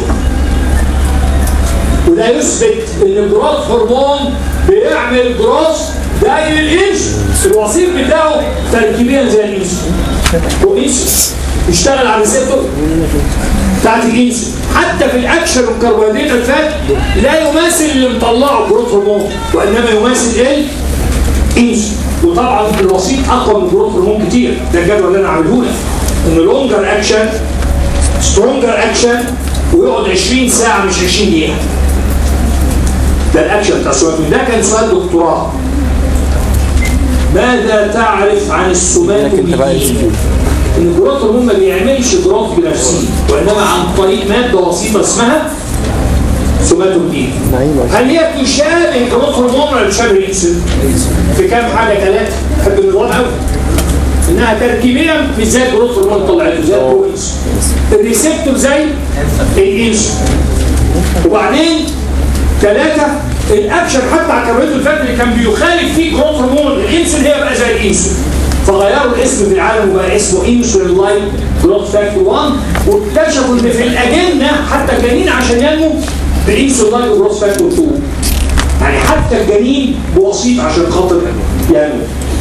وده يثبت ان الجروث هرمون بيعمل جروث زي الانسولين الوسيط بتاعه تركيبيا زي الانسولين وانسولين يشتغل على الريسبتور بتاعت الانسولين حتى في الاكشن والكربوهيدرات الفات لا يماثل اللي مطلعه جروث هرمون وانما يماثل ايه؟ انسولين وطبعا الوسيط اقوى من جروث هرمون كتير ده الجدول اللي انا عامله لك ان لونجر اكشن سترونجر اكشن ويقعد 20 ساعه مش 20 دقيقه ده الاكشن بتاع السوماتوم ده كان سؤال دكتوراه ماذا تعرف عن السوماتوم انت بقى ان الجروث هرمون ما بيعملش جروث بنفسه وانما عن طريق ماده وسيطه اسمها سوماتوبين نعيم هل هي تشابه جروث هرمون ولا تشابه الانسولين؟ في كام حاجه ثلاثه بحب النظام قوي انها تركيبيا مش زي الجروث هرمون طلعته زي البروينس الريسبتور زي الانسولين وبعدين ثلاثه الاكشن حتى على الكربوهيدرات الفات اللي كان بيخالف فيه جروث هرمون الانسولين هي بقى زي الانسولين فغيروا الاسم في العالم وبقى اسمه انسولين لايك جروث فاكتور 1 واكتشفوا ان في الاجنه حتى الجنين عشان ينمو بانسولين لايك جروث فاكتور 2 يعني حتى الجنين بوسيط عشان خاطر ينمو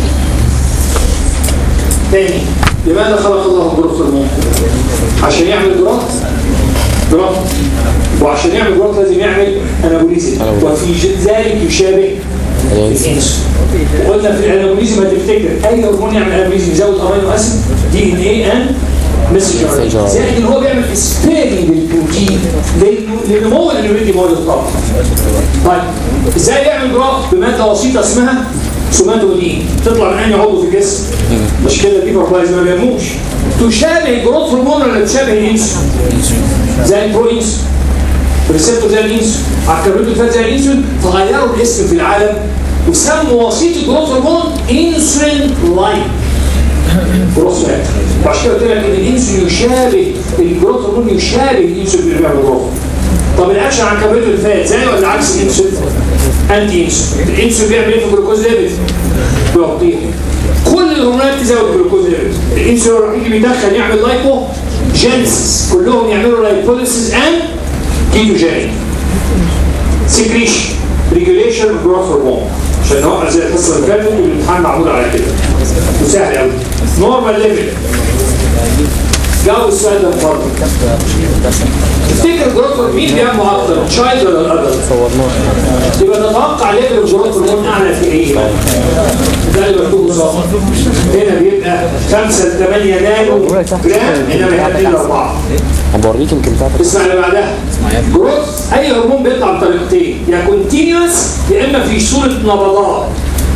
تاني لماذا خلق الله جروث هرمون؟ عشان يعمل جروث جروث وعشان يعمل جروث لازم يعمل انابوليزم وفي ذلك يشابه الانسولين وقلنا في الانابوليزم هتفتكر اي هرمون يعمل انابوليزم يزود امينو اسيد دي ان اي ان مسجر Messenger. زائد ان هو بيعمل اسبيرنج للبروتين لل- لنمو الانيميتي مول الطاقه طيب ازاي يعمل جراف بماده وسيطه اسمها سوماتودين تطلع من اي عضو في الجسم مش كده دي فوربلايز ما بينموش تشابه جروث هرمون ولا تشابه الانسولين زي البروينس ريسبتور زي الانسولين على الكربوهيدرات الفات زي الانسولين فغيروا الاسم في العالم وسموا وسيط الجروث هرمون انسولين لايك جروث فاكتور وعشان كده قلت لك ان الانسولين يشابه الجروث هرمون يشابه الانسولين اللي بيعمل جروث طب الاكشن على الكربوهيدرات الفات زي ولا عكس الانسولين؟ انتي انسولين الانسولين بيعمل ايه في الجلوكوز ليفل؟ بيغطيه كل الهرمونات تزود الجلوكوز ليفل الانسولين الوحيد اللي بيدخل يعمل لايبو جينيسيس كلهم يعملوا لايبوليسيس اند كيتوجين سكريشن ريجوليشن جروث هرمون عشان نوقع زي الحصه اللي فاتت والامتحان معمول على كده وسهل قوي نورمال ليفل جاوب السؤال ده برضه تفتكر جروث هرمون مين بيعمل اكتر تشايلد ولا الادلت؟ صورناه يبقى نتوقع ليفل الجروث هرمون اعلى في ايه؟ ده اللي مكتوب قصاده هنا بيبقى 5 ل 8 نانو جرام انما هنا 2 ل 4 هبوريك يمكن بتاعتك اسمع اللي بعدها جروث اي هرمون بيطلع بطريقتين يا كونتينوس يا اما في صوره نبضات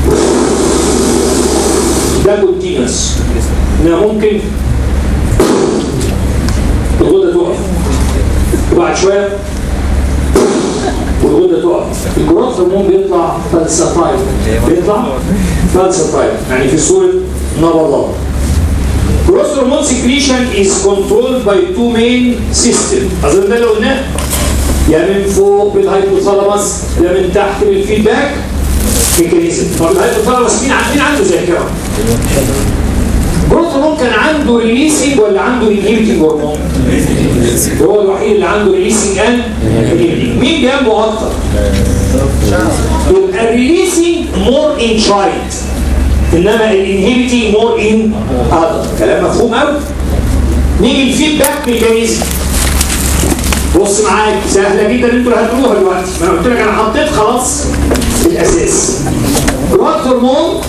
ده كونتينوس انها ممكن الغده تقف وبعد شويه والغده تقف الجروث هرمون بيطلع فلسفايل بيطلع فلسفايل يعني في صوره نبضات Growth hormone secretion is controlled by two main systems أظن ده اللي قلناه يا من فوق بالهايبوثالاموس يا من تحت بالفيدباك ميكانيزم طب الهايبوثالاموس مين ع- مين عنده ذاكرة؟ جروث هرمون كان عنده ريليسنج ولا عنده انهيبيتنج هرمون؟ هو الوحيد اللي عنده ريليسنج اند مين جنبه اكتر؟ يبقى الريليسنج مور ان ترايد انما الانهيبيتنج مور ان اذر كلام مفهوم قوي نيجي الفيدباك ميكانيزم بص معاك سهله جدا انتوا اللي هتقولوها دلوقتي ما انا قلت لك انا حطيت خلاص الاساس جروث هرمون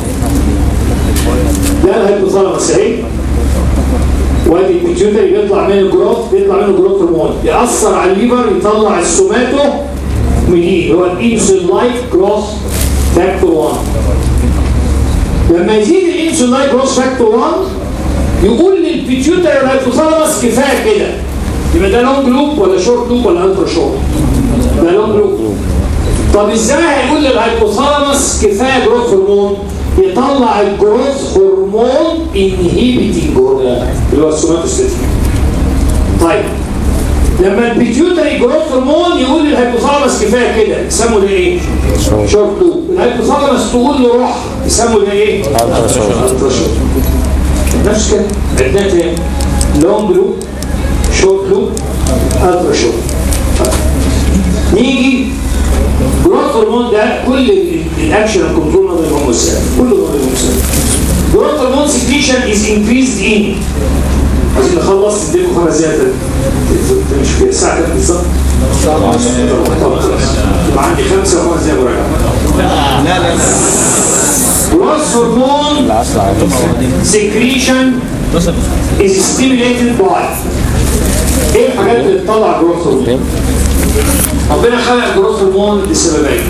ده الهيبوثالاموس اهي وادي البيتيوتري بيطلع منه الجروث بيطلع منه جروث هرمون يأثر على الليفر يطلع السوماتو منين هو الانسولين لايك جروث فاكتور 1 لما يزيد الانسولين لايك جروث فاكتور 1 يقول للبيتيوتري والهيبوثالاموس كفايه كده يبقى ده لونج لوب ولا شورت لوب ولا الترا شورت ده لونج لوب طب ازاي هيقول للهيبوثالاموس كفايه جروث هرمون يطلع الجروث هرمون انهيبيتنج هرمون اللي هو السوماتوستاتين طيب لما البيتيوتري جروث هرمون يقول للهيبوثالاموس كفايه كده يسموا ده ايه؟ شورت لوب الهيبوثالاموس تقول له روح يسموا ده ايه؟ الترا شورت. الترا شورت نفس كده عندنا تاني لونج لوب شورت لوب الترا شورت نيجي جروث هرمون ده كل ال- الاكشن كنترول نظر الهرمون السام كله نظر الهرمون السام جروث هرمون سكريشن از انكريزد ان عايزين نخلص الساعه كام بالظبط؟ طب خلاص يبقى عندي خمسه وخمس دقايق مراجعه لا لا لا Growth hormone العصر على secretion is stimulated by ايه الحاجات اللي بتطلع جروث هرمون؟ ربنا خلق جروث هرمون لسببين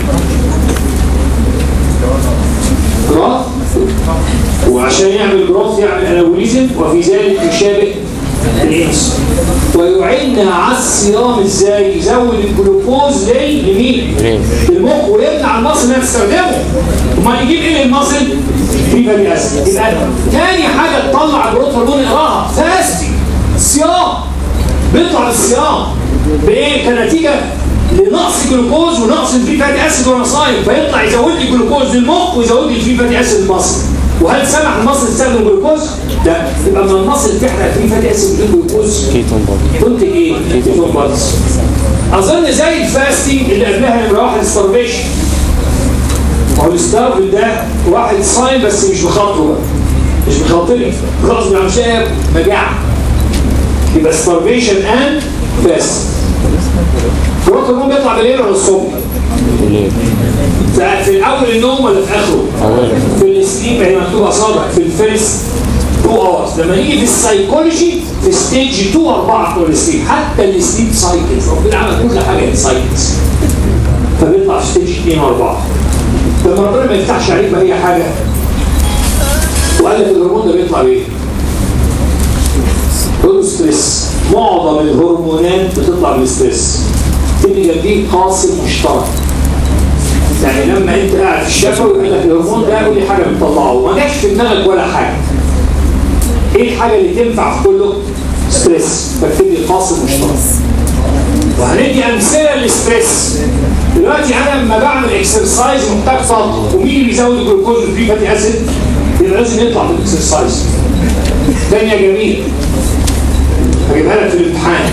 جروث وعشان يعمل جروث يعمل انابوليزم وفي ذلك يشابه الانس ويعيننا على الصيام ازاي يزود الجلوكوز ليه لمين؟ برين. للمخ ويمنع المصل انها تستخدمه امال يجيب ايه للمصل؟ في فاتي اسيد يبقى تاني حاجه تطلع جروث هرمون اقراها فاستنج صيام بيطلع بالصيام بايه كنتيجه لنقص الجلوكوز ونقص الفري فاتي اسيد وانا صايم فيطلع يزود لي الجلوكوز للمخ ويزود لي الفري فاتي اسيد للمصل وهل سمح المصل يستخدم جلوكوز؟ لا يبقى من المصل تحرق الفري فاتي اسيد بدون جلوكوز كيتون بودي كنت ايه؟ كيتون بادز اظن زي الفاستنج اللي قبلها نمره واحد ستارفيشن ما هو الستارف ده واحد صايم بس مش بخاطره بقى مش بخاطري غصب عن شايف مجاعه يبقى ستارفيشن اند فاست الجروث هرمون بيطلع بالليل ولا الصبح؟ بالليل في في اول النوم ولا في اخره؟ أوله. في السليب هي مكتوبه صابع في الفيرست 2 اورز لما نيجي في السايكولوجي في ستيج 2 4 بتوع السليب حتى السليب سايكلز ربنا عمل كل حاجه سايكلز فبيطلع في ستيج 2 و4 لما ربنا ما يفتحش عليك بأي حاجه وقال لك الهرمون ده بيطلع بايه؟ كله ستريس معظم الهرمونات بتطلع من الستريس تبقى جنبيه قاسم مشترك يعني لما انت قاعد في الشفا ويقول لك الهرمون ده قول لي حاجه بتطلعه ما جاش في دماغك ولا حاجه ايه الحاجه اللي تنفع في كله ستريس فاكتب لي قاسم مشترك وهندي امثله للستريس دلوقتي انا لما بعمل اكسرسايز محتاج طاقه ومين اللي بيزود الجلوكوز والفري فاتي اسيد يبقى لازم يطلع في الاكسرسايز تانية جميل هجيبها لك في الامتحان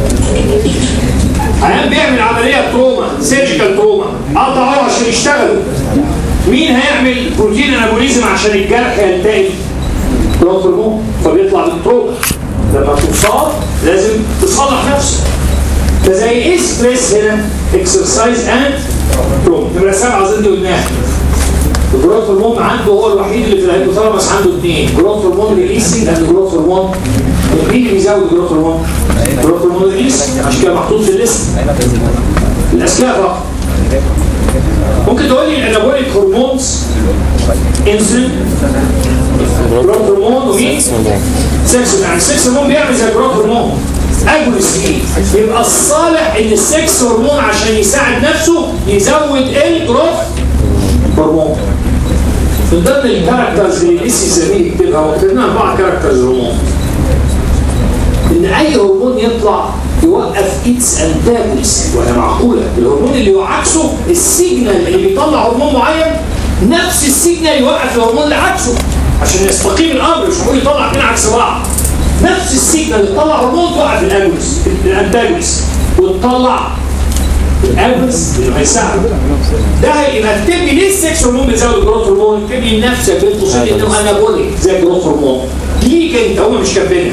عيان بيعمل عملية تروما سيرجيكال تروما قطعوه عشان يشتغلوا مين هيعمل بروتين انابوليزم عشان الجرح يلتئم؟ جروث هرمون فبيطلع بالتروما لما تصاب لازم تصلح نفسك فزي ايه ستريس هنا؟ اكسرسايز اند تروما نمرة سبعة اظن قلناها الجروث هرمون عنده هو الوحيد اللي في الهيبوثالاموس عنده اثنين جروث هرمون ريليسنج اند جروث هرمون مين اللي بيزود جروث هرمون؟ جروث هرمون ريليس عشان كده محطوط في الليست الاسماء فقط ممكن تقول لي الانابوليك هرمونز انسولين جروث هرمون ومين؟ سكس يعني السكس هرمون بيعمل زي جروث هرمون اجونست فيه يبقى الصالح ان السكس هرمون عشان يساعد نفسه يزود الجروث هرمون من ضمن الكاركترز اللي لسه سميه يكتبها وكتبنا اربع كاركترز هرمون ان اي هرمون يطلع يوقف اتس انتاجونست وهي معقوله الهرمون اللي يعكسه السيجنال اللي بيطلع هرمون معين نفس السيجنال يوقف الهرمون اللي عكسه عشان يستقيم الامر مش هقول يطلع اثنين عكس بعض نفس السيجنال اللي تطلع هرمون توقف الاجونست الانتاجونست وتطلع الاجونست اللي هيساعد ده هيبقى اكتب لي ليه السكس هرمون بيزود الجروث هرمون اكتب لي لنفسك بين قوسين انه انابوليك زي الجروث هرمون ليك انت هم مش كاتبينها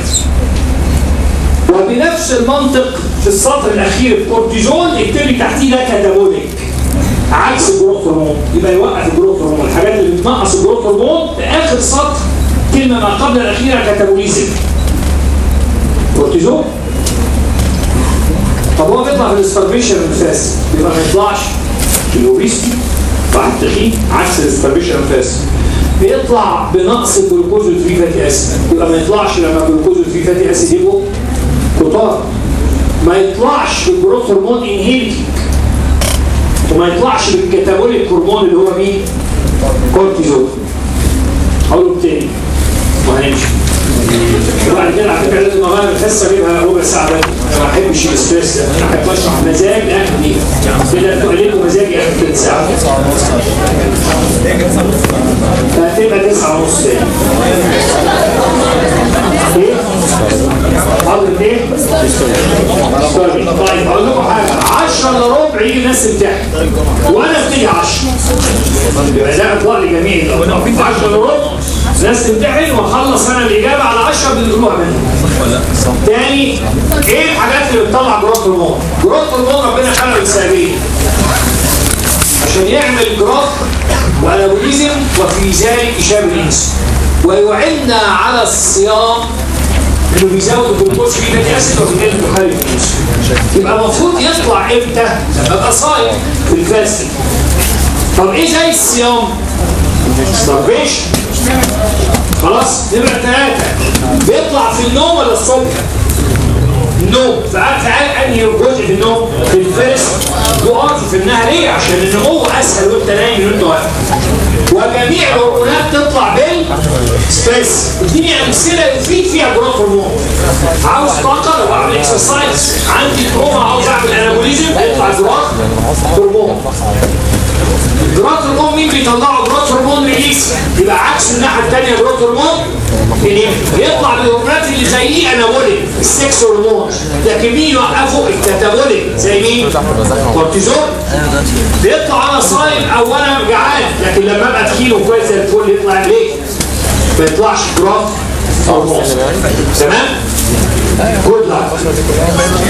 وبنفس المنطق في السطر الاخير الكورتيزون اكتب لي تحتيه ده كاتابوليك عكس الجروث هرمون يبقى يوقف الجروث هرمون الحاجات اللي بتنقص الجروث هرمون في اخر سطر كلمه ما قبل الاخيره كاتابوليزم كورتيزون طب هو بيطلع في الستارفيشن الفاسد يبقى ما يطلعش في الاوبيستي واحد تخين عكس الستارفيشن الفاسد بيطلع بنقص الجلوكوز والفري فاتي اسيد يبقى ما يطلعش لما الجلوكوز والفري فاتي اسيد يبقوا كتار ما يطلعش بالجروث هرمون انهيبيتنج وما يطلعش بالكتابوليك هرمون اللي هو مين؟ كورتيزون هقوله تاني وهنمشي وبعد كده على فكره لازم اغير الحصه اجيبها ربع ساعه بس انا ما بحبش الاستريس ده انا بحب اشرح مزاج اخر دقيقه كده انتوا عليكم مزاجي اخر ثلث ساعه فهتبقى تسعة ونص تاني ايه؟ حاضر ايه؟ طيب اقول لكم حاجه 10 الا ربع يجي الناس تمتحن وانا ابتدي 10 يبقى ده اطلاق لجميع 10 الا ربع ناس تمتحن واخلص انا الاجابه على 10 بيقولوها منهم تاني ايه الحاجات اللي بتطلع جروث هرمون؟ جروث هرمون ربنا خلقه لسببين عشان يعمل جروث وانابوليزم وفي ذلك اشابه الانس ويعنا على الصيام انه بيزود الجلوكوز في فاتي اسيد وبيقل بخارج الانس يبقى المفروض يطلع امتى؟ لما ابقى صايم في الفاستنج طب ايه زي الصيام؟ ستارفيشن خلاص نمرة ثلاثة بيطلع في النوم ولا الصبح؟ النوم فقال فقال انهي جزء في النوم في الفيرست يقف في النهر ليه؟ عشان النمو اسهل وانت نايم من وانت واقف وجميع الهرمونات تطلع بالستريس اديني امثله يفيد فيها جروث هرمون عاوز طاقه لو اعمل اكسرسايز عندي تروما عاوز اعمل انابوليزم يطلع جروث هرمون جروث هرمون مين بيطلعه جروث هرمون ريليس يبقى عكس الناحيه الثانيه جروث هرمون يطلع بالهرمونات اللي زيه انابوليك السكس هرمون لكن مين يوقفه الكاتابوليك زي مين كورتيزون بيطلع انا صايم او انا جعان لكن لما ابقى تخينه كويس زي الفل يطلع ليه ما يطلعش جروث هرمون تمام جود لاك